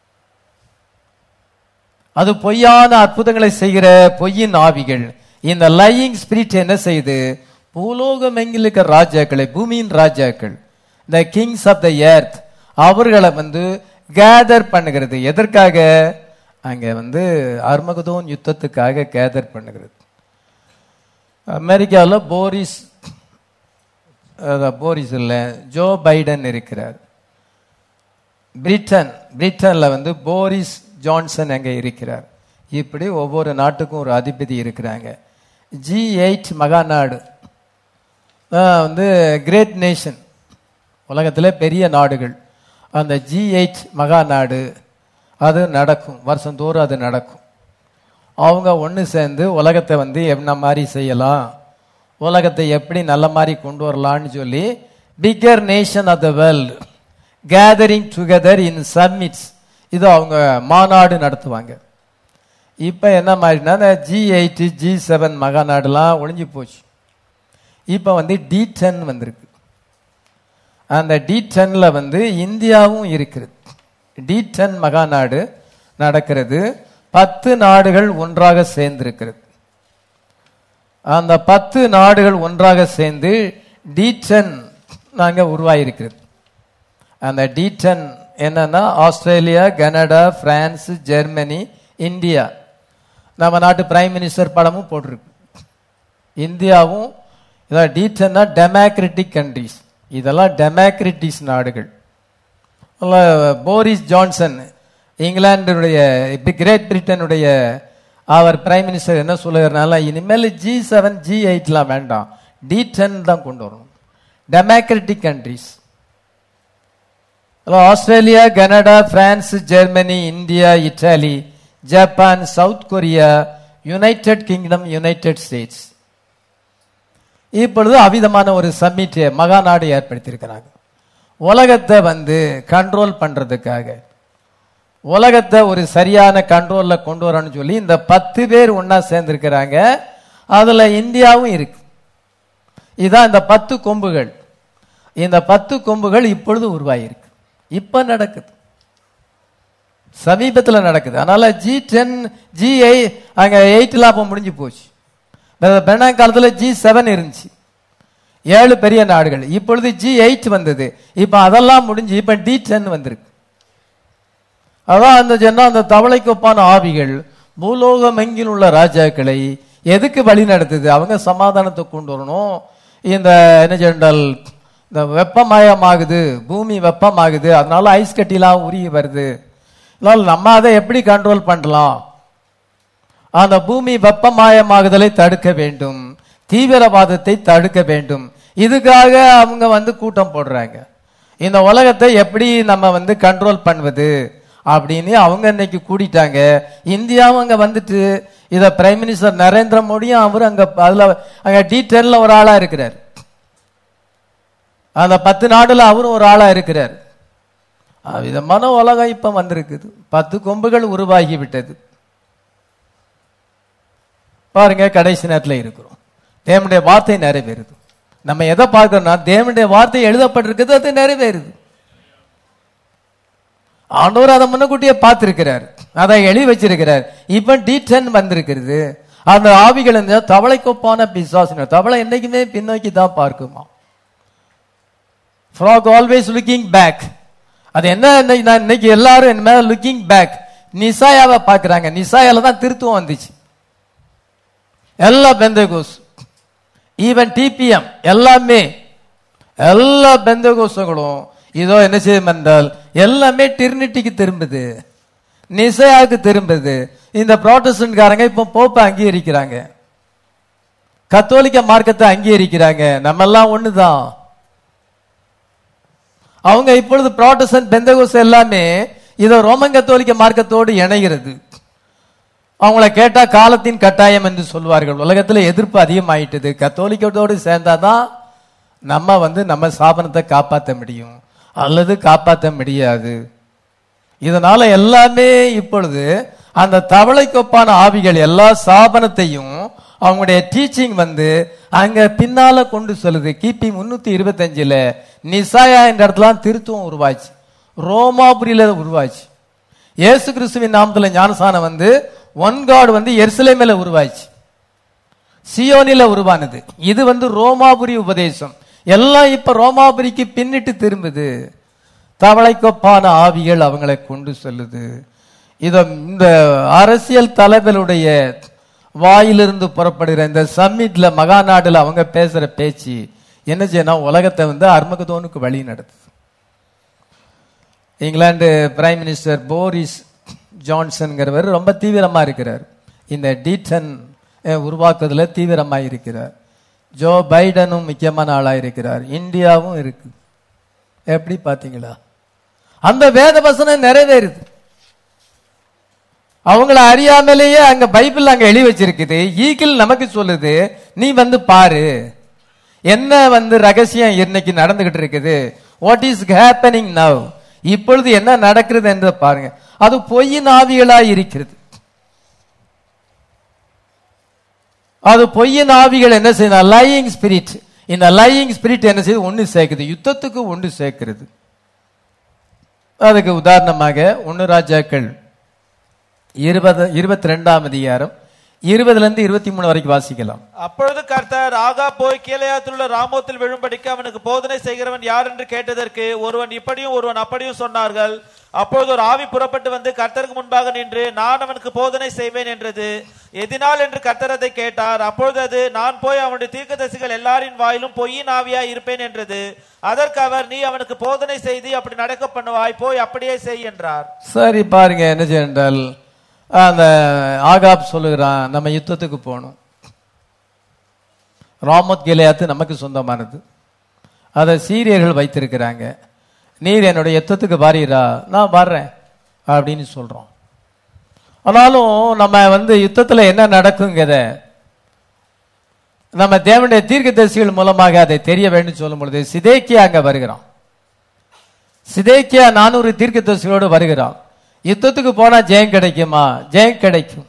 அது பொய்யான அற்புதங்களை செய்கிற பொய்யின் ஆவிகள் இந்த லையிங் ஸ்பிரிட் என்ன செய்யுது பூலோகம் எங்கிலுக்க ராஜாக்களை பூமியின் ராஜாக்கள் இந்த கிங்ஸ் ஆஃப் த எர்த் அவர்களை வந்து கேதர் பண்ணுகிறது எதற்காக அங்க வந்து அர்மகதோன் யுத்தத்துக்காக கேதர் பண்ணுகிறது அமெரிக்காவில் போரிஸ் அஹ், போரிஸ் இல்லை ஜோ பைடன் இருக்கிறார் பிரிட்டன் பிரிட்டன்ல வந்து போரிஸ் ஜான்சன் அங்கே இருக்கிறார் இப்படி ஒவ்வொரு நாட்டுக்கும் ஒரு அதிபதி இருக்கிறாங்க ஜி எயிட் மகாநாடு அஹ், வந்து கிரேட் நேஷன் உலகத்தில் பெரிய நாடுகள் அந்த ஜி எயிட் மகாநாடு அது நடக்கும் வருஷந்தோறும் அது நடக்கும் அவங்க ஒன்று சேர்ந்து உலகத்தை வந்து என்ன மாதிரி செய்யலாம் உலகத்தை எப்படி நல்ல மாதிரி கொண்டு வரலாம்னு சொல்லி bigger nation of the world gathering together in summits இது அவங்க மாநாடு நடத்துவாங்க இப்போ என்ன மாதிரினா இந்த ஜி எயிட் ஜி செவன் மகாநாடுலாம் ஒழிஞ்சு போச்சு இப்போ வந்து டி டென் வந்திருக்கு அந்த டி டென்ல வந்து இந்தியாவும் இருக்கிறது டி டென் மகாநாடு நடக்கிறது பத்து நாடுகள் ஒன்றாக சேர்ந்திருக்கிறது அந்த பத்து நாடுகள் ஒன்றாக சேர்ந்து டி டென் நாங்க உருவாயிருக்கிறது அந்த டி டென் என்னன்னா Australia Canada France Germany India நம்ம நாட்டு பிரைம் மினிஸ்டர் படமும் போட்டிருக்கு இந்தியாவும் இதான் டி டென்னா டெமோக்ரட்டிக் கண்ட்ரிஸ் இதெல்லாம் டெமோக்ரட்டிஸ் நாடுகள் அல்ல, போரிஸ் ஜான்சன் இங்கிலாந்துடைய கிரேட் பிரிட்டனுடைய அவர் பிரைம் மினிஸ்டர் என்ன சொல்லுகிறனால இனிமேல் ஜி செவன் ஜி எயிட்லாம் வேண்டாம் டி டென் தான் கொண்டு வரணும் democratic countries Australia Canada France Germany India Italy Japan South Korea United Kingdom United States இப்பொழுது அவிதமான ஒரு சம்மிட் மகாநாடு ஏற்படுத்தியிருக்கிறாங்க உலகத்தை வந்து கண்ட்ரோல் பண்றதுக்காக உலகத்தை ஒரு சரியான கண்ட்ரோல்ல கொண்டு வரணும்னு சொல்லி இந்த பத்து பேர் ஒன்னா சேர்ந்திருக்கிறாங்க அதுல இந்தியாவும் இருக்கு இதான் இந்த பத்து கொம்புகள் இந்த பத்து கொம்புகள் இப்பொழுது உருவாகியிருக்கு இப்ப நடக்குது சமீபத்தில் நடக்குது அதனால ஜி டென் ஜி எயிட் அங்க எயிட்லாம் அப்போ முடிஞ்சு போச்சு பெண்ணா காலத்துல ஜி செவன் இருந்துச்சு ஏழு பெரிய நாடுகள் இப்பொழுது ஜி எயிட் வந்தது இப்ப அதெல்லாம் முடிஞ்சு இப்ப டி டென் வந்திருக்கு அதான் அந்த ஜென்னா அந்த தவளைக்கு ஒப்பான ஆவிகள் பூலோகம் எங்கில் உள்ள ராஜாக்களை எதுக்கு வழி நடத்துது அவங்க சமாதானத்தை கொண்டு வரணும் இந்த என்ன சொன்னால் இந்த வெப்பமயமாகுது பூமி வெப்பமாகுது அதனால ஐஸ் கட்டிலாம் உருகி வருது அதனால நம்ம அதை எப்படி கண்ட்ரோல் பண்ணலாம் அந்த பூமி வெப்பமயமாகுதலை தடுக்க வேண்டும் தீவிரவாதத்தை தடுக்க வேண்டும் இதுக்காக அவங்க வந்து கூட்டம் போடுறாங்க இந்த உலகத்தை எப்படி நம்ம வந்து கண்ட்ரோல் பண்ணுவது அப்படின்னு அவங்க இன்னைக்கு கூடிட்டாங்க இந்தியாவும் அங்க வந்துட்டு இத பிரைம் மினிஸ்டர் நரேந்திர மோடியும் அவர் அங்க அதுல அங்க டி டென்ல ஒரு ஆளா இருக்கிறார் அந்த பத்து நாடுல அவரும் ஒரு ஆளா இருக்கிறார் விதமான உலகம் இப்ப வந்திருக்குது பத்து கொம்புகள் உருவாகி விட்டது பாருங்க கடைசி நேரத்தில் இருக்கிறோம் தேவனுடைய வார்த்தை நிறைவேறுது நம்ம எதை பார்க்கறோம்னா தேவனுடைய வார்த்தை எழுதப்பட்டிருக்குது அது நிறைவேறுது ஆண்டவர் அதை முன்னக்கூட்டியே பார்த்திருக்கிறார் அதை எழுதி வச்சிருக்கிறார் இப்ப டி டென் வந்திருக்கிறது அந்த ஆவிகள் இந்த தவளை கொப்பான பிசாசின தவளை என்னைக்குமே பின்னோக்கி தான் பார்க்குமா ஃப்ராக் ஆல்வேஸ் லுக்கிங் பேக் அது என்ன இன்னைக்கு நான் இன்னைக்கு எல்லாரும் என்ன மேல லுக்கிங் பேக் நிசாயாவை பார்க்கறாங்க நிசாயால தான் திருத்துவம் வந்துச்சு எல்லா பெந்தகோஸ் ஈவன் டிபிஎம் எல்லாமே எல்லா பெந்தகோசங்களும் இதோ என்ன செய்யும் என்றால் எல்லாமே டிரினிட்டிக்கு திரும்புது நிசையாவுக்கு திரும்புது இந்த புரோட்டஸ்டன்ட்காரங்க இப்போ போப்பை அங்கீகரிக்கிறாங்க கத்தோலிக்க மார்க்கத்தை அங்கீகரிக்கிறாங்க நம்ம எல்லாம் ஒண்ணுதான் அவங்க இப்பொழுது புரோட்டஸ்டன்ட் பெந்தகோஸ் எல்லாமே இதை ரோமன் கத்தோலிக்க மார்க்கத்தோடு இணைகிறது அவங்கள கேட்டா காலத்தின் கட்டாயம் என்று சொல்வார்கள் உலகத்துல எதிர்ப்பு அதிகமாயிட்டது கத்தோலிக்கத்தோடு சேர்ந்தாதான் நம்ம வந்து நம்ம ஸ்தாபனத்தை காப்பாற்ற முடியும் அல்லது காப்பாற்ற முடியாது இதனால எல்லாமே இப்பொழுது அந்த தவளைக்கொப்பான ஆவிகள் எல்லா ஸ்தாபனத்தையும் அவங்களுடைய டீச்சிங் வந்து அங்க பின்னால கொண்டு சொல்லுது கிபி முன்னூத்தி இருபத்தஞ்சுல நிசாயா என்ற இடத்துல திருத்துவம் உருவாச்சு ரோமாபுரியில உருவாச்சு இயேசு கிறிஸ்துவின் நாமத்துல ஞானசானம் வந்து ஒன் காட் வந்து எருசலேமில உருவாச்சு சியோனில உருவானது இது வந்து ரோமாபுரி உபதேசம் எல்லாம் இப்ப ரோமாபுரிக்கு பின்னிட்டு திரும்புது தவளைக்கொப்பான ஆவிகள் அவங்களை கொண்டு செல்லுது இத இந்த அரசியல் தலைவருடைய வாயிலிருந்து புறப்படுகிற இந்த சம்மிட்ல மகாநாடுல அவங்க பேசுற பேச்சு என்ன செய்யணும் உலகத்தை வந்து அர்மகதோனுக்கு வழி நடத்துது இங்கிலாந்து பிரைம் மினிஸ்டர் போரிஸ் ஜான்சன்கிறவர் ரொம்ப தீவிரமா இருக்கிறார் இந்த டீட்டன் அஹ், உருவாக்குறதுல தீவிரமா இருக்கிறார் ஜோ பைடனும் முக்கியமான ஆளா இருக்கிறார் இந்தியாவும் இருக்கு எப்படி பாத்தீங்களா அந்த வேத வசனம் நிறைவேறுது அவங்கள அறியாமலேயே அங்க பைபிள் அங்க எழுதி வச்சிருக்குது ஈகிள் நமக்கு சொல்லுது நீ வந்து பாரு என்ன வந்து ரகசியம் இன்னைக்கு நடந்துகிட்டு இருக்குது வாட் இஸ் ஹேப்பனிங் நவ் இப்பொழுது என்ன நடக்கிறது என்று பாருங்க அது பொய்யின் ஆவிகளா இருக்கிறது அது பொய்யின் ஆவிகள் என்ன செய்யுது லையிங் ஸ்பிரிட் இந்த லையிங் ஸ்பிரிட் என்ன செய்யுது ஒன்று சேர்க்குது யுத்தத்துக்கு ஒன்று சேர்க்கிறது அதுக்கு உதாரணமாக ஒன்னு ராஜாக்கள் இருபது இருபத்தி ரெண்டாம் அதிகாரம் இருபதுல இருந்து இருபத்தி மூணு வரைக்கும் வாசிக்கலாம் அப்பொழுது கர்த்தர் ஆகா போய் கீழையாத்தில் உள்ள ராமோத்தில் விழும்படிக்கு அவனுக்கு போதனை செய்கிறவன் யார் என்று கேட்டதற்கு ஒருவன் இப்படியும் ஒருவன் அப்படியும் சொன்னார்கள் அப்பொழுது ஒரு ஆவி புறப்பட்டு வந்து கர்த்தருக்கு முன்பாக நின்று நான் அவனுக்கு போதனை செய்வேன் என்றது எதினால் என்று கர்த்தர் அதை கேட்டார் அப்பொழுது அது நான் போய் அவனுடைய தீர்க்கதரிசிகள் எல்லாரின் வாயிலும் பொய்யின் ஆவியாய் இருப்பேன் என்றது அதற்கு அவர் நீ அவனுக்கு போதனை செய்து அப்படி நடக்க பண்ணுவாய் போய் அப்படியே செய் என்றார் சரி பாருங்க என்ன செய்யண்டால் அந்த ஆகாப் சொல்லுகிறான் நம்ம யுத்தத்துக்கு போகணும் ராமத் கிளையாத்து நமக்கு சொந்தமானது அதை சீரியர்கள் வைத்திருக்கிறாங்க நீர் என்னுடைய யுத்தத்துக்கு வாரீரா நான் வர்றேன் அப்படின்னு சொல்றோம் ஆனாலும் நம்ம வந்து யுத்தத்துல என்ன நடக்குங்கிறத நம்ம தேவனுடைய தீர்க்கதரிசிகள் மூலமாக அதை தெரிய வேண்டும் சொல்லும் பொழுது சிதேக்கியா அங்க வருகிறான் சிதேக்கியா நானூறு தீர்க்கதரிசிகளோடு வருகிறான் யுத்தத்துக்கு போனா ஜெயம் கிடைக்குமா ஜெயம் கிடைக்கும்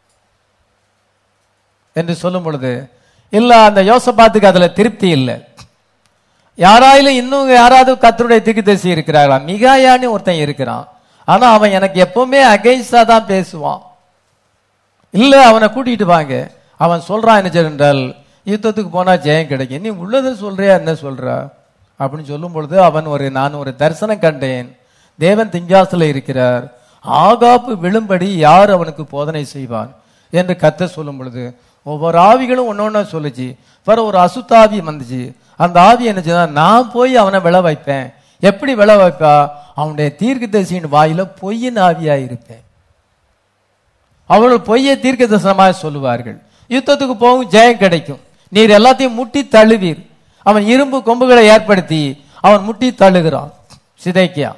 என்று சொல்லும் பொழுது இல்ல அந்த யோசபாத்துக்கு அதுல திருப்தி இல்லை யாராயிலும் இன்னும் யாராவது கத்தருடைய தீர்க்கதரிசி இருக்கிறார்களா மிகாயான்னு ஒருத்தன் இருக்கிறான் ஆனா அவன் எனக்கு எப்பவுமே அகைன்ஸ்டா தான் பேசுவான் இல்ல அவனை கூட்டிட்டு வாங்க அவன் சொல்றான் என்ன என்றால் யுத்தத்துக்கு போனா ஜெயம் கிடைக்கும் நீ உள்ளதை சொல்றியா என்ன சொல்றா அப்படின்னு சொல்லும் பொழுது அவன் ஒரு நான் ஒரு தரிசனம் கண்டேன் தேவன் திங்காசுல இருக்கிறார் ஆகாப்பு விழும்படி யார் அவனுக்கு போதனை செய்வான் என்று கத்த சொல்லும் பொழுது ஒவ்வொரு ஆவிகளும் ஒன்னொன்னு சொல்லுச்சு பிற ஒரு அசுத்தாவி வந்துச்சு அந்த ஆவி என்ன செய்தா நான் போய் அவனை விளை வைப்பேன் எப்படி விளை வைப்பா அவனுடைய தீர்க்கதரிசியின் வாயில பொய்யின் ஆவியா இருப்பேன் அவர்கள் பொய்யை தீர்க்க தரிசனமாக சொல்லுவார்கள் யுத்தத்துக்கு போகும் ஜெயம் கிடைக்கும் நீர் எல்லாத்தையும் முட்டி தழுவீர் அவன் இரும்பு கொம்புகளை ஏற்படுத்தி அவன் முட்டி தள்ளுகிறான் சிதைக்கியா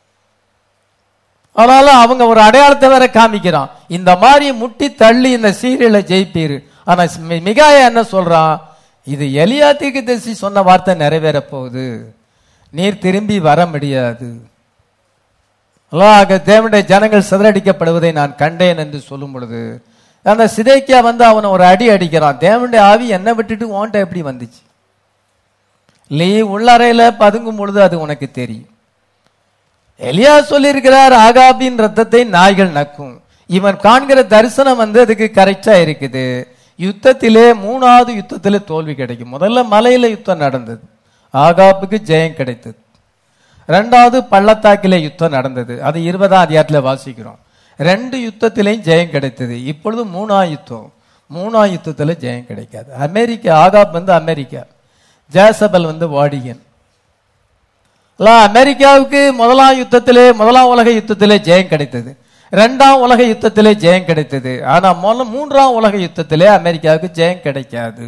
ஆனாலும் அவங்க ஒரு அடையாளத்தை வேற காமிக்கிறான் இந்த மாதிரி முட்டி தள்ளி இந்த சீரியலை ஜெயிப்பீர் ஆனா மி- மிகாயா என்ன சொல்றான் இது எலியா தீர்க்கதரிசி சொன்ன வார்த்தை நிறைவேற போகுது நீர் திரும்பி வர முடியாது அல்லாஹ் தேவனுடைய ஜனங்கள் சிதறடிக்கப்படுவதை நான் கண்டேன் என்று சொல்லும் பொழுது அந்த சிதைக்கியா வந்து அவனை ஒரு அடி அடிக்கிறான் தேவனுடைய ஆவி என்னை விட்டுட்டு ஓன்ட்ட எப்படி வந்துச்சு நீ உள்ளறையில பதுங்கும் பொழுது அது உனக்கு தெரியும் எலியா சொல்லியிருக்கிறார் ஆகாபின் ரத்தத்தை நாய்கள் நக்கும் இவன் காண்கிற தரிசனம் வந்து அதுக்கு கரெக்டா இருக்குது யுத்தத்திலே மூணாவது யுத்தத்திலே தோல்வி கிடைக்கும் முதல்ல மலையில யுத்தம் நடந்தது ஆகாப்புக்கு ஜெயம் கிடைத்தது ரெண்டாவது பள்ளத்தாக்கிலே யுத்தம் நடந்தது அது இருபதாம் அதிகாரத்தில் வாசிக்கிறோம் ரெண்டு யுத்தத்திலையும் ஜெயம் கிடைத்தது இப்பொழுது மூணா யுத்தம் மூணா யுத்தத்தில் ஜெயம் கிடைக்காது அமெரிக்கா ஆகாப் வந்து அமெரிக்கா ஜேசபல் வந்து வாடிகன் எல்லாம் அமெரிக்காவுக்கு முதலாம் யுத்தத்திலே முதலாம் உலக யுத்தத்திலே ஜெயம் கிடைத்தது ரெண்டாம் உலக யுத்தத்திலே ஜெயம் கிடைத்தது ஆனா முதல்ல மூன்றாம் உலக யுத்தத்திலே அமெரிக்காவுக்கு ஜெயம் கிடைக்காது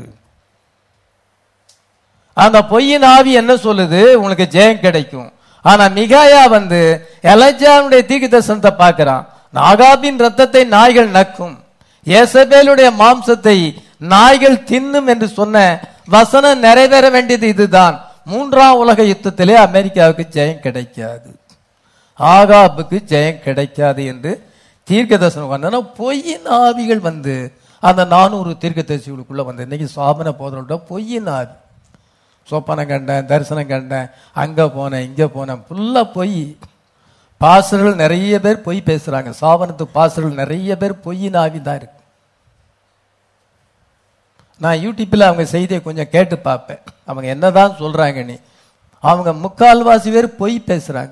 அந்த பொய்யின் ஆவி என்ன சொல்லுது உங்களுக்கு ஜெயம் கிடைக்கும் ஆனா மிகாயா வந்து எலஜானுடைய தீக்கு தரிசனத்தை பார்க்கிறான் நாகாபின் ரத்தத்தை நாய்கள் நக்கும் ஏசபேலுடைய மாம்சத்தை நாய்கள் தின்னும் என்று சொன்ன வசனம் நிறைவேற வேண்டியது இதுதான் மூன்றாம் உலக யுத்தத்திலே அமெரிக்காவுக்கு ஜெயம் கிடைக்காது ஆகாபுக்கு ஜெயம் கிடைக்காது என்று தீர்க்க தரிசனம் வந்தனா பொய்யின் ஆவிகள் வந்து அந்த நானூறு தீர்க்க தரிசிகளுக்குள்ள வந்து இன்னைக்கு சாமன போதனோட பொய்யின் ஆவி சொப்பனம் கண்டேன் தரிசனம் கண்டேன் அங்க போனேன் இங்க போனேன் ஃபுல்லா பொய் பாசர்கள் நிறைய பேர் பொய் பேசுறாங்க சாவனத்து பாசர்கள் நிறைய பேர் பொய்யின் ஆவி தான் இருக்கு நான் யூடியூப்ல அவங்க செய்தியை கொஞ்சம் கேட்டு பார்ப்பேன் அவங்க என்னதான் சொல்றாங்க நீ அவங்க முக்கால்வாசி பேர் பொய் பேசுறாங்க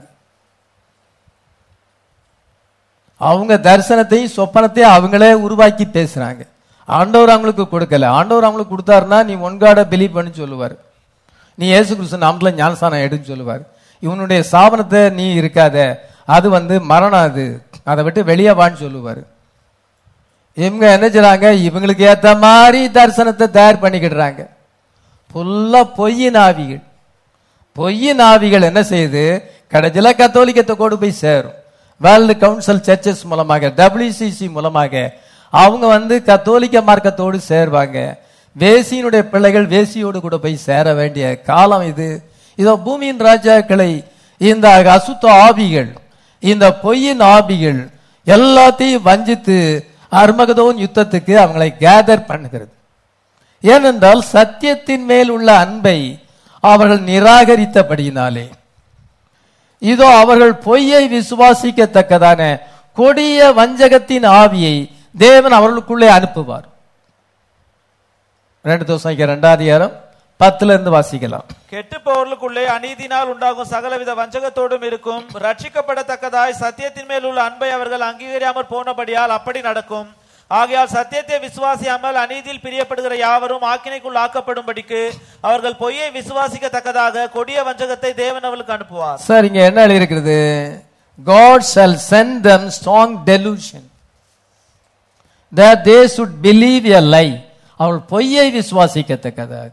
அவங்க தரிசனத்தையும் சொப்பனத்தையும் அவங்களே உருவாக்கி பேசுறாங்க ஆண்டவர் அவங்களுக்கு கொடுக்கல ஆண்டவர் அவங்களுக்கு கொடுத்தாருன்னா நீ ஒன்காட பிலீவ் பண்ணி சொல்லுவார் நீ இயேசு கிறிஸ்து நாமத்துல ஞானஸ்தானம் எடுன்னு சொல்லுவார் இவனுடைய சாபனத்தை நீ இருக்காத அது வந்து மரணம் அது அதை விட்டு வெளியே வான்னு சொல்லுவார் இவங்க என்ன செய்றாங்க இவங்களுக்கு ஏத்த மாதிரி தரிசனத்தை தயார் பண்ணிக்கிடுறாங்க ஃபுல்லா பொய்யின் ஆவிகள் பொய்யின் ஆவிகள் என்ன செய்யுது கடைசியில கத்தோலிக்கத்தை கொண்டு போய் சேரும் வேர்ல்டு கவுன்சில் சர்ச்சஸ் மூலமாக டபிள்யூசிசி மூலமாக அவங்க வந்து கத்தோலிக்க மார்க்கத்தோடு சேர்வாங்க வேசியினுடைய பிள்ளைகள் வேசியோடு கூட போய் சேர வேண்டிய காலம் இது இதோ பூமியின் ராஜாக்களை இந்த அசுத்த ஆவிகள் இந்த பொய்யின் ஆவிகள் எல்லாத்தையும் வஞ்சித்து அர்மகதோன் யுத்தத்துக்கு அவங்களை கேதர் பண்ணுகிறது ஏனென்றால் சத்தியத்தின் மேல் உள்ள அன்பை அவர்கள் நிராகரித்தபடியினாலே இதோ அவர்கள் பொய்யை விசுவாசிக்கத்தக்கதான கொடிய வஞ்சகத்தின் ஆவியை தேவன் அவர்களுக்குள்ளே அனுப்புவார் ரெண்டு தோசம் ரெண்டாவது அதிகாரம் பத்துல இருந்து வாசிக்கலாம் கெட்டு போவர்களுக்குள்ளே அநீதினால் உண்டாகும் சகலவித வஞ்சகத்தோடும் இருக்கும் ரட்சிக்கப்படத்தக்கதாய் சத்தியத்தின் மேல் உள்ள அன்பை அவர்கள் அங்கீகரியாமற் போனபடியால் அப்படி நடக்கும் ஆகையால் சத்தியத்தை விசுவாசியாமல் அநீதியில் பிரியப்படுகிற யாவரும் ஆக்கினைக்குள் ஆக்கப்படும்படிக்கு அவர்கள் பொய்யை விசுவாசிக்கத்தக்கதாக கொடிய வஞ்சகத்தை தேவன் அவர்களுக்கு அனுப்புவார் சார் இங்க என்ன எழுதியிருக்கிறது God shall send them strong delusion that they should believe a lie அவள் பொய்யை விசுவாசிக்கத்தக்கதாக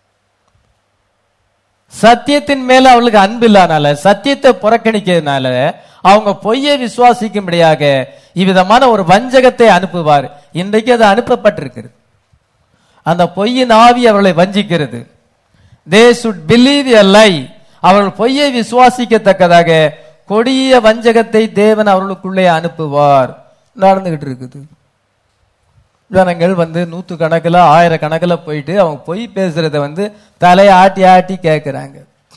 சத்தியத்தின் மேல அவளுக்கு அன்பு இல்லாதனால சத்தியத்தை புறக்கணிக்கிறதுனால அவங்க பொய்யை விசுவாசிக்கும்படியாக இவ்விதமான ஒரு வஞ்சகத்தை அனுப்புவார் இன்றைக்கு அது அனுப்பப்பட்டிருக்கிறது அந்த பொய்யின் ஆவி அவர்களை வஞ்சிக்கிறது தே சுட் பிலீவ் எ லை அவர்கள் பொய்யை விசுவாசிக்கத்தக்கதாக கொடிய வஞ்சகத்தை தேவன் அவர்களுக்குள்ளே அனுப்புவார் நடந்துகிட்டு இருக்குது ஜனங்கள் வந்து நூத்து கணக்குல ஆயிரக்கணக்கில் போயிட்டு அவங்க பொய் பேசுறத வந்து தலையை ஆட்டி ஆட்டி கேட்கிறாங்க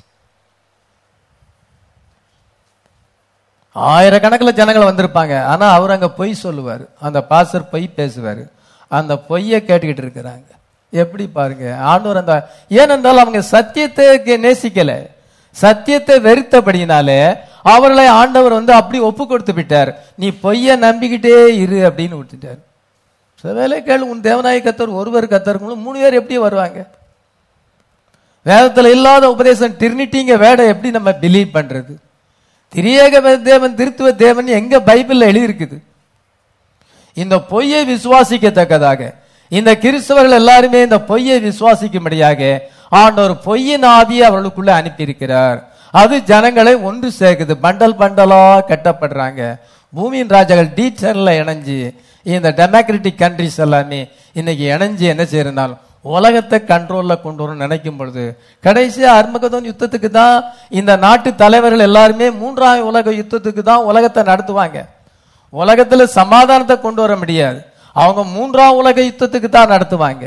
ஆயிரக்கணக்கில் ஜனங்கள் வந்திருப்பாங்க ஆனா அவர் அங்க பொய் சொல்லுவார் அந்த பாசர் பொய் பேசுவார் அந்த பொய்யை கேட்டுக்கிட்டு இருக்கிறாங்க எப்படி பாருங்க ஆண்டவர் அந்த ஏனென்றால் அவங்க சத்தியத்தை நேசிக்கல சத்தியத்தை வெறுத்தபடினாலே அவர்களை ஆண்டவர் வந்து அப்படி ஒப்பு கொடுத்து விட்டார் நீ பொய்யை நம்பிக்கிட்டே இரு அப்படின்னு விட்டுட்டார் சில வேலை கேளு உன் தேவநாய கத்தர் ஒருவர் கத்தருங்களும் மூணு பேர் எப்படி வருவாங்க வேதத்துல இல்லாத உபதேசம் டிரினிட்டிங்க வேட எப்படி நம்ம பிலீவ் பண்றது திரியேக தேவன் திருத்துவ தேவன் எங்க பைபிள்ல எழுதியிருக்குது இந்த பொய்யை விசுவாசிக்கத்தக்கதாக இந்த கிறிஸ்தவர்கள் எல்லாருமே இந்த பொய்யை விசுவாசிக்கும்படியாக ஆண்டவர் பொய்யின் ஆவியை அவர்களுக்குள்ள அனுப்பியிருக்கிறார் அது ஜனங்களை ஒன்று சேர்க்குது பண்டல் பண்டலா கட்டப்படுறாங்க பூமியின் ராஜாக்கள் டீச்சர்ல இணைஞ்சு இந்த டெமோக்ராட்டிக் கண்ட்ரிஸ் எல்லாமே இன்னைக்கு இணைஞ்சு என்ன செய்யறதுனால உலகத்தை கண்ட்ரோல்ல கொண்டு வரும் நினைக்கும் பொழுது கடைசியா அர்மகதோன் யுத்தத்துக்கு தான் இந்த நாட்டு தலைவர்கள் எல்லாருமே மூன்றாம் உலக யுத்தத்துக்கு தான் உலகத்தை நடத்துவாங்க உலகத்துல சமாதானத்தை கொண்டு வர முடியாது அவங்க மூன்றாம் உலக யுத்தத்துக்கு தான் நடத்துவாங்க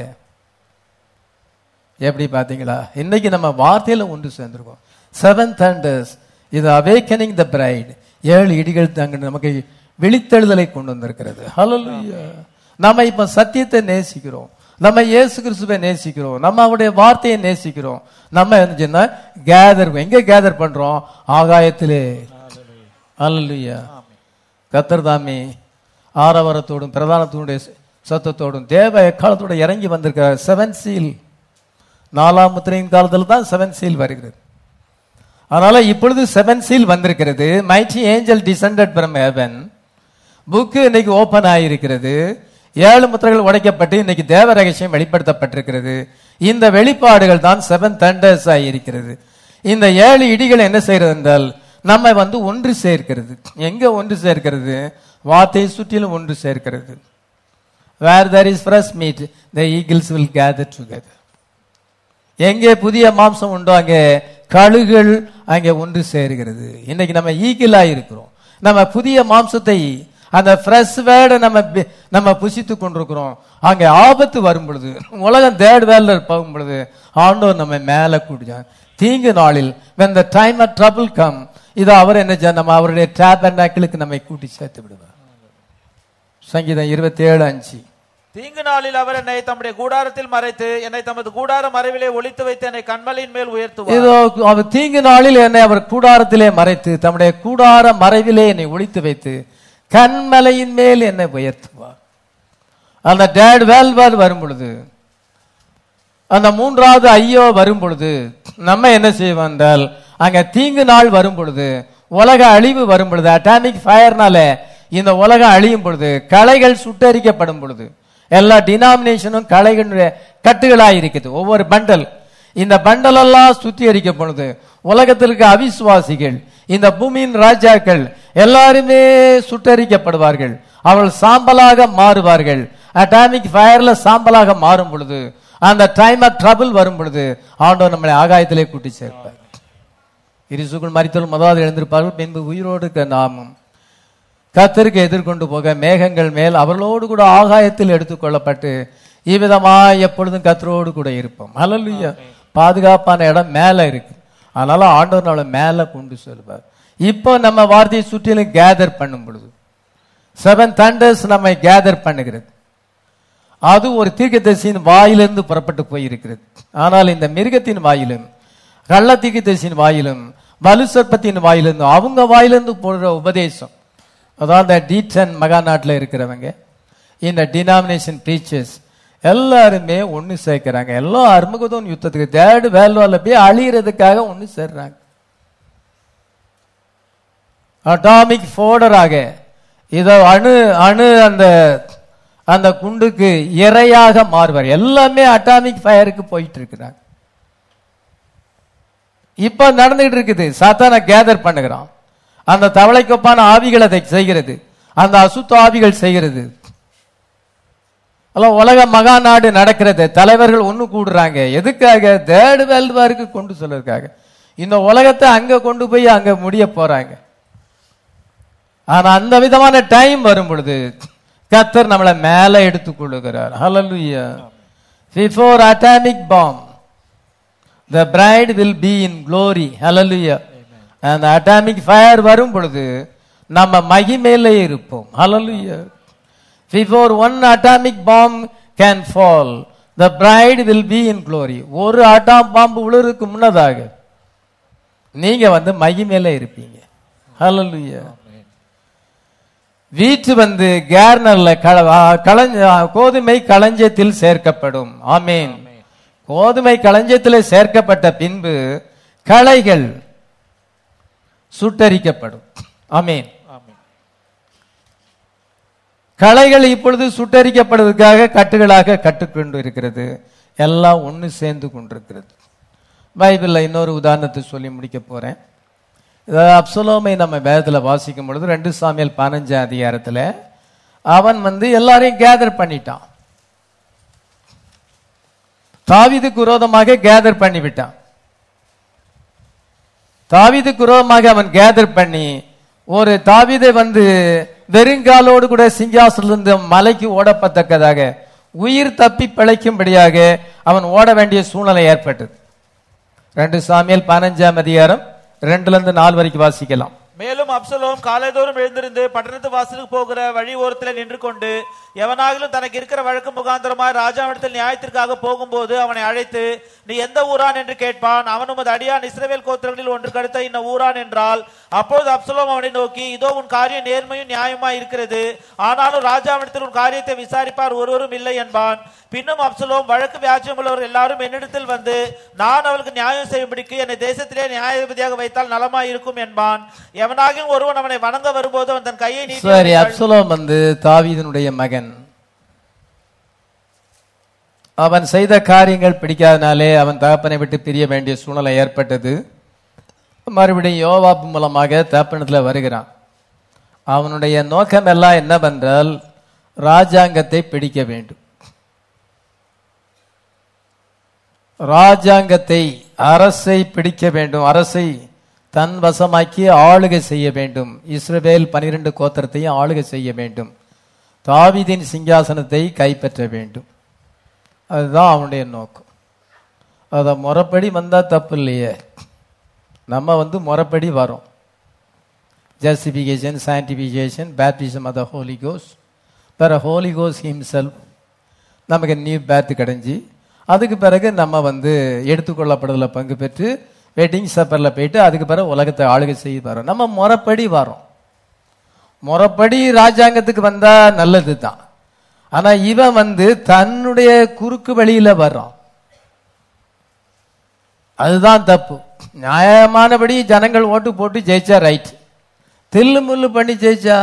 எப்படி பாத்தீங்களா இன்னைக்கு நம்ம வார்த்தையில ஒன்று சேர்ந்திருக்கோம் செவன் தண்டர்ஸ் இது அவேக்கனிங் த பிரைட் ஏழு இடிகள் தாங்க நமக்கு விழித்தெழுதலை கொண்டு வந்திருக்கிறது ஹalleluya நம்ம இப்ப சத்தியத்தை நேசிக்கிறோம் நம்ம இயேசு கிறிஸ்துவை நேசிக்கிறோம் நம்ம அவருடைய வார்த்தையை நேசிக்கிறோம் நம்ம என்ன கேதர் எங்க கேதர் பண்றோம் ஆகாயத்திலே அல்லேலூயா கத்தர் தாமே ஆரவரத்தோடும் பிரதானத்தினுடைய சத்தத்தோடும் தேவ எக்காலத்தோட இறங்கி வந்திருக்கிறார் செவன் சீல் நாலாம் முத்திரையின் காலத்தில் தான் செவன் சீல் வருகிறது அதனால இப்பொழுது செவன் சீல் வந்திருக்கிறது mighty angel descended from heaven book இன்னைக்கு ஓபன் ஆகியிருக்கிறது ஏழு முத்திரைகள் உடைக்கப்பட்டு இன்னைக்கு தேவ ரகசியம் வெளிப்படுத்தப்பட்டிருக்கிறது இந்த வெளிப்பாடுகள் தான் செவன் தண்டர்ஸ் ஆகியிருக்கிறது இந்த ஏழு இடிகள் என்ன செய்யறது என்றால் நம்ம வந்து ஒன்று சேர்க்கிறது எங்க ஒன்று சேர்க்கிறது வார்த்தை சுற்றிலும் ஒன்று சேர்க்கிறது where there is fresh meat the eagles will gather together எங்கே புதிய மாம்சம் உண்டோ அங்கே கழுகுகள் அங்கே ஒன்று சேருகிறது இன்னைக்கு நம்ம ஈகிளா இருக்கிறோம் நம்ம புதிய மாம்சத்தை அந்த ஃப்ரெஷ் வேர்டை நம்ம பி- நம்ம புசித்து கொண்டிருக்கிறோம் அங்கே ஆபத்து வரும் பொழுது உலகம் தேர்ட் வேல்ல போகும் பொழுது ஆண்டவர் நம்ம மேல கூடியார் தீங்கு நாளில் when the time of trouble come இது அவர் என்ன செய்ய- நம்ம அவருடைய டேபர்னாக்கிளுக்கு நம்மை கூட்டி சேர்த்து விடுவார் சங்கீதம் இருபத்தி ஏழு அஞ்சு தீங்கு நாளில் அவர் என்னை தம்முடைய கூடாரத்தில் மறைத்து என்னை தமது கூடார மறைவிலே ஒளித்து வைத்து என்னை கண்மலையின் மேல் உயர்த்துவார் இதோ அவர் தீங்கு நாளில் என்னை அவர் கூடாரத்திலே மறைத்து தம்முடைய கூடார மறைவிலே என்னை ஒளித்து வைத்து கண்மலையின் மேல் என்னை உயர்த்துவார் அந்த டேட் வேல்வார் வரும் பொழுது அந்த மூன்றாவது ஐயோ வரும் பொழுது நம்ம என்ன செய்வோம் என்றால் அங்க தீங்கு நாள் வரும் பொழுது உலக அழிவு வரும் பொழுது அட்டாமிக் ஃபயர்னால இந்த உலகம் அழியும் பொழுது களைகள் சுட்டரிக்கப்படும் பொழுது எல்லா டினாமினேஷனும் களைகளுடைய கட்டுகளாய் இருக்குது ஒவ்வொரு பண்டல் இந்த பண்டல் எல்லாம் சுத்திகரிக்கும் பொழுது உலகத்தில் இருக்க அவிசுவாசிகள் இந்த பூமியின் ராஜாக்கள் எல்லாருமே சுட்டரிக்கப்படுவார்கள் அவள் சாம்பலாக மாறுவார்கள் அட்டாமிக் ஃபயர்ல சாம்பலாக மாறும் பொழுது அந்த டைம் ஆஃப் ட்ரபிள் வரும் பொழுது ஆண்டவர் நம்மளை ஆகாயத்திலே கூட்டி சேர்ப்பார் இருசுக்குள் மறித்தல் முதலாவது எழுந்திருப்பார்கள் பின்பு உயிரோடு இருக்க நாமும் கத்தருக்கு எதிர்கொண்டு போக மேகங்கள் மேல் அவர்களோடு கூட ஆகாயத்தில் எடுத்துக்கொள்ளப்பட்டு இவ்விதமாய் எப்பொழுதும் கத்தரோடு கூட இருப்போம் ஹalleluya பாதுகாப்பான இடம் மேல இருக்கு அதனால ஆண்டவர் நம்மளை மேல கொண்டு செல்வார் இப்போ நம்ம வார்த்தையை சுற்றிலும் கேதர் பண்ணும் பொழுது செவன் தண்டர்ஸ் நம்மை கேதர் பண்ணுகிறது அது ஒரு தீர்க்கதரிசியின் வாயிலிருந்து புறப்பட்டு போயிருக்கிறது ஆனால் இந்த மிருகத்தின் வாயிலும் கள்ள தீர்க்கதரிசியின் வாயிலும் வலு சர்ப்பத்தின் வாயிலிருந்து அவங்க வாயிலிருந்து போடுற உபதேசம் அதாவது டீச்சன் மகா நாட்டில் இருக்கிறவங்க இந்த டினாமினேஷன் டீச்சர்ஸ் எல்லாருமே ஒன்று சேர்க்கிறாங்க எல்லாம் அருமுகதோன் யுத்தத்துக்கு தேர்டு வேல்வால போய் அழியறதுக்காக ஒன்று சேர்றாங்க அட்டாமிக் ஃபோடராக இதோ அணு அணு அந்த அந்த குண்டுக்கு இரையாக மாறுவார் எல்லாமே அட்டாமிக் ஃபயருக்கு போயிட்டு இருக்கிறாங்க இப்ப நடந்துகிட்டு இருக்குது சாத்தான கேதர் பண்ணுகிறான் அந்த தவளைக்கொப்பான ஆவிகள் அதை செய்கிறது அந்த அசுத்த ஆவிகள் செய்கிறது அல்ல உலக மகா நாடு நடக்கிறது தலைவர்கள் ஒண்ணு கூடுறாங்க எதுக்காக தேர்டு வேர்ல்டு வாருக்கு கொண்டு சொல்றதுக்காக இந்த உலகத்தை அங்க கொண்டு போய் அங்க முடிய போறாங்க ஆனா அந்த விதமான டைம் வரும் பொழுது கத்தர் நம்மளை மேல எடுத்துக் கொள்ளுகிறார் hallelujah before atomic bomb the bride will be in glory hallelujah அந்த அட்டாமிக் ஃபயர் வரும் பொழுது நம்ம மகிமையிலே இருப்போம் hallelujah before one atomic bomb can fall the bride will be in glory ஒரு அட்டாம் பாம்பு விழுறதுக்கு முன்னதாக நீங்க வந்து மகிமையில இருப்பீங்க hallelujah வீட்டு வந்து கேர்னர்ல களஞ்ச கோதுமை களஞ்சியத்தில் சேர்க்கப்படும் ஆமேன் கோதுமை களஞ்சியத்தில் சேர்க்கப்பட்ட பின்பு களைகள் சுட்டரிக்கப்படும் ஆமேன் களைகள் இப்பொழுது சுட்டரிக்கப்படுவதற்காக கட்டுகளாக கட்டுக்கொண்டு இருக்கிறது எல்லாம் ஒன்று சேர்ந்து கொண்டிருக்கிறது பைபிளில் இன்னொரு உதாரணத்தை சொல்லி முடிக்க போறேன் இதாவது அப்சலோமை நம்ம வேதத்தில் வாசிக்கும் பொழுது ரெண்டு சாமியல் பதினஞ்சாம் அதிகாரத்தில் அவன் வந்து எல்லாரையும் கேதர் பண்ணிட்டான் தாவீதுக்கு விரோதமாக கேதர் பண்ணி விட்டான் தாவீதுக்கு விரோதமாக அவன் கேதர் பண்ணி ஒரு தாவீதை வந்து வெறுங்காலோடு கூட சிங்காசனிலிருந்து மலைக்கு ஓடப்பத்தக்கதாக உயிர் தப்பி பிழைக்கும்படியாக அவன் ஓட வேண்டிய சூழ்நிலை ஏற்பட்டது ரெண்டு சாமியல் பதினஞ்சாம் அதிகாரம் ரெண்டுல இருந்து நாலு வரைக்கும் வாசிக்கலாம் மேலும் அப்சலோம் காலைதோறும் எழுந்திருந்து பட்டணத்து வாசலுக்கு போகிற வழி ஓரத்தில் நின்று கொண்டு எவனாகிலும் தனக்கு இருக்கிற வழக்கு முகாந்திரமாய் ராஜாவிடத்தில் நியாயத்திற்காக போகும்போது அவனை அழைத்து நீ எந்த ஊரான் என்று கேட்பான் அவன் உமது அடியான் இஸ்ரவேல் கோத்திரங்களில் ஒன்று கடுத்த இன்ன ஊரான் என்றால் அப்பொழுது அப்சலோம் அவனை நோக்கி இதோ உன் காரியம் நேர்மையும் நியாயமாய் இருக்கிறது ஆனாலும் ராஜாவிடத்தில் உன் காரியத்தை விசாரிப்பார் ஒருவரும் இல்லை என்பான் பின்னும் அப்சலோம் வழக்கு வியாஜ்யம் உள்ளவர் எல்லாரும் என்னிடத்தில் வந்து நான் அவளுக்கு நியாயம் செய்யும்படிக்கு என்னை தேசத்திலே நியாயாதிபதியாக வைத்தால் நலமாய் இருக்கும் என்பான் எவனாகிலும் ஒருவன் அவனை வணங்க வரும்போது அவன் தன் கையை நீட்டி சரி அவனை அப்சலோம் வந்து தாவீதினுடைய மகன் அவன் செய்த காரியங்கள் பிடிக்காதனாலே அவன் தகப்பனை விட்டு பிரிய வேண்டிய சூழ்நிலை ஏற்பட்டது மறுபடியும் யோவாப் மூலமாக தகப்பனத்தில் வருகிறான் அவனுடைய நோக்கம் எல்லாம் என்னவென்றால் ராஜாங்கத்தை பிடிக்க வேண்டும் ராஜாங்கத்தை அரசை பிடிக்க வேண்டும் அரசை தன் வசமாக்கி ஆளுகை செய்ய வேண்டும் இஸ்ரவேல் பனிரெண்டு கோத்திரத்தையும் ஆளுகை செய்ய வேண்டும் தாவீதின் சிங்காசனத்தை கைப்பற்ற வேண்டும் அதுதான் அவனுடைய நோக்கம் அதை முறைப்படி வந்தா தப்பு இல்லையே நம்ம வந்து முறைப்படி வரோம் justification sanctification baptism of the holy கோஸ் வேற ஹோலி கோஸ் ஹிம்செல்ஃப் நமக்கு நியூ பேர்த் கிடைஞ்சி அதுக்கு பிறகு நம்ம வந்து எடுத்துக்கொள்ளப்படுதல பங்கு பெற்று வெட்டிங் சப்பரில் போயிட்டு அதுக்கு பிறகு உலகத்தை ஆளுகை செய்து வரோம் நம்ம முறைப்படி வரோம் முறைப்படி ராஜாங்கத்துக்கு வந்தா நல்லது தான் ஆனா இவன் வந்து தன்னுடைய குறுக்கு வழியில வர்றான் அதுதான் தப்பு நியாயமானபடி ஜனங்கள் ஓட்டு போட்டு ஜெயிச்சா ரைட் தில்லு முள்ளு பண்ணி ஜெயிச்சா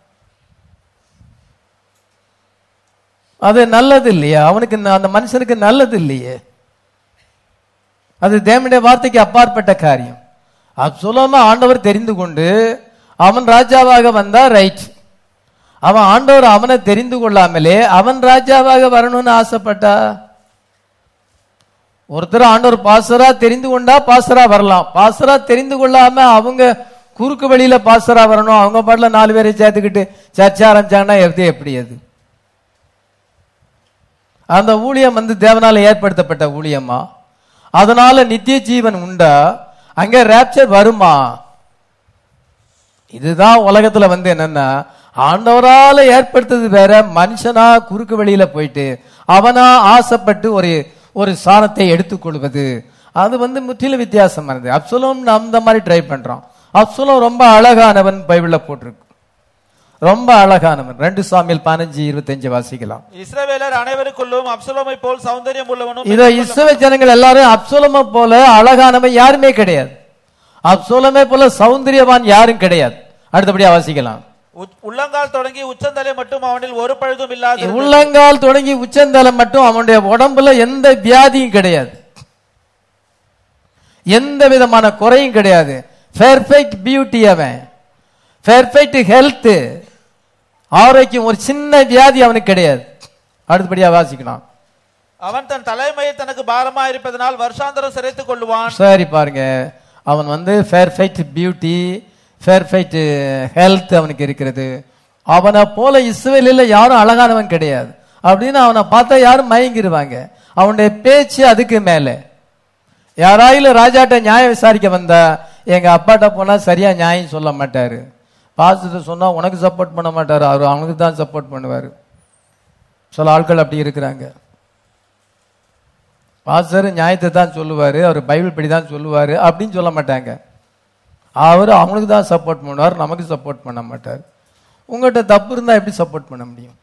அது நல்லது இல்லையா அவனுக்கு ந- அந்த மனுஷனுக்கு நல்லது இல்லையே அது தேவனுடைய வார்த்தைக்கு அப்பாற்பட்ட காரியம் அப்சலோம ஆண்டவர் தெரிந்து கொண்டு அவன் ராஜாவாக வந்தா ரைட் அவன் ஆண்டவர் அவனை தெரிந்து கொள்ளாமலே அவன் ராஜாவாக வரணும்னு ஆசைப்பட்டா ஒருத்தர் ஆண்டவர் பாசரா தெரிந்து கொண்டா பாசரா வரலாம் பாசரா தெரிந்து கொள்ளாம அவங்க குறுக்கு வழியில பாசரா வரணும் அவங்க பாட்டுல நாலு பேரை சேர்த்துக்கிட்டு சர்ச்சை ஆரம்பிச்சாங்கன்னா எப்படி எப்படி அது அந்த ஊழியம் வந்து தேவனால ஏற்படுத்தப்பட்ட ஊழியமா அதனால நித்திய ஜீவன் உண்டா அங்க ரேப்சர் வருமா இதுதான் உலகத்துல வந்து என்னன்னா ஆண்டவரால ஏற்படுத்தது வேற மனுஷனா குறுக்கு வழியில போயிட்டு அவனா ஆசைப்பட்டு ஒரு ஒரு சாணத்தை எடுத்துக்கொள்வது அது வந்து முற்றிலும் வித்தியாசமானது அப்சலோம் அந்த மாதிரி ட்ரை பண்றோம் அப்சலோம் ரொம்ப அழகானவன் பைபிள்ல போட்டிருக்கு ரொம்ப அழகானவன் ரெண்டு சாமியில் பதினஞ்சு இருபத்தஞ்சு வாசிக்கலாம் இஸ்ரவேலர் அனைவருக்குள்ளும் அப்சலோமை போல் சௌந்தரியம் உள்ளவனும் இத இஸ்ரவே ஜனங்கள் எல்லாரும் அப்சோலம போல அழகானவன் யாருமே கிடையாது அப்சோலமே போல சௌந்தரியவான் யாரும் கிடையாது அடுத்தபடியா வாசிக்கலாம் உச்- உள்ளங்கால் தொடங்கி உச்சந்தலை மட்டும் அவனில் ஒரு பழுதும் இல்லாது உள்ளங்கால் தொடங்கி உச்சந்தலம் மட்டும் அவனுடைய உடம்புல எந்த வியாதியும் கிடையாது எந்த விதமான குறையும் கிடையாது பெர்ஃபெக்ட் பியூட்டி அவன் பெர்ஃபெக்ட் ஹெல்த் ஆரோக்கியம் ஒரு சின்ன வியாதி அவனுக்கு கிடையாது அடுத்தபடியா வாசிக்கலாம் அவன் தன் தலைமையை தனக்கு பாரமா இருப்பதனால் வருஷாந்தரம் சிரைத்துக் கொள்ளுவான் சரி பாருங்க அவன் வந்து பெர்ஃபெக்ட் பியூட்டி பெர்ஃபெக்ட் ஹெல்த் அவனுக்கு இருக்கிறது அவனை போல இஸ்ரவேலில் யாரும் அழகானவன் கிடையாது அப்படின்னு அவனை பார்த்தா யாரும் மயங்கிருவாங்க அவனுடைய பேச்சு அதுக்கு மேலே யாராயிலும் ராஜாட்ட நியாயம் விசாரிக்க வந்தா எங்க அப்பாட்ட போனா சரியா நியாயம் சொல்ல மாட்டாரு பாஸ்டர் சொன்னா உனக்கு சப்போர்ட் பண்ண மாட்டாரு அவர் அவனுக்கு தான் சப்போர்ட் பண்ணுவாரு சில ஆட்கள் அப்படி இருக்கிறாங்க பாஸ்டர் நியாயத்தை தான் சொல்லுவாரு அவர் பைபிள் படி தான் சொல்லுவாரு அப்படின்னு சொல்ல மாட்டாங்க அவர் அவனுக்கு தான் சப்போர்ட் பண்ணுவார் நமக்கு சப்போர்ட் பண்ண மாட்டார் உங்கள்கிட்ட தப்பு இருந்தா எப்படி சப்போர்ட் பண்ண முடியும்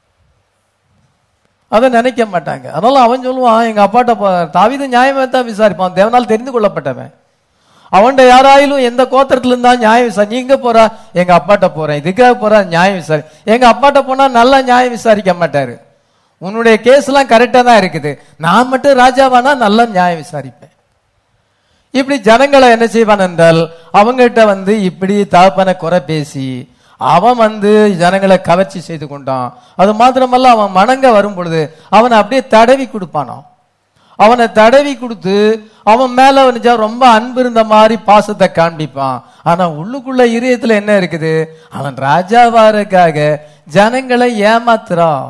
அதை நினைக்க மாட்டாங்க அதனால அவன் சொல்லுவான் எங்க அப்பாட்ட போ- தாவீது நியாயமே தான் விசாரிப்பான் தேவனால் தெரிந்து கொள்ளப்பட்டவன் அவன்கிட்ட யாராயிலும் எந்த கோத்திரத்துல இருந்தா நியாயம் விசாரி நீங்க போறா எங்க அப்பாட்ட போறேன் இதுக்காக போறா நியாயம் விசாரி எங்க அப்பாட்ட போனா நல்லா நியாயம் விசாரிக்க மாட்டாரு உன்னுடைய கேஸ் எல்லாம் கரெக்டா தான் இருக்குது நான் மட்டும் ராஜாவானா நல்லா நியாயம் விசாரிப்பேன் இப்படி ஜனங்களை என்ன செய்வான் என்றால் அவங்ககிட்ட வந்து இப்படி தகப்பனை குறை பேசி அவன் வந்து ஜனங்களை கவர்ச்சி செய்து கொண்டான் அது மாத்திரமல்ல அவன் மணங்க வரும் பொழுது அவனை அப்படியே தடவி கொடுப்பானாம் அவனை தடவி கொடுத்து அவன் மேல வந்து ரொம்ப அன்பு இருந்த மாதிரி பாசத்தை காண்பிப்பான் ஆனா உள்ளுக்குள்ள இதயத்துல என்ன இருக்குது அவன் ராஜாவாருக்காக ஜனங்களை ஏமாத்துறான்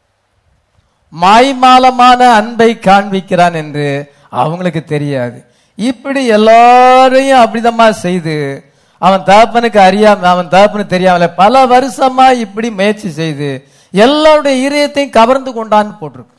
மாய்மாலமான அன்பை காண்பிக்கிறான் என்று அவங்களுக்கு தெரியாது இப்படி எல்லாரையும் அப்படிதமா செய்து அவன் தகப்பனுக்கு அறியாம அவன் தகப்பனுக்கு தெரியாமல பல வருஷமா இப்படி முயற்சி செய்து எல்லாருடைய இதயத்தையும் கவர்ந்து கொண்டான்னு போட்டிருக்கு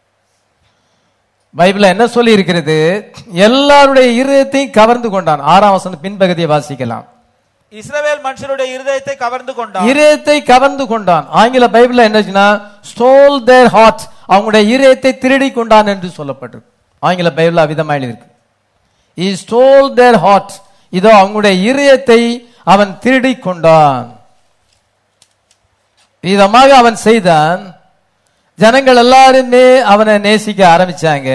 பைபிள்ல என்ன சொல்லி இருக்கிறது எல்லாருடைய இருதயத்தையும் கவர்ந்து கொண்டான் ஆறாம் வசனம் பின்பகுதியை வாசிக்கலாம் இஸ்ரவேல் மனுஷருடைய இருதயத்தை கவர்ந்து கொண்டான் இதயத்தை கவர்ந்து கொண்டான் ஆங்கில பைபிள்ல என்னச்சுன்னா ஸ்டோல் தேர் ஹார்ட் அவங்களுடைய இதயத்தை திருடி கொண்டான் என்று சொல்லப்பட்டிருக்கு ஆங்கில பைபிள் அவிதமா எழுதியிருக்கு இ ஸ்டோல் தேர் ஹார்ட் இதோ அவங்களுடைய இதயத்தை அவன் திருடி கொண்டான் விதமாக அவன் செய்தான் ஜனங்கள் எல்லாருமே அவனை நேசிக்க ஆரம்பிச்சாங்க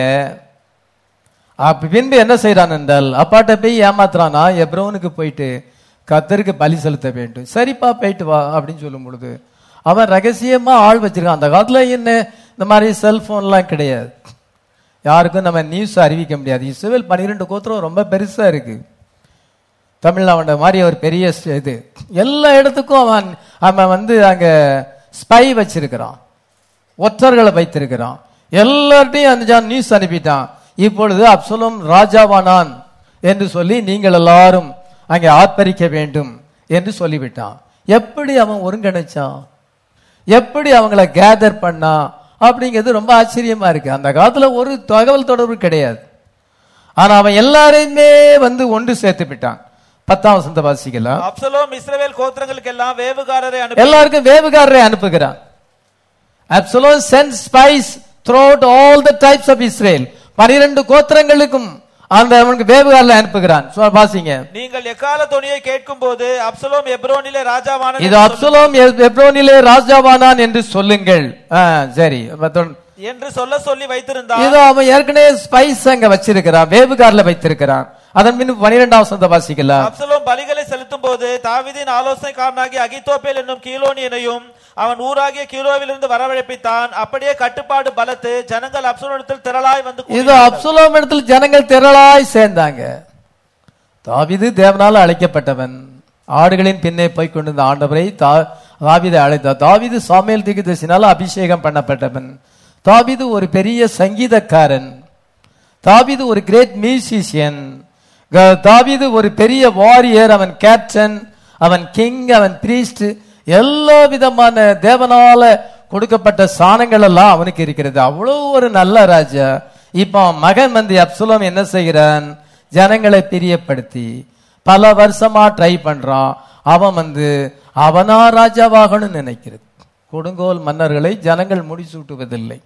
அப்ப பின்பு என்ன செய்றான் என்றால் அப்பாட்ட போய் ஏமாத்துறானா எப்ரோனுக்கு போயிட்டு கத்தருக்கு பலி செலுத்த வேண்டும் சரிப்பா போயிட்டு வா அப்படின்னு சொல்லும் பொழுது அவன் ரகசியமா ஆள் வச்சிருக்கான் அந்த காலத்துல என்ன இந்த மாதிரி செல்போன்லாம் கிடையாது யாருக்கும் நம்ம நியூஸ் அறிவிக்க முடியாது இஸ்ரேல் பன்னிரெண்டு கோத்திரம் ரொம்ப பெருசா இருக்கு தமிழ்நாடு மாதிரி ஒரு பெரிய ஸ்- இது எல்லா இடத்துக்கும் அவன் அவன் வந்து அங்க ஸ்பை வச்சிருக்கிறான் ஒற்றர்களை வைத்திருக்கிறான் எல்லார்ட்டையும் அந்த ஜான் நியூஸ் அனுப்பிட்டான் இப்பொழுது அப்சலோம் ராஜாவானான் என்று சொல்லி நீங்கள் எல்லாரும் அங்கே ஆர்ப்பரிக்க வேண்டும் என்று சொல்லிவிட்டான் எப்படி அவன் ஒருங்கிணைச்சான் எப்படி அவங்கள கேதர் பண்ணா அப்படிங்கிறது ரொம்ப ஆச்சரியமா இருக்கு அந்த காலத்துல ஒரு தகவல் தொடர்பு கிடையாது ஆனா அவன் எல்லாரையுமே வந்து ஒன்று சேர்த்து விட்டான் பத்தாம் வசந்த வாசிக்கலாம் அப்சலோம் இஸ்ரவேல் கோத்திரங்களுக்கு எல்லாம் வேவுகாரரை அனுப்பி எல்லாருக்கும் வேவுகாரரை அனுப்புகிறான் Absalom sent spies throughout all the tribes of Israel பனிரெண்டு கோத்திரங்களுக்கும் அந்த அவனுக்கு வேவுகாரில் அனுப்புகிறான் சொ- வாசிங்க நீங்கள் எக்கால துணியை கேட்கும் போது அப்சலோம் எப்ரோனிலே ராஜாவான இது அப்சலோம் எ- எப்ரோனிலே ராஜாவானான் என்று சொல்லுங்கள் ஆ, சரி அப்ப தொட- என்று சொல்ல சொல்லி வைத்திருந்தார் இதோ அவன் ஏற்கனவே ஸ்பைஸ் அங்க வச்சிருக்கிறான் வேவுகார்ல வைத்திருக்கிறான் அதன் பின் பனிரெண்டாம் வசந்த வாசிக்கலாம் அப்சலோம் பலிகளை செலுத்தும் போது தாவீதின் ஆலோசனைக்காரனாகிய அகித்தோப்பேல் என்னும் கீலோனியனையும் அவன் ஊராகிய கீலோவிலிருந்து வரவழைப்பித்தான் அப்படியே கட்டுப்பாடு பலத்து ஜனங்கள் அப்சலோனிடத்தில் திரளாய் வந்து இது கூடினார்கள். அப்சலோம் இடத்தில் ஜனங்கள் திரளாய் சேர்ந்தாங்க தாவீது தேவனால அழைக்கப்பட்டவன் ஆடுகளின் பின்னே போய் கொண்டிருந்த ஆண்டவரை தா- தாவீதை அழைத்தார் தாவீது சாமியல் திகுதசினால அபிஷேகம் பண்ணப்பட்டவன் தாவீது ஒரு பெரிய சங்கீதக்காரன் தாவீது ஒரு கிரேட் மியூசிஷியன் தாவீது ஒரு பெரிய வாரியர் அவன் கேப்டன் அவன் கிங் அவன் பிரீஸ்ட் எல்லா விதமான தேவனால கொடுக்கப்பட்ட சாணங்கள் எல்லாம் அவனுக்கு இருக்கிறது அவ்வளவு ஒரு நல்ல ராஜா இப்போ அவன் மகன் வந்து அப்சுலம் என்ன செய்கிறான் ஜனங்களை பிரியப்படுத்தி பல வருஷமா ட்ரை பண்றான் அவன் வந்து அவனா ராஜாவாகணும்னு நினைக்கிறது கொடுங்கோல் மன்னர்களை ஜனங்கள் முடிசூட்டுவதில்லை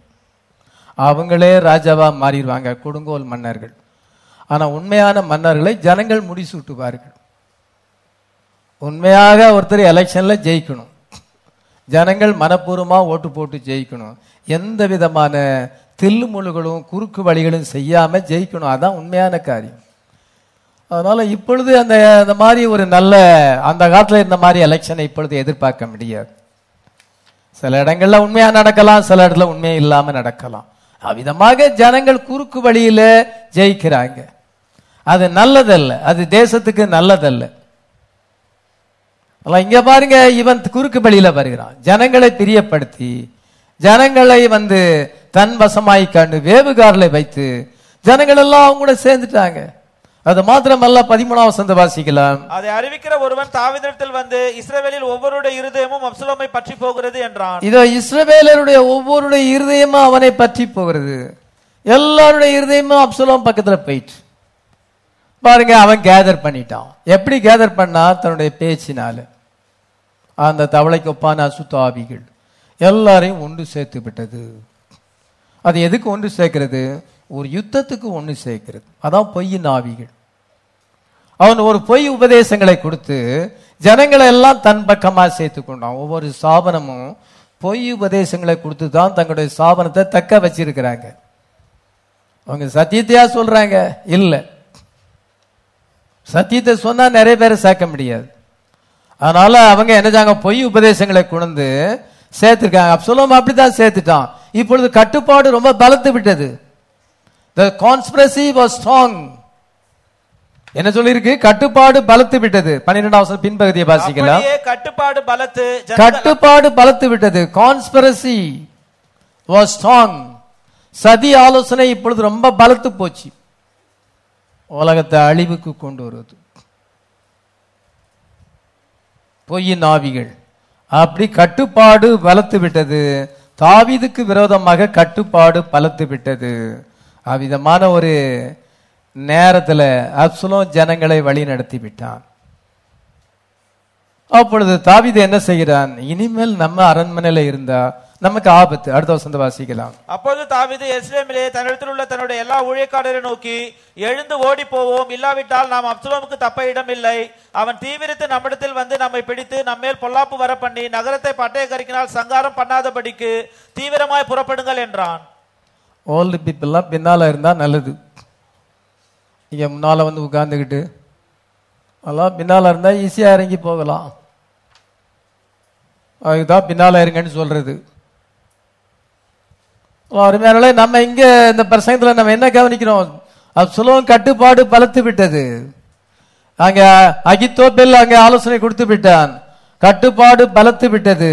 அவங்களே ராஜாவா மாறிடுவாங்க கொடுங்கோல் மன்னர்கள் ஆனா உண்மையான மன்னர்களை ஜனங்கள் முடிசூட்டுவார்கள் உண்மையாக ஒருத்தர் எலெக்ஷன்ல ஜெயிக்கணும் ஜனங்கள் மனப்பூர்வமா ஓட்டு போட்டு ஜெயிக்கணும் எந்த விதமான தில்லுமுழுகளும் குறுக்கு வழிகளும் செய்யாம ஜெயிக்கணும் அதான் உண்மையான காரியம் அதனால இப்பொழுது அந்த அந்த மாதிரி ஒரு நல்ல அந்த காலத்துல இருந்த மாதிரி எலெக்ஷனை இப்பொழுது எதிர்பார்க்க முடியாது சில இடங்கள்ல உண்மையா நடக்கலாம் சில இடத்துல உண்மையா இல்லாம நடக்கலாம் அவ்விதமாக ஜனங்கள் குறுக்கு வழியில ஜெயிக்கிறாங்க அது நல்லதல்ல அது தேசத்துக்கு நல்லதல்ல ஆனா இங்க பாருங்க இவன் குறுக்கு வழியில வருகிறான் ஜனங்களை பிரியப்படுத்தி ஜனங்களை வந்து தன் வசமாய் கண்டு வேவுகாரில் வைத்து ஜனங்கள் எல்லாம் அவங்க கூட சேர்ந்துட்டாங்க அது மாத்திரமல்ல பதிமூணாம் வசந்த வாசிக்கலாம் அதை அறிவிக்கிற ஒருவன் தாவீதிடத்தில் வந்து இஸ்ரவேலில் ஒவ்வொருடைய இருதயமும் அப்சலோமை பற்றி போகிறது என்றான் இதோ இஸ்ரவேலருடைய ஒவ்வொருடைய இருதயமும் அவனை பற்றி போகிறது எல்லாருடைய இருதயமும் அப்சலோம் பக்கத்துல போயிட்டு பாருங்க அவன் கேதர் பண்ணிட்டான் எப்படி கேதர் பண்ணா தன்னுடைய பேச்சினால அந்த தவளைக்கு ஒப்பான அசுத்த ஆவிகள் எல்லாரையும் ஒன்று சேர்த்து விட்டது அது எதுக்கு ஒன்று சேர்க்கிறது ஒரு யுத்தத்துக்கு ஒன்று சேர்க்கிறது அதான் பொய்யின் ஆவிகள் அவன் ஒரு பொய் உபதேசங்களை கொடுத்து ஜனங்களை எல்லாம் தன் பக்கமா சேர்த்து கொண்டான் ஒவ்வொரு ஸ்தாபனமும் பொய் உபதேசங்களை கொடுத்து தான் தங்களுடைய ஸ்தாபனத்தை தக்க வச்சிருக்கிறாங்க அவங்க சத்தியத்தையா சொல்றாங்க இல்ல சத்தியத்தை சொன்னா நிறைய பேரை சேர்க்க முடியாது அதனால அவங்க என்னஞ்சாங்க பொய் உபதேசங்களை கொண்டு சேர்த்திருக்காங்க அப்சலோம் அப்படித்தான் சேர்த்துட்டான் இப்பொழுது கட்டுப்பாடு ரொம்ப பலத்து விட்டது த கான்ஸ்பிரசி வாஸ் ஸ்ட்ராங் என்ன சொல்லியிருக்கு கட்டுப்பாடு பலத்து விட்டது பன்னிரெண்டாவது பின்பகுதியை வாசிக்கலாம் அப்படியே கட்டுப்பாடு பலத்து ஜனங்கள் கட்டுப்பாடு பலத்து விட்டது கான்ஸ்பிரசி வாஸ் ஸ்ட்ராங் சதி ஆலோசனை இப்பொழுது ரொம்ப பலத்து போச்சு உலகத்தை அழிவுக்கு கொண்டு வருவது பொய்யின் ஆவிகள் அப்படி கட்டுப்பாடு பலத்து விட்டது தாவீதுக்கு விரோதமாக கட்டுப்பாடு பலத்து விட்டது அவ்விதமான ஒரு நேரத்துல அப்சலோம் ஜனங்களை வழி நடத்தி விட்டான் அப்பொழுது தாவீது என்ன செய்கிறான் இனிமேல் நம்ம அரண்மனையில இருந்தா நமக்கு ஆபத்து அடுத்த வசந்த வாசிக்கலாம் அப்பொழுது தாவீது எருசலேமிலே தன்னிடத்தில் உள்ள தன்னுடைய எல்லா ஊழியக்காரரை நோக்கி எழுந்து ஓடி போவோம் இல்லாவிட்டால் நாம் அப்சலோமுக்கு தப்ப இடமில்லை அவன் தீவிரித்து நம்மிடத்தில் வந்து நம்மை பிடித்து நம்மேல் பொல்லாப்பு வர பண்ணி நகரத்தை பட்டயக்கரிக்கினால் சங்காரம் பண்ணாதபடிக்கு தீவிரமாய் புறப்படுங்கள் என்றான் ஓல்டு பீப்புளெலாம் பின்னால இருந்தா நல்லது நீங்க முன்னால வந்து உட்கார்ந்துக்கிட்டு அதெல்லாம் பின்னால இருந்தா ஈஸியா இறங்கி போகலாம் அதுதான் பின்னால இருங்கன்னு சொல்றது ஓ, அருமையானவர்களே நம்ம இங்க இந்த பிரசங்கத்துல நம்ம என்ன கவனிக்கிறோம் அப்சலோம் கட்டுப்பாடு பலத்து விட்டது அங்க அகித்தோப்பெல் அங்க ஆலோசனை கொடுத்து விட்டான் கட்டுப்பாடு பலத்து விட்டது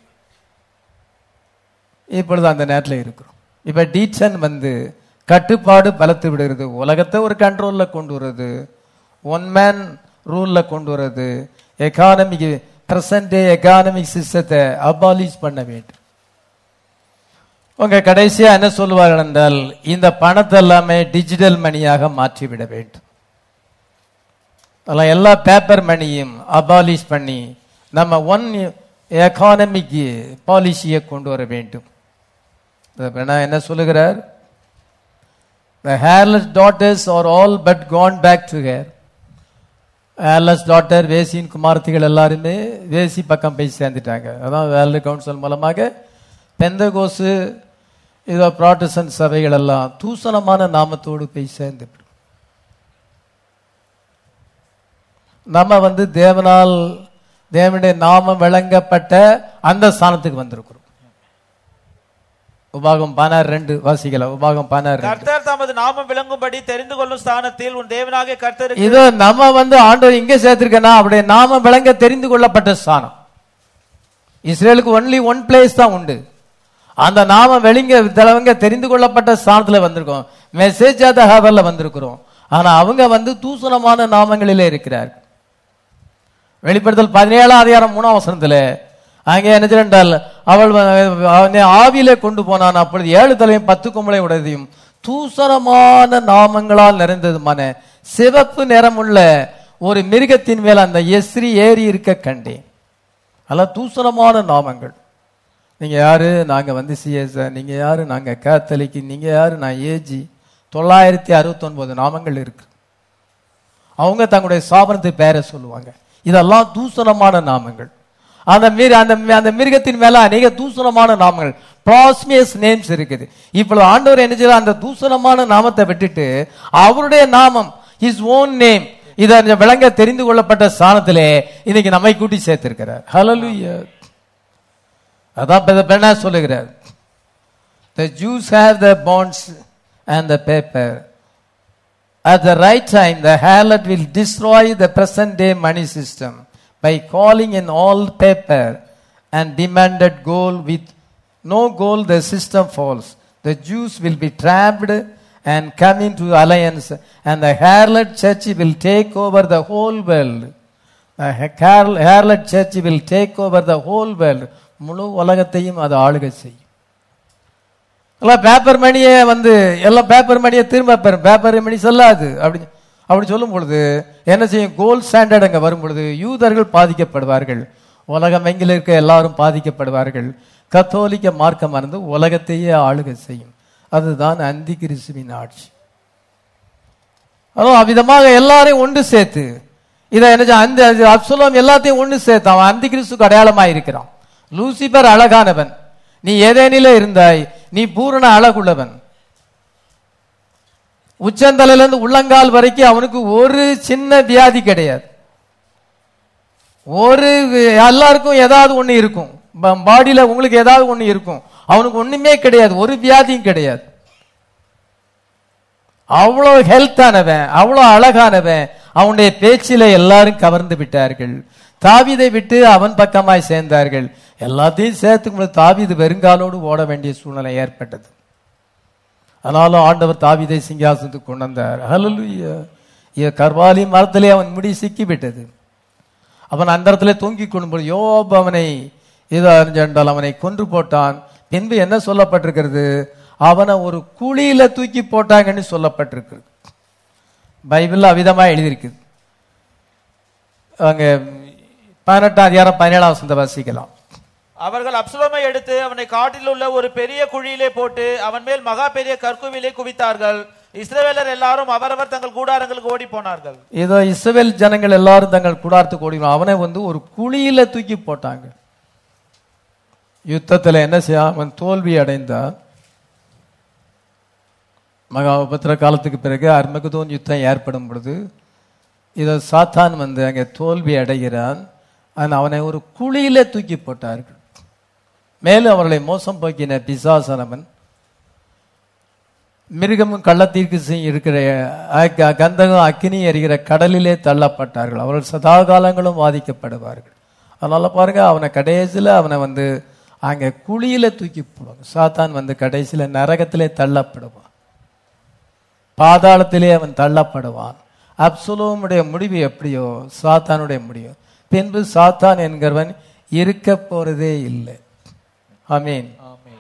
இப்பொழுது அந்த நேரத்தில் இருக்கிறோம் இப்ப டீச்சன் வந்து கட்டுப்பாடு பலத்து விடுகிறது உலகத்தை ஒரு கண்ட்ரோல்ல கொண்டு வர்றது ஒன் மேன் ரூல்ல கொண்டு வர்றது எக்கானமிக் பிரசன்ட் டே எக்கானமிக் சிஸ்டத்தை அபாலிஷ் பண்ண வேண்டும் உங்க கடைசியா என்ன சொல்லுவார்கள் என்றால் இந்த பணத்தை எல்லாமே டிஜிட்டல் மணியாக மாற்றிவிட வேண்டும் அதெல்லாம் எல்லா பேப்பர் மணியும் அபாலிஷ் பண்ணி நம்ம ஒன் எக்கானமிக் பாலிசியை கொண்டு வர வேண்டும் இப்ப நான் என்ன சொல்லுகிறார் The hairless daughters are all but gone back to hair. hairless daughter வேசியின் குமார்த்திகள் எல்லாருமே வேசி பக்கம் போய் சேர்ந்துட்டாங்க அதான் வேர்ல்டு கவுன்சில் மூலமாக பெந்தகோசு இதோ ப்ராட்டஸ்டன்ட் சபைகள் எல்லாம் தூசணமான நாமத்தோடு போய் சேர்ந்து விடும். நம்ம வந்து தேவனால் தேவனுடைய நாமம் விளங்கப்பட்ட அந்த ஸ்தானத்துக்கு வந்திருக்கிறோம் உபாகம் பதினாறு ரெண்டு வாசிக்கலாம் உபாகம் பதினாறு ரெண்டு. கர்த்தர் தமது நாமம் விளங்கும்படி தெரிந்து கொள்ளும் ஸ்தானத்தில் உன் தேவனாகிய கர்த்தருக்கு இதோ நம்ம வந்து ஆண்டவர் இங்க சேர்த்திருக்கனா அவருடைய நாமம் விளங்க தெரிந்து கொள்ளப்பட்ட ஸ்தானம் இஸ்ரேலுக்கு ஒன்லி ஒன் பிளேஸ் தான் உண்டு அந்த நாமம் வெளிங்க தலைவங்க தெரிந்து கொள்ளப்பட்ட ஸ்தானத்துல வந்திருக்கோம் மெசேஜ் ஆத ஹவர்ல வந்திருக்கிறோம் ஆனா அவங்க வந்து தூசணமான நாமங்களிலே இருக்கிறார் வெளிப்படுத்தல் பதினேழாம் அதிகாரம் மூணாம் வசனத்துல அங்கே என்ன என்றால் அவள் வ- அவனை ஆவியிலே கொண்டு போனான் அப்பொழுது ஏழு தலையும் பத்து கும்பலை உடையதையும் தூசணமான நாமங்களால் நிறைந்ததுமான சிவப்பு நிறமுள்ள ஒரு மிருகத்தின் மேல் அந்த எஸ்ரி ஏறி இருக்க கண்டேன் அதெல்லாம் தூசணமான நாமங்கள் நீங்க யாரு நாங்க வந்து சிஎஸ் நீங்க யாரு நாங்க கேத்தலிக்கு நீங்க யாரு நான் ஏஜி தொள்ளாயிரத்தி அறுபத்தொன்பது நாமங்கள் இருக்கு அவங்க தங்களுடைய சாபனத்தை பேரை சொல்லுவாங்க இதெல்லாம் தூசணமான நாமங்கள் அந்த மீறி அந்த அந்த மிருகத்தின் மேல அநேக தூசணமான நாமங்கள் ப்ராஸ்மியஸ் நேம்ஸ் இருக்குது இப்பொழுது ஆண்டவர் என்ன செய்யறார் அந்த தூசணமான நாமத்தை விட்டுட்டு அவருடைய நாமம் ஹிஸ் ஓன் நேம் இதை விளங்க தெரிந்து கொள்ளப்பட்ட ஸ்தானத்திலே இன்னைக்கு நம்மை கூட்டி சேர்த்திருக்கிறார் ஹalleluya அதான் பெ- பெண்ணா சொல்லுகிறார் The Jews have the bonds and the paper. At the right time, the harlot will destroy the present day money system by calling in all paper and demanded gold. With no gold, the system falls. The Jews will be trapped and come into alliance, and the harlot church will take over the whole world. The har- harlot church will take over the whole world. முழு உலகத்தையும் அது ஆளுகை செய்யும் எல்லாம் paper மணியை வந்து எல்லாம் paper மணியை திரும்ப பெறும் பேப்பர் மணி செல்லாது அப்படி அப்படி சொல்லும் பொழுது என்ன செய்யும் கோல்ட் ஸ்டாண்டர்ட் அங்க வரும் பொழுது யூதர்கள் பாதிக்கப்படுவார்கள் உலகம் எங்கில் இருக்க எல்லாரும் பாதிக்கப்படுவார்கள் கத்தோலிக்க மார்க்கம் மறந்து உலகத்தையே ஆளுகை செய்யும் அதுதான் அந்தி கிறிஸ்துவின் ஆட்சி அதுவும் அவ்விதமாக எல்லாரையும் ஒன்று சேர்த்து இதை என்ன செய்ய- அந்த அப்சலோம் எல்லாத்தையும் ஒன்று சேர்த்து அவன் அந்தி கிறிஸ்துக்கு அடையாளமா இருக்கிறான் லூசிபர் அழகானவன் நீ ஏதேனில இருந்தாய் நீ பூரண அழகுள்ளவன் உச்சந்தலையில இருந்து உள்ளங்கால் வரைக்கும் அவனுக்கு ஒரு சின்ன வியாதி கிடையாது ஒரு எல்லாருக்கும் ஏதாவது ஒண்ணு இருக்கும் ப- பாடியில உங்களுக்கு ஏதாவது ஒண்ணு இருக்கும் அவனுக்கு ஒண்ணுமே கிடையாது ஒரு வியாதியும் கிடையாது அவ்வளவு ஹெல்த்தானவன் அவ்வளவு அழகானவன் அவனுடைய பேச்சில எல்லாரும் கவர்ந்து விட்டார்கள் தாவீதை விட்டு அவன் பக்கமாய் சேர்ந்தார்கள் எல்லாத்தையும் சேர்த்துக்கும் பொழுது தாவீது வெறுங்காலோடு ஓட வேண்டிய சூழ்நிலை ஏற்பட்டது ஆனாலும் ஆண்டவர் தாவீதை சிங்காசனத்துக்கு கொண்டு வந்தார் ஹalleluya. இ- கர்வாலி மரத்திலே அவன் முடி சிக்கி விட்டது அவன் அந்த இடத்துல தொங்கிக் கொள்ளும்போது யோப் அவனை இதோ அறிஞ்சால் அவனை கொன்று போட்டான் பின்பு என்ன சொல்லப்பட்டிருக்கிறது அவனை ஒரு குழியில தூக்கி போட்டாங்கன்னு சொல்லப்பட்டிருக்கு பைபிள்ல அவிதமா எழுதியிருக்குது அங்க பதினெட்டாம் அதிகாரம் பதினேழாம் வசந்த வாசிக்கலாம் அவர்கள் அப்சலோமை எடுத்து அவனை காட்டில் உள்ள ஒரு பெரிய குழியிலே போட்டு அவன் மேல் மகா பெரிய கற்குவிலே குவித்தார்கள் இஸ்ரவேலர் எல்லாரும் அவரவர் தங்கள் கூடாரங்களுக்கு ஓடி போனார்கள் இதோ இஸ்ரவேல் ஜனங்கள் எல்லாரும் தங்கள் கூடாரத்துக்கு ஓடினோம் அவனை வந்து ஒரு குழியில தூக்கி போட்டாங்க யுத்தத்துல என்ன செய்ய அவன் தோல்வி அடைந்தான் மகா உபத்திர காலத்துக்கு பிறகு அர்மகுதோன் யுத்தம் ஏற்படும் பொழுது இதை சாத்தான் வந்து அங்கே தோல்வி அடைகிறான் ஆனா அவனை ஒரு குழியில தூக்கி போட்டார்கள் மேலும் அவர்களை மோசம் போக்கின பிசாசனவன் மிருகமும் கள்ளத்தீர்க்கு இருக்கிற அ- கந்தகம் அக்கினி எரிகிற கடலிலே தள்ளப்பட்டார்கள் அவர்கள் சதா காலங்களும் பாதிக்கப்படுவார்கள் அதனால பாருங்க அவனை கடைசியில அவனை வந்து அங்க குழியில தூக்கி போடுவாங்க சாத்தான் வந்து கடைசியில நரகத்திலே தள்ளப்படுவான் பாதாளத்திலே அவன் தள்ளப்படுவான் அப்சுலோமுடைய முடிவு எப்படியோ சாத்தானுடைய முடிவு பின்பு சாத்தான் என்கிறவன் இருக்க போறதே இல்லை ஆமீன்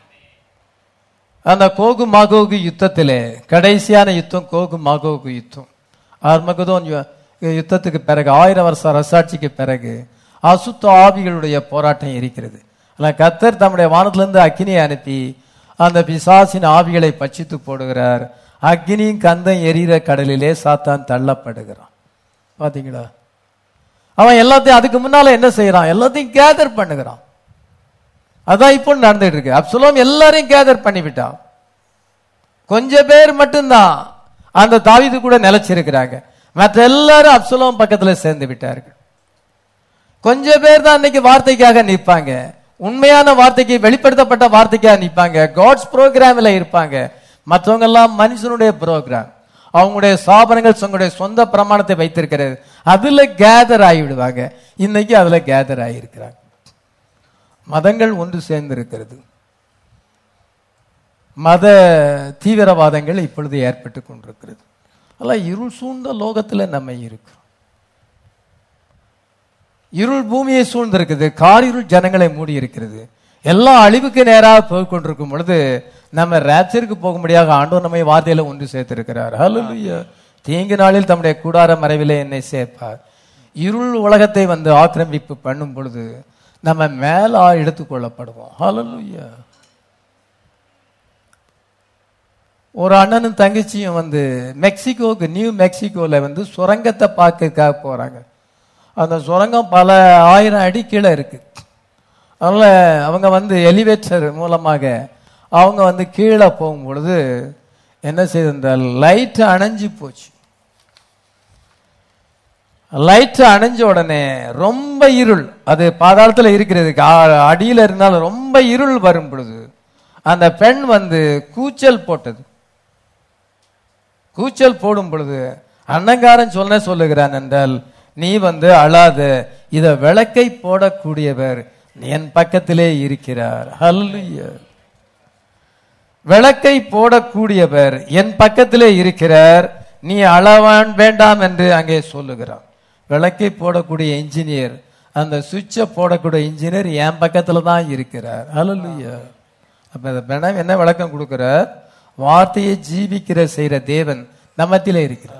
அந்த கோகு மாகோகு யுத்தத்திலே கடைசியான யுத்தம் கோகு மாகோகு யுத்தம் ஆர்மகதோன் யு- யுத்தத்துக்கு பிறகு ஆயிரம் வருஷ அரசாட்சிக்கு பிறகு அசுத்த ஆவிகளுடைய போராட்டம் இருக்கிறது ஆனா கத்தர் தம்முடைய வானத்திலிருந்து அக்கினியை அனுப்பி அந்த பிசாசின் ஆவிகளை பட்சித்து போடுகிறார் அக்னியும் கந்தம் எரிகிற கடலிலே சாத்தான் தள்ளப்படுகிறான் பாத்தீங்களா அவன் எல்லாத்தையும் அதுக்கு முன்னால என்ன செய்யறான் எல்லாத்தையும் கேதர் பண்ணுகிறான் அதான் இப்போ நடந்துட்டு இருக்கு அப்சலோம் எல்லாரையும் கேதர் பண்ணிவிட்டான் கொஞ்ச பேர் மட்டும்தான் அந்த தாவீது கூட நிலைச்சிருக்கிறாங்க மற்ற எல்லாரும் அப்சலோம் பக்கத்துல சேர்ந்து விட்டார்கள் கொஞ்ச பேர் தான் இன்னைக்கு வார்த்தைக்காக நிற்பாங்க உண்மையான வார்த்தைக்கு வெளிப்படுத்தப்பட்ட வார்த்தைக்காக நிற்பாங்க காட்ஸ் ப்ரோக்ராம்ல இருப்பாங்க மற்றவங்க எல்லாம் மனுஷனுடைய ப்ரோக்ராம் அவங்களுடைய சாபனங்கள் தங்களுடைய சொந்த பிரமாணத்தை வைத்திருக்கிறது அதுல கேதர் ஆகிவிடுவாங்க இன்னைக்கு அதுல கேதர் ஆகியிருக்கிறாங்க மதங்கள் ஒன்று சேர்ந்து இருக்கிறது மத தீவிரவாதங்கள் இப்பொழுது ஏற்பட்டு கொண்டிருக்கிறது அதெல்லாம் இருள் சூழ்ந்த லோகத்துல நம்ம இருக்கிறோம் இருள் பூமியை சூழ்ந்திருக்குது காரிருள் ஜனங்களை மூடி இருக்கிறது எல்லாம் அழிவுக்கு நேராக போய் கொண்டிருக்கும் பொழுது நம்ம ரேப்சருக்கு போக முடியாத ஆண்டவர் நம்மை வார்த்தையில ஒன்று சேர்த்திருக்கிறார் ஹalleluya தீங்கு நாளில் தம்முடைய கூடார மறைவிலே என்னை சேர்ப்பார் இருள் உலகத்தை வந்து ஆக்கிரமிப்பு பண்ணும் பொழுது நம்ம மேல எடுத்துக்கொள்ளப்படுவோம் ஹalleluya ஒரு அண்ணனும் தங்கச்சியும் வந்து மெக்சிகோக்கு நியூ மெக்சிகோல வந்து சுரங்கத்தை பார்க்கறதுக்காக போறாங்க அந்த சுரங்கம் பல ஆயிரம் அடி கீழே இருக்கு அதனால அவங்க வந்து எலிவேட்டர் மூலமாக அவங்க வந்து கீழே போகும் பொழுது என்ன செய்திருந்தால் லைட் அணைஞ்சு போச்சு லைட் அணைஞ்ச உடனே ரொம்ப இருள் அது பாதாளத்துல இருக்கிறது கா- அடியில இருந்தாலும் ரொம்ப இருள் வரும் பொழுது அந்த பெண் வந்து கூச்சல் போட்டது கூச்சல் போடும் பொழுது அண்ணங்காரன் சொல்ல சொல்லுகிறான் என்றால் நீ வந்து அழாத இத விளக்கை போடக்கூடியவர் என் பக்கத்திலே இருக்கிறார் ஹல்லுயா விளக்கை போடக்கூடியவர் என் பக்கத்திலே இருக்கிறார் நீ அளவான் வேண்டாம் என்று அங்கே சொல்லுகிறார் விளக்கை போடக்கூடிய இன்ஜினியர் அந்த சுவிட்சை போடக்கூடிய இன்ஜினியர் என் பக்கத்துல தான் இருக்கிறார் ஹalleluya அப்ப இந்த பிரணம் என்ன விளக்கம் கொடுக்கிறார் வார்த்தையை ஜீவிக்கிற செய்யற தேவன் நம்மத்திலே இருக்கிறார்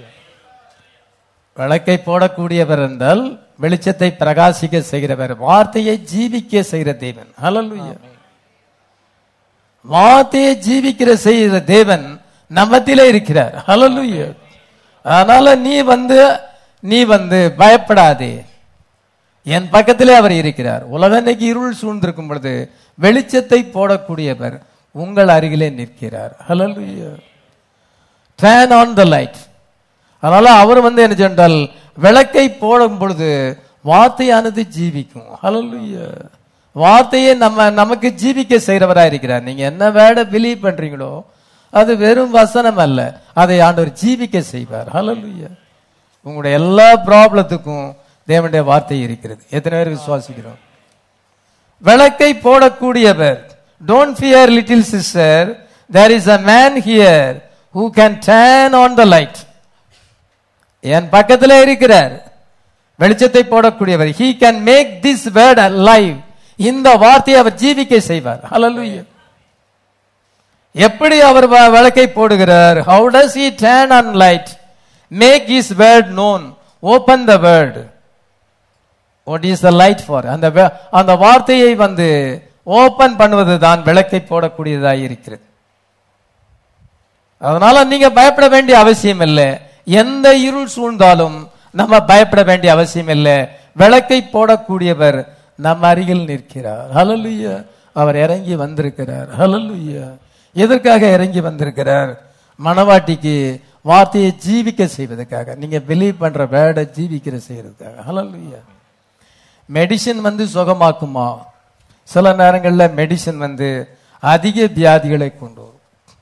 விளக்கை போடக்கூடியவர் என்றால் வெளிச்சத்தை பிரகாசிக்க செய்கிறவர் வார்த்தையை ஜீவிக்க செய்கிற தேவன் ஹalleluya வார்த்தையை ஜீவிக்கிற செய்கிற தேவன் நம்மத்திலே இருக்கிறார் ஹalleluya அதனால நீ வந்து நீ வந்து பயப்படாதே என் பக்கத்திலே அவர் இருக்கிறார் உலகம் இன்னைக்கு இருள் சூழ்ந்திருக்கும் பொழுது வெளிச்சத்தை போடக்கூடியவர் உங்கள் அருகிலே நிற்கிறார் ஹalleluya turn on the light அதனால அவர் வந்து என்ன சொன்னால் விளக்கை போடும் பொழுது வார்த்தையானது ஜீவிக்கும் ஹalleluya வார்த்தையை நம்ம நமக்கு ஜீவிக்க செய்கிறவரா இருக்கிறார் நீங்க என்ன வேட பிலீவ் பண்றீங்களோ அது வெறும் வசனம் அல்ல அதை ஆண்டவர் ஜீவிக்க செய்வார் ஹalleluya உங்களுடைய எல்லா ப்ராப்ளத்துக்கும் தேவனுடைய வார்த்தை இருக்கிறது எத்தனை பேர் விசுவாசிக்கிறோம் விளக்கை போடக்கூடியவர் don't fear little sister there is a man here who can turn on the light என் பக்கத்துல இருக்கிறார் வெளிச்சத்தை போடக்கூடியவர் he can make this word alive இந்த வார்த்தையை அவர் ஜீவிக்க செய்வார் hallelujah எப்படி அவர் வ- விளக்கை போடுகிறார் how does he turn on light make his word known open the word what is the light for அந்த வே- அந்த வார்த்தையை வந்து ஓபன் பண்ணுவது தான் விளக்கை போடக்கூடியதாக இருக்கிறது அதனால நீங்க பயப்பட வேண்டிய அவசியம் இல்லை எந்த இருள் சூழ்ந்தாலும் நம்ம பயப்பட வேண்டிய அவசியம் இல்லை விளக்கை போடக்கூடியவர் நம் அருகில் நிற்கிறார் ஹalleluya அவர் இறங்கி வந்திருக்கிறார் ஹalleluya எதற்காக இறங்கி வந்திருக்கிறார் மணவாட்டிக்கு வார்த்தையை ஜீவிக்க செய்வதற்காக நீங்க பிலீவ் பண்ற வேர்டை ஜீவிக்கிற செய்யறதுக்காக ஹalleluya மெடிசின் வந்து சுகமாக்குமா சில நேரங்கள்ல மெடிசின் வந்து அதிக வியாதிகளை கொண்டு வரும்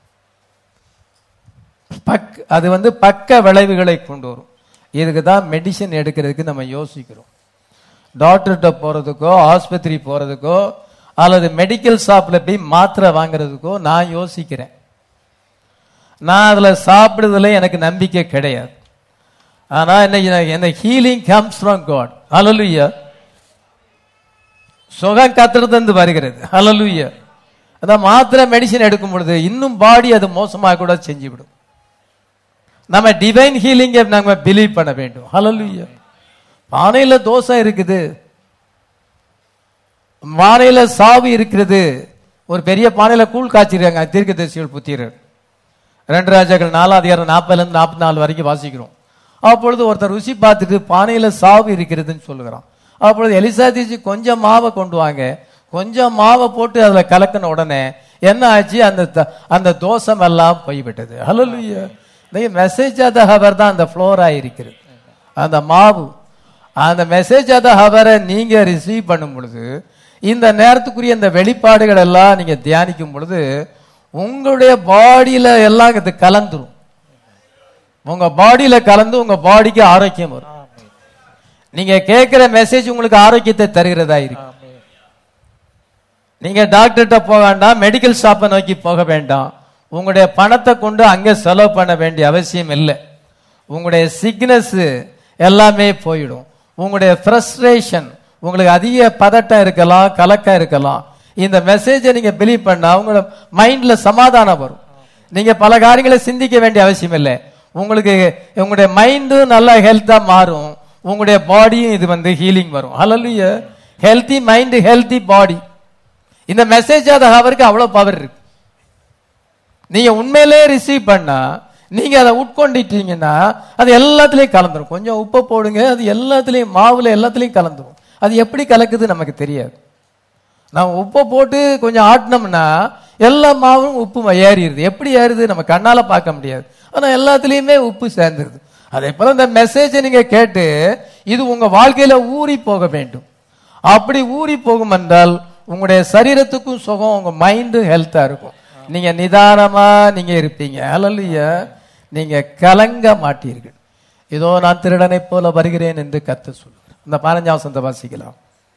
பக் அது வந்து பக்க விளைவுகளை கொண்டு வரும் இதுக்கு தான் மெடிசன் எடுக்கிறதுக்கு நம்ம யோசிக்கிறோம் டாக்டர்கிட்ட போறதுக்கோ ஆஸ்பத்திரி போறதுக்கோ அல்லது மெடிக்கல் ஷாப்ல போய் மாத்திரை வாங்குறதுக்கோ நான் யோசிக்கிறேன் நான் அதுல சாப்பிடுறதுல எனக்கு நம்பிக்கை கிடையாது ஆனா என்ன என்ன healing comes from God hallelujah சுகம் கத்துறது வருகிறது ஹalleluya அதான் மாத்திரை மெடிசன் எடுக்கும் பொழுது இன்னும் பாடி அது மோசமாக கூட செஞ்சுவிடும் நம்ம டிவைன் ஹீலிங்கை நம்ம பிலீவ் பண்ண வேண்டும் ஹalleluya பானையில தோசை இருக்குது பானையில சாவி இருக்கிறது ஒரு பெரிய பானையில கூழ் காய்ச்சிருக்காங்க தீர்க்க தரிசிகள் புத்திரர் ரெண்டு ராஜாக்கள் நாலாம் அதிகாரம் நாற்பதுல இருந்து நாற்பத்தி நாலு வரைக்கும் வாசிக்கிறோம் அப்பொழுது ஒருத்தர் ருசி பார்த்துட்டு பானையில சாவு இருக்கிறதுன்னு சொல்லுகிறான் அப்பொழுது எலிசா தீசி கொஞ்சம் மாவை கொண்டு வாங்க கொஞ்சம் மாவை போட்டு அதுல கலக்கின உடனே என்ன ஆச்சு அந்த த- அந்த தோசம் எல்லாம் போய்விட்டது ஹalleluya இந்த மெசேஜ் ஆத ஹவர் தான் அந்த ஃப்ளோரா இருக்கிறது அந்த மாவு அந்த மெசேஜ் ஆத ஹவரை நீங்க ரிசீவ் பண்ணும் பொழுது இந்த நேரத்துக்குரிய இந்த வெளிப்பாடுகள் எல்லாம் நீங்க தியானிக்கும் பொழுது உங்களுடைய பாடியில எல்லாம் இது கலந்துரும் உங்க பாடியில கலந்து உங்க பாடிக்கு ஆரோக்கியம் வரும் நீங்க கேட்கிற மெசேஜ் உங்களுக்கு ஆரோக்கியத்தை தருகிறதா இருக்கு நீங்க டாக்டர்கிட்ட போக வேண்டாம் மெடிக்கல் ஷாப்பை நோக்கி போக வேண்டாம் உங்களுடைய பணத்தை கொண்டு அங்க செலவு பண்ண வேண்டிய அவசியம் இல்லை உங்களுடைய சிக்னஸ் எல்லாமே போயிடும் உங்களுடைய ஃப்ரஸ்ட்ரேஷன் உங்களுக்கு அதிக பதட்டம் இருக்கலாம் கலக்கம் இருக்கலாம் இந்த மெசேஜை நீங்க பிலீவ் பண்ணா உங்களோட மைண்ட்ல சமாதானம் வரும் நீங்க பல காரியங்களை சிந்திக்க வேண்டிய அவசியம் இல்லை உங்களுக்கு உங்களுடைய மைண்டும் நல்லா ஹெல்த்தா மாறும் உங்களுடைய பாடியும் இது வந்து ஹீலிங் வரும் hallelujah healthy mind healthy body இந்த மெசேஜ் அது அவருக்கு அவ்வளவு பவர் இருக்கு நீங்க உண்மையிலே ரிசீவ் பண்ணா நீங்க அதை உட்கொண்டுட்டீங்கன்னா அது எல்லாத்துலயும் கலந்துரும் கொஞ்சம் உப்பை போடுங்க அது எல்லாத்துலயும் மாவுல எல்லாத்துலயும் கலந்துரும் அது எப்படி கலக்குது நமக்கு தெரியாது நான் உப்பை போட்டு கொஞ்சம் ஆட்டினோம்னா எல்லா மாவும் உப்பு ஏறிடுது எப்படி ஏறுது நம்ம கண்ணால பார்க்க முடியாது ஆனா எல்லாத்துலயுமே உப்பு சேர்ந்துருது அதே போல இந்த மெசேஜை நீங்க கேட்டு இது உங்க வாழ்க்கையில ஊறி போக வேண்டும் அப்படி ஊறி போகும் என்றால் உங்களுடைய சரீரத்துக்கும் சுகம் உங்க மைண்டும் ஹெல்த்தா இருக்கும் நீங்க நிதானமா நீங்க இருப்பீங்க அல்லையா நீங்க கலங்க மாட்டீர்கள் இதோ நான் திருடனைப் போல வருகிறேன் என்று கத்து சொல்லுகிறேன் இந்த பதினஞ்சாம் வசனத்தை வாசிக்கலாம்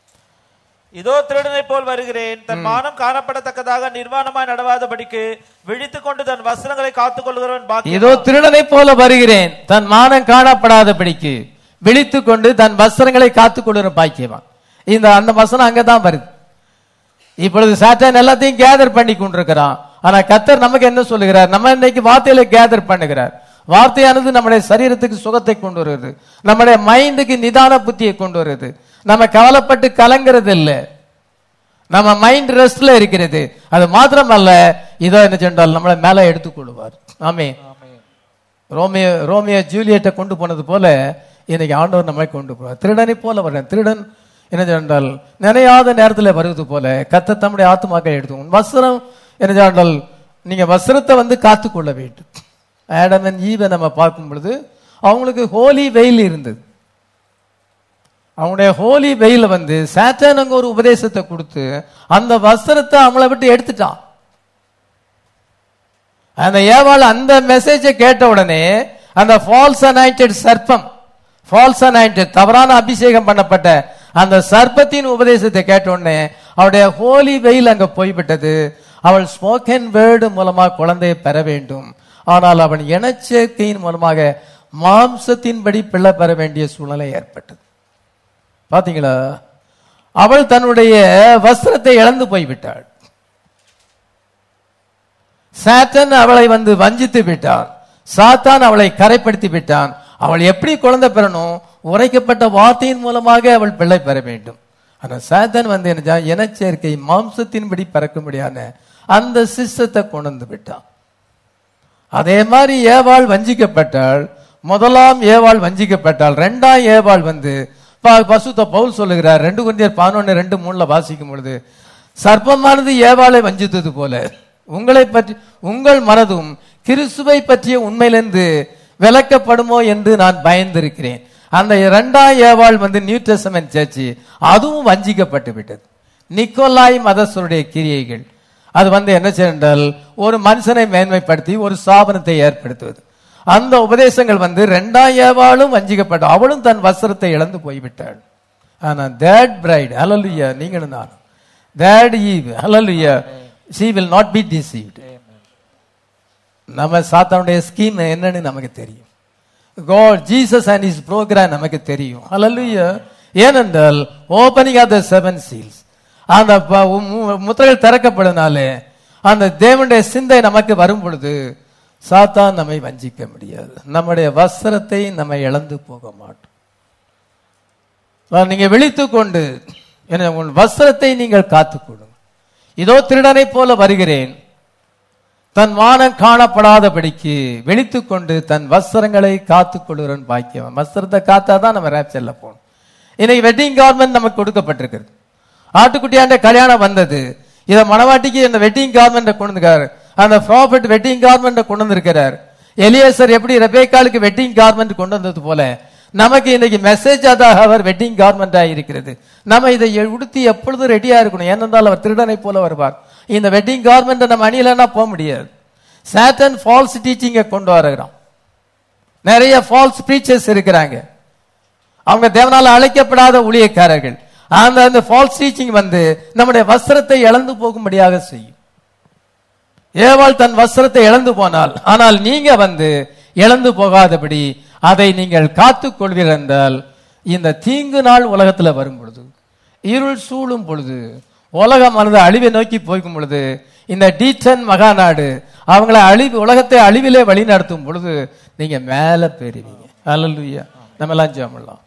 இதோ திருடனைப் போல் வருகிறேன் தன் மானம் காணப்படத்தக்கதாக நிர்வாணமாய் நடவாதபடிக்கு விழித்துக் கொண்டு தன் வஸ்திரங்களை காத்துக் கொள்கிறவன் பாக்கி இதோ திருடனைப் போல வருகிறேன் தன் மானம் காணப்படாதபடிக்கு விழித்துக் கொண்டு தன் வஸ்திரங்களை காத்துக் கொள்கிற பாக்கியவான் இந்த அந்த வசனம் அங்கதான் வருது இப்பொழுது சாத்தான் எல்லாத்தையும் கேதர் பண்ணி கொண்டிருக்கிறான் ஆனா கத்தர் நமக்கு என்ன சொல்லுகிறார் நம்ம இன்னைக்கு வார்த்தையில கேதர் பண்ணுகிறார் வார்த்தையானது நம்முடைய சரீரத்துக்கு சுகத்தை கொண்டு வருகிறது நம்முடைய மைண்டுக்கு நிதான புத்தியை கொண்டு வருகிறது நம்ம கவலைப்பட்டு கலங்குறது இல்லை நம்ம மைண்ட் ரெஸ்ட்ல இருக்கிறது அது மாத்திரமல்ல இதோ என்ன சென்றால் நம்மளை மேல எடுத்துக்கொள்வார் ஆமே ரோமியோ ரோமியோ ஜூலியட்டை கொண்டு போனது போல இன்னைக்கு ஆண்டவர் நம்மை கொண்டு போவார் திருடனை போல வர்றேன் திருடன் என்ன என்றால் நினையாத நேரத்தில் வருவது போல கத்த தம்முடைய ஆத்துமாக்களை எடுத்து உன் வஸ்திரம் என்ன என்றால் நீங்க வஸ்திரத்தை வந்து காத்துக்கொள்ள வேண்டும் ஆடமன் ஈவை நம்ம பார்க்கும் பொழுது அவங்களுக்கு ஹோலி வெயில் இருந்தது அவங்களுடைய ஹோலி வெயில வந்து சாத்தான் அங்க ஒரு உபதேசத்தை கொடுத்து அந்த வஸ்திரத்தை அவங்கள விட்டு எடுத்துட்டான் அந்த ஏவாள் அந்த மெசேஜை கேட்ட உடனே அந்த ஃபால்ஸ் அனாயிண்டட் சர்ப்பம் ஃபால்ஸ் அனாயிண்டட் தவறான அபிஷேகம் பண்ணப்பட்ட அந்த சர்ப்பத்தின் உபதேசத்தை கேட்ட உடனே அவருடைய ஹோலி வெயில் அங்க போய்விட்டது அவள் ஸ்போக்கன் வேர்டு மூலமா குழந்தையை பெற வேண்டும் ஆனால் அவன் இனச்சேர்க்கையின் மூலமாக மாம்சத்தின்படி பிள்ளை பெற வேண்டிய சூழ்நிலை ஏற்பட்டது பாத்தீங்களா அவள் தன்னுடைய வஸ்திரத்தை இழந்து போய்விட்டாள் சாத்தான் அவளை வந்து வஞ்சித்து விட்டான் சாத்தான் அவளை கரைப்படுத்தி விட்டான் அவள் எப்படி குழந்தை பெறணும் உரைக்கப்பட்ட வார்த்தையின் மூலமாக அவள் பிள்ளை பெற வேண்டும் ஆனா சாத்தான் வந்து என்ன செஞ்சான்? இனச்சேர்க்கை மாம்சத்தின்படி பிறக்க முடியாத அந்த சிஸ்டத்தை கொண்டு வந்து விட்டான் அதே மாதிரி ஏவாள் வஞ்சிக்கப்பட்டாள் முதலாம் ஏவாள் வஞ்சிக்கப்பட்டாள் ரெண்டாம் ஏவாள் வந்து ப- பசுத்த பவுல் சொல்லுகிறார் ரெண்டு குந்தியர் பதினொன்னு ரெண்டு மூணுல வாசிக்கும் பொழுது சர்ப்பமானது ஏவாளை வஞ்சித்தது போல உங்களை பற்றி உங்கள் மனதும் கிறிஸ்துவை பற்றிய உண்மையிலிருந்து விலக்கப்படுமோ என்று நான் பயந்திருக்கிறேன் அந்த இரண்டாம் ஏவாள் வந்து நியூ டெஸ்டமென்ட் சர்ச்சு அதுவும் வஞ்சிக்கப்பட்டு விட்டது நிக்கோலாய் மதஸ்வருடைய கிரியைகள் அது வந்து என்ன செய்தால் ஒரு மனுஷனை மேன்மைப்படுத்தி ஒரு ஸ்தாபனத்தை ஏற்படுத்துவது அந்த உபதேசங்கள் வந்து ரெண்டாம் ஏவாளும் வஞ்சிக்கப்பட்ட அவளும் தன் வஸ்திரத்தை இழந்து போய்விட்டாள் ஆனா தேட் பிரைட் ஹalleluya நீங்களும் நானும் that Eve hallelujah she will not be deceived நம்ம சாத்தானுடைய ஸ்கீம் என்னன்னு நமக்கு தெரியும் God Jesus and his program நமக்கு தெரியும் ஹalleluya ஏனென்றால் opening of the seven seals அந்த ப- மு- முத்திரைகள் திறக்கப்படுனாலே அந்த தேவனுடைய சிந்தை நமக்கு வரும் பொழுது சாத்தான் நம்மை வஞ்சிக்க முடியாது நம்முடைய வஸ்திரத்தை நம்ம இழந்து போக மாட்டோம் ஆஹ் நீங்க விழித்துக் கொண்டு என உன் வஸ்திரத்தை நீங்கள் காத்துக் கொடுங்க இதோ திருடனை போல வருகிறேன் தன் மானம் காணப்படாதபடிக்கு விழித்துக் கொண்டு தன் வஸ்திரங்களை காத்துக் கொள்கிறன் பாக்கியம் வஸ்திரத்தை காத்தாதான் நம்ம ரேப்சர்ல போகணும் இன்னைக்கு வெட்டிங் கார்மெண்ட் நமக்கு கொடுக்கப்பட்டிருக்கிறது ஆட்டுக்குட்டியாண்ட கல்யாணம் வந்தது இத மணவாட்டிக்கு இந்த வெட்டிங் கார்மெண்ட கொண்டு வந்திருக்காரு அந்த ப்ராஃபிட் வெட்டிங் கார்மெண்ட கொண்டு வந்திருக்கிறார் எலியேசர் எப்படி ரெபேக்காலுக்கு வெட்டிங் கார்மெண்ட் கொண்டு வந்தது போல நமக்கு இன்னைக்கு மெசேஜ் அதாக அவர் வெட்டிங் கார்மெண்டா இருக்கிறது நம்ம இதை எ- உடுத்தி எப்பொழுதும் ரெடியா இருக்கணும் ஏனென்றால் அவர் திருடனை போல வருவார் இந்த வெட்டிங் கார்மெண்ட் நம்ம அணியலன்னா போக முடியாது சாட்டன் ஃபால்ஸ் டீச்சிங்கை கொண்டு வருகிறான் நிறைய ஃபால்ஸ் ப்ரீச்சர்ஸ் இருக்கிறாங்க அவங்க தேவனால அழைக்கப்படாத ஊழியக்காரர்கள் அந்த அந்த ஃபால்ஸ் டீச்சிங் வந்து நம்முடைய வஸ்திரத்தை இழந்து போகும்படியாக செய்யும் ஏவாள் தன் வஸ்திரத்தை இழந்து போனால் ஆனால் நீங்க வந்து இழந்து போகாதபடி அதை நீங்கள் காத்துக் கொள்வீர்கள் என்றால் இந்த தீங்கு நாள் உலகத்துல வரும் பொழுது இருள் சூழும் பொழுது உலகமானது அழிவை நோக்கி போய்க்கும் பொழுது இந்த டீச்சன் மகாநாடு அவங்கள அழிவு உலகத்தை அழிவிலே வழி நடத்தும் பொழுது நீங்க மேல பெறுவீங்க அல்லலுயா நம்ம எல்லாம் ஜெபம் பண்ணலாம்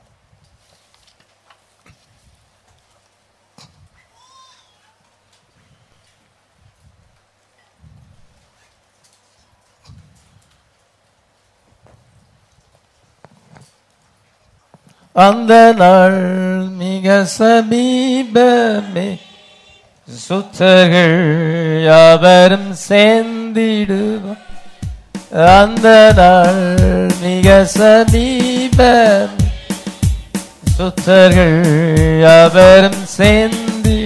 அந்த நாள் மிக சமீபமே சுத்தர்கள் யாவரும் சேர்ந்திடுவார் அந்த நாள் மிக சமீபம் சுத்தர்கள் யாவரும் சேர்ந்து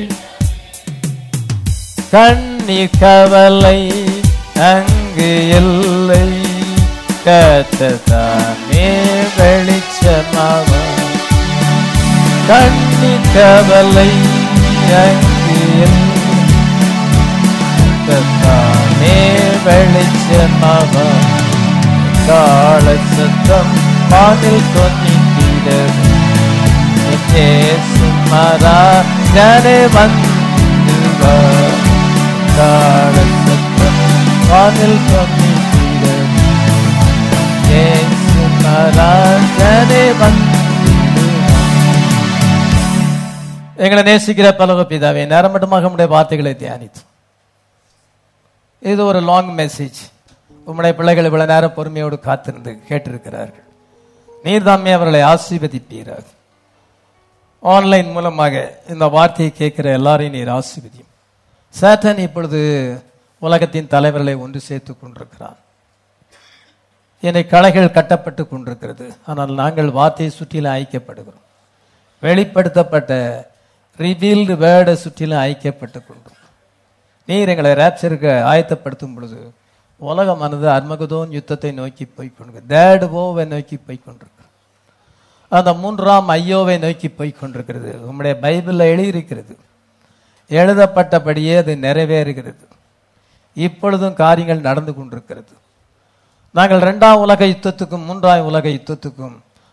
கண்ணீர் கவலை அங்கு இல்லை கத்ததாமே வெளிச்சமாவார் கண்ணீர் கவலை அங்கு இல்லை கத்தானே வெளிச்சமாவார் கால சத்தம் பானில் தொன்னிட்டிடவே சுமரா ஜனே வந்து வா. கால சத்தம் பானில் தொன்னிட்டிடவே சுமரா ஜனே வந்து வா. எங்களை நேசிக்கிற பலவ பிதாவே நேரம் மட்டுமாக உம்முடைய வார்த்தைகளை தியானித்து இது ஒரு லாங் மெசேஜ் உம்முடைய பிள்ளைகள் இவ்வளவு நேரம் பொறுமையோடு காத்திருந்து கேட்டிருக்கிறார்கள் நீர்தாமே அவர்களை ஆசீர்வதிப்பீராக ஆன்லைன் மூலமாக இந்த வார்த்தையை கேட்கிற எல்லாரையும் நீர் ஆசீர்வதியும் சேட்டன் இப்பொழுது உலகத்தின் தலைவர்களை ஒன்று சேர்த்து கொண்டிருக்கிறான் என்னை களைகள் கட்டப்பட்டு கொண்டிருக்கிறது ஆனால் நாங்கள் வார்த்தையை சுற்றிலும் ஐக்கியப்படுகிறோம் வெளிப்படுத்தப்பட்ட ரிவீல்டு வேர்டை சுற்றிலும் ஐக்கியப்பட்டு கொண்டிருக்கிறோம் நீர் எங்களை ரேப்சருக்கு ஆயத்தப்படுத்தும் பொழுது உலகமானது அர்மகதோன் யுத்தத்தை நோக்கி போய்க்கொண்டு தேட் ஓவை நோக்கி போய்க்கொண்டிருக்கு அந்த மூன்றாம் ஐயோவை நோக்கி போய்க்கொண்டிருக்கிறது உம்முடைய பைபிளில் எழுதியிருக்கிறது எழுதப்பட்டபடியே அது நிறைவேறுகிறது இப்பொழுதும் காரியங்கள் நடந்து கொண்டிருக்கிறது நாங்கள் இரண்டாம் உலக யுத்தத்துக்கும் மூன்றாம் உலக யுத்தத்துக்கும்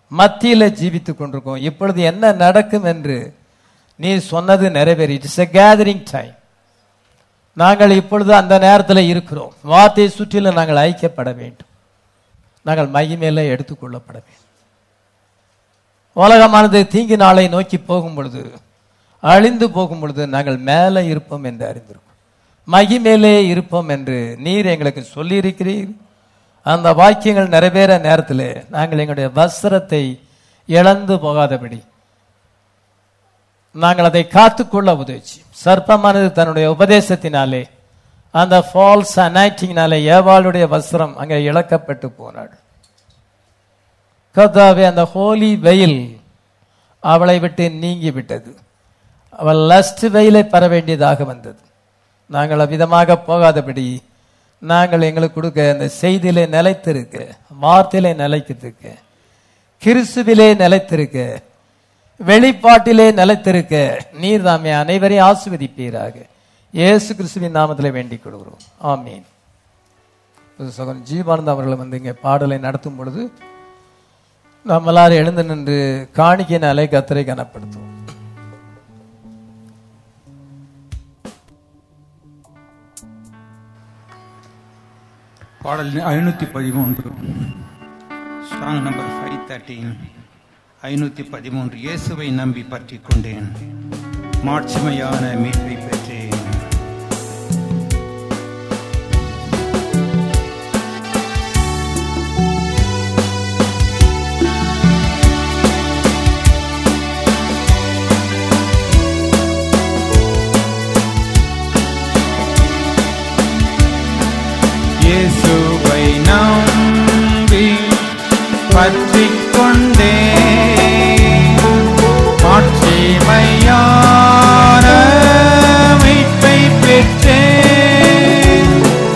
மத்தியில ஜீவித்துக் கொண்டிருக்கோம் இப்பொழுது என்ன நடக்கும் என்று நீ சொன்னது நிறைவேறி இட்ஸ் a கேதரிங் டைம் நாங்கள் இப்பொழுது அந்த நேரத்தில் இருக்கிறோம் வார்த்தையை சுற்றிலும் நாங்கள் ஐக்கியப்பட வேண்டும் நாங்கள் மகிமையில எடுத்துக்கொள்ளப்பட வேண்டும் உலகமானது தீங்கு நாளை நோக்கி போகும் பொழுது அழிந்து போகும் பொழுது நாங்கள் மேலே இருப்போம் என்று அறிந்திருக்கோம் மகிமேலே இருப்போம் என்று நீர் எங்களுக்கு சொல்லியிருக்கிறீர் அந்த வாக்கியங்கள் நிறைவேற நேரத்தில் நாங்கள் எங்களுடைய வஸ்திரத்தை இழந்து போகாதபடி நாங்கள் அதை காத்துக்கொள்ள உதவிச்சு சர்ப்பமானது தன்னுடைய உபதேசத்தினாலே அந்த ஃபால்ஸ் அனாக்டிங்னாலே ஏவாளுடைய வஸ்திரம் அங்கே இழக்கப்பட்டு போனாள் கர்த்தாவே அந்த ஹோலி வெயில் அவளை விட்டு நீங்கி விட்டது அவள் லஸ்ட் வெயிலை பெற வேண்டியதாக வந்தது நாங்கள் அவ்விதமாக போகாதபடி நாங்கள் எங்களுக்கு கொடுக்க அந்த செய்தியிலே நிலைத்திருக்க வார்த்தையிலே நிலைத்திருக்க கிறிஸ்துவிலே நிலைத்திருக்க வெளிப்பாட்டிலே நிலைத்திருக்க நீர் தாமே அனைவரையும் ஆசிர்வதிப்பீராக இயேசு கிறிஸ்துவின் நாமத்திலே வேண்டிக் கொள்கிறோம் ஆமீன் சகோதரன் ஜீவானந்த அவர்களை வந்து இங்கே பாடலை நடத்தும் பொழுது நாம் எல்லாரும் எழுந்து நின்று காணிக்கையினாலே கத்தரை கனப்படுத்துவோம் பாடல் ஐநூற்றி பதிமூன்று சாங் நம்பர் ஃபைவ் தேர்ட்டீன் ஐநூற்றி பதிமூன்று இயேசுவை நம்பி பற்றி கொண்டேன் மாட்சிமையான மீட்பை பெற்றேன் இயேசுவை நம்பி பற்றிக் கொண்டே மாட்சிமையான மீட்பை பெற்றேன்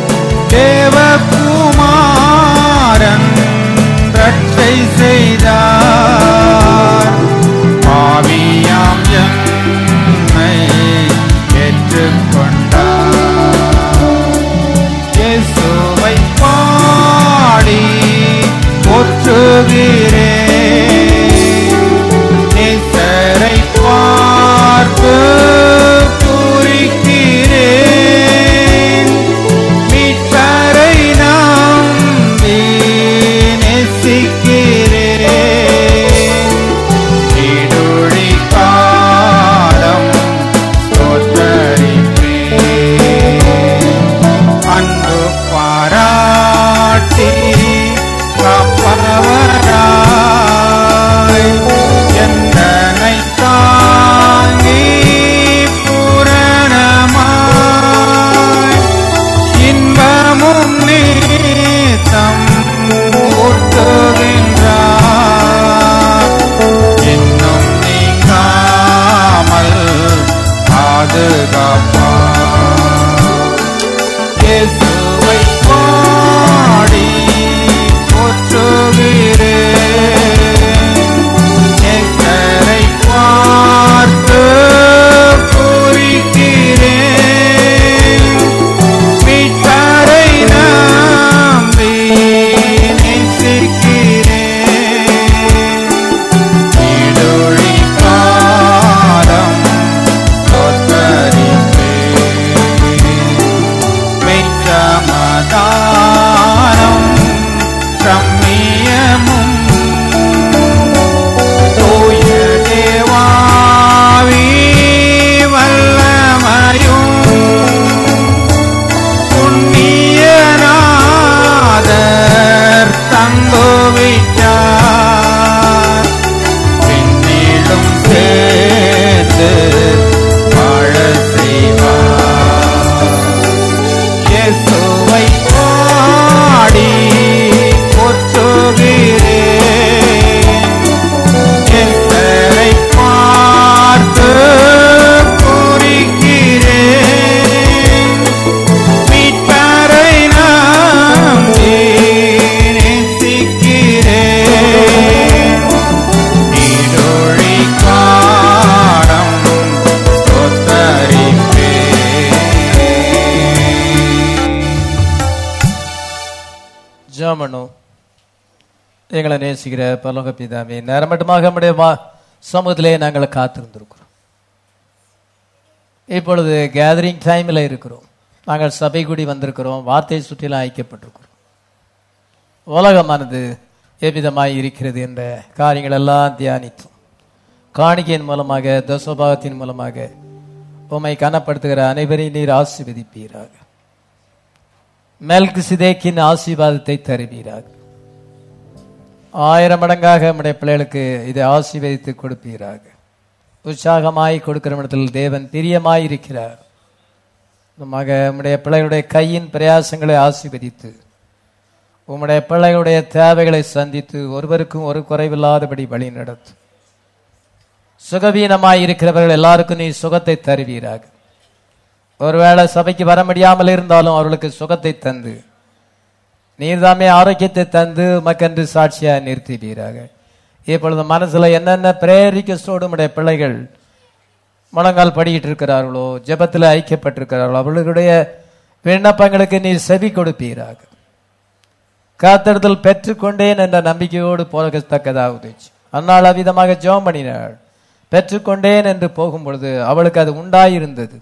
தேவகுமாரன் ரட்சை செய்தார் பாவியாம் என்னை ஏற்றுக்கொண்டார் இயேசுவை பாடி போற்றுகிறேன் நேசரை பார்த்து பூரிக்கிறேன் மீட்பரை நம்பி நேசிக்கிறேன் நீடுழி காலம் தோற்றறிப்பேன் அன்பு பாராட்டி காப்பவராய் என்னை தாங்கி பூரணமாய் இன்பமும் நீத்தம் ஊட்டுகின்றார் இன்னும் நீங்காமல் பாதுகாப்பார் இயேசுவை பாடி போற்றுகிறேன் நேசரை பார்த்து பூரிக்கிறேன் மீட்பரை நம்பி நேசிக்கிறேன் நீடொழி காலம் மெய்சமாதானம் ரம்மியமும் தூய தேவாவி வல்லமையும் புண்ணியநாதர் தங்குவிட்டார் பின்னிலும் சேர்த்து வாழ செய்வார் இயேசுவை பாடி போற்றுகிறேன் எத்தரை பார்த்து பூரிக்கிறேன் மீட்பரை நம்பி நேசிக்கிறேன் நீடொழி காலம் சொத்தரிப்பேன் ஜாமனோ எங்களை நேசிக்கிற பரலோக பிதாவே நேரமட்டமாக நம்முடைய வா- சமூகத்திலே நாங்கள் காத்திருந்திருக்கிறோம் இப்பொழுது கேதரிங் டைமில் இருக்கிறோம் நாங்கள் சபை கூடி வந்திருக்கிறோம் வார்த்தை சுற்றிலாம் ஐக்கியப்பட்டிருக்கிறோம் உலகமானது எவ்விதமாய் இருக்கிறது என்ற காரியங்கள் எல்லாம் தியானித்தோம் காணிக்கையின் மூலமாக தசோபாகத்தின் மூலமாக உம்மை கனப்படுத்துகிற அனைவரையும் நீர் ஆசீர்வதிப்பீராக மெல்கு சிதேக்கின் ஆசீர்வாதத்தை தருவீராக ஆயிரம் மடங்காக நம்முடைய பிள்ளைகளுக்கு இதை ஆசீர்வதித்து கொடுப்பீராக உற்சாகமாய் கொடுக்கிற இடத்தில் தேவன் பிரியமாய் இருக்கிறார் நமாக நம்முடைய பிள்ளைகளுடைய கையின் பிரயாசங்களை ஆசீர்வதித்து உம்முடைய பிள்ளைகளுடைய தேவைகளை சந்தித்து ஒருவருக்கும் ஒரு குறைவில்லாதபடி வழி நடத்தும் சுகவீனமாய் இருக்கிறவர்கள் எல்லாருக்கும் நீ சுகத்தை தருவீராக ஒருவேளை சபைக்கு வர முடியாமல் இருந்தாலும் அவர்களுக்கு சுகத்தை தந்து நீர்தாமே ஆரோக்கியத்தை தந்து மக்கென்று சாட்சியா நிறுத்துவீராக இப்பொழுது மனசுல என்னென்ன பிரேரிக்கஸ்டோடு உடைய பிள்ளைகள் முழங்கால் படிக்கிட்டு இருக்கிறார்களோ ஜெபத்தில் ஐக்கியப்பட்டிருக்கிறார்களோ அவர்களுடைய விண்ணப்பங்களுக்கு நீர் செவி கொடுப்பீராக காத்திருத்தல் பெற்றுக்கொண்டேன் என்ற நம்பிக்கையோடு போகத்தக்கதாக உதவிச்சு அந்நாள் அவ்விதமாக ஜெபம் பண்ணினாள் பெற்றுக்கொண்டேன் என்று போகும் பொழுது அவளுக்கு அது உண்டாயிருந்தது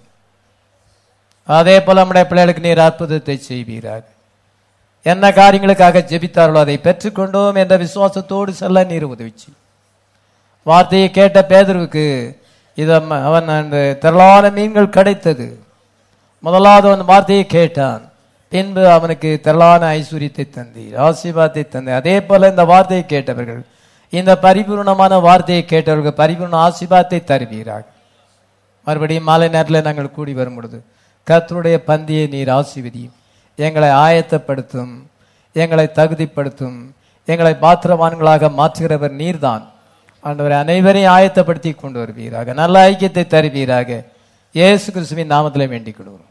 அதே போல நம்முடைய பிள்ளைகளுக்கு நீர் அற்புதத்தை செய்வீராக என்ன காரியங்களுக்காக ஜெபித்தார்களோ அதை பெற்றுக்கொண்டோம் என்ற விசுவாசத்தோடு செல்ல நீர் உதவிச்சு வார்த்தையை கேட்ட பேதருவுக்கு இது அம்ம- அவன் அந்த திரளான மீன்கள் கிடைத்தது முதலாவது அவன் வார்த்தையை கேட்டான் பின்பு அவனுக்கு திரளான ஐஸ்வர்யத்தை தந்தீர் ஆசீர்வாதத்தை தந்தீர் அதே போல இந்த வார்த்தையை கேட்டவர்கள் இந்த பரிபூர்ணமான வார்த்தையை கேட்டவர்கள் பரிபூர்ண ஆசீர்வாதத்தை தருவீராக மறுபடியும் மாலை நேரத்தில் நாங்கள் கூடி வரும் பொழுது கர்த்தருடைய பந்தியை நீர் ஆசீர்வதியும் எங்களை ஆயத்தப்படுத்தும் எங்களை தகுதிப்படுத்தும் எங்களை பாத்திரவான்களாக மாற்றுகிறவர் நீர்தான் ஆண்டவரை அனைவரையும் ஆயத்தப்படுத்தி கொண்டு வருவீராக நல்ல ஐக்கியத்தை தருவீராக இயேசு கிறிஸ்துவின் நாமத்தில் வேண்டிக் கொள்கிறோம்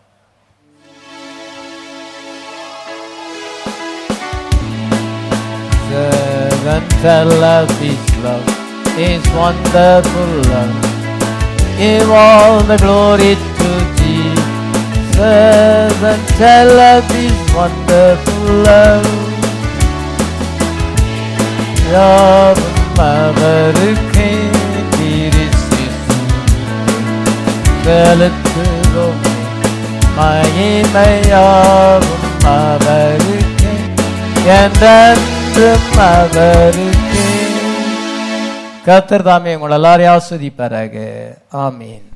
Servant tell of his love, his wonderful love. Give all the glory to Jesus and tell of his wonderful love. யாவும் அவருக்கே செலுத்துவோம் மகிமையாவும் அவருக்கே என்றென்றும் அவருக்கே கத்தர் தாமே உங்கள் எல்லாரையும் ஆஸ்வதிப்பாராக ஆமீன்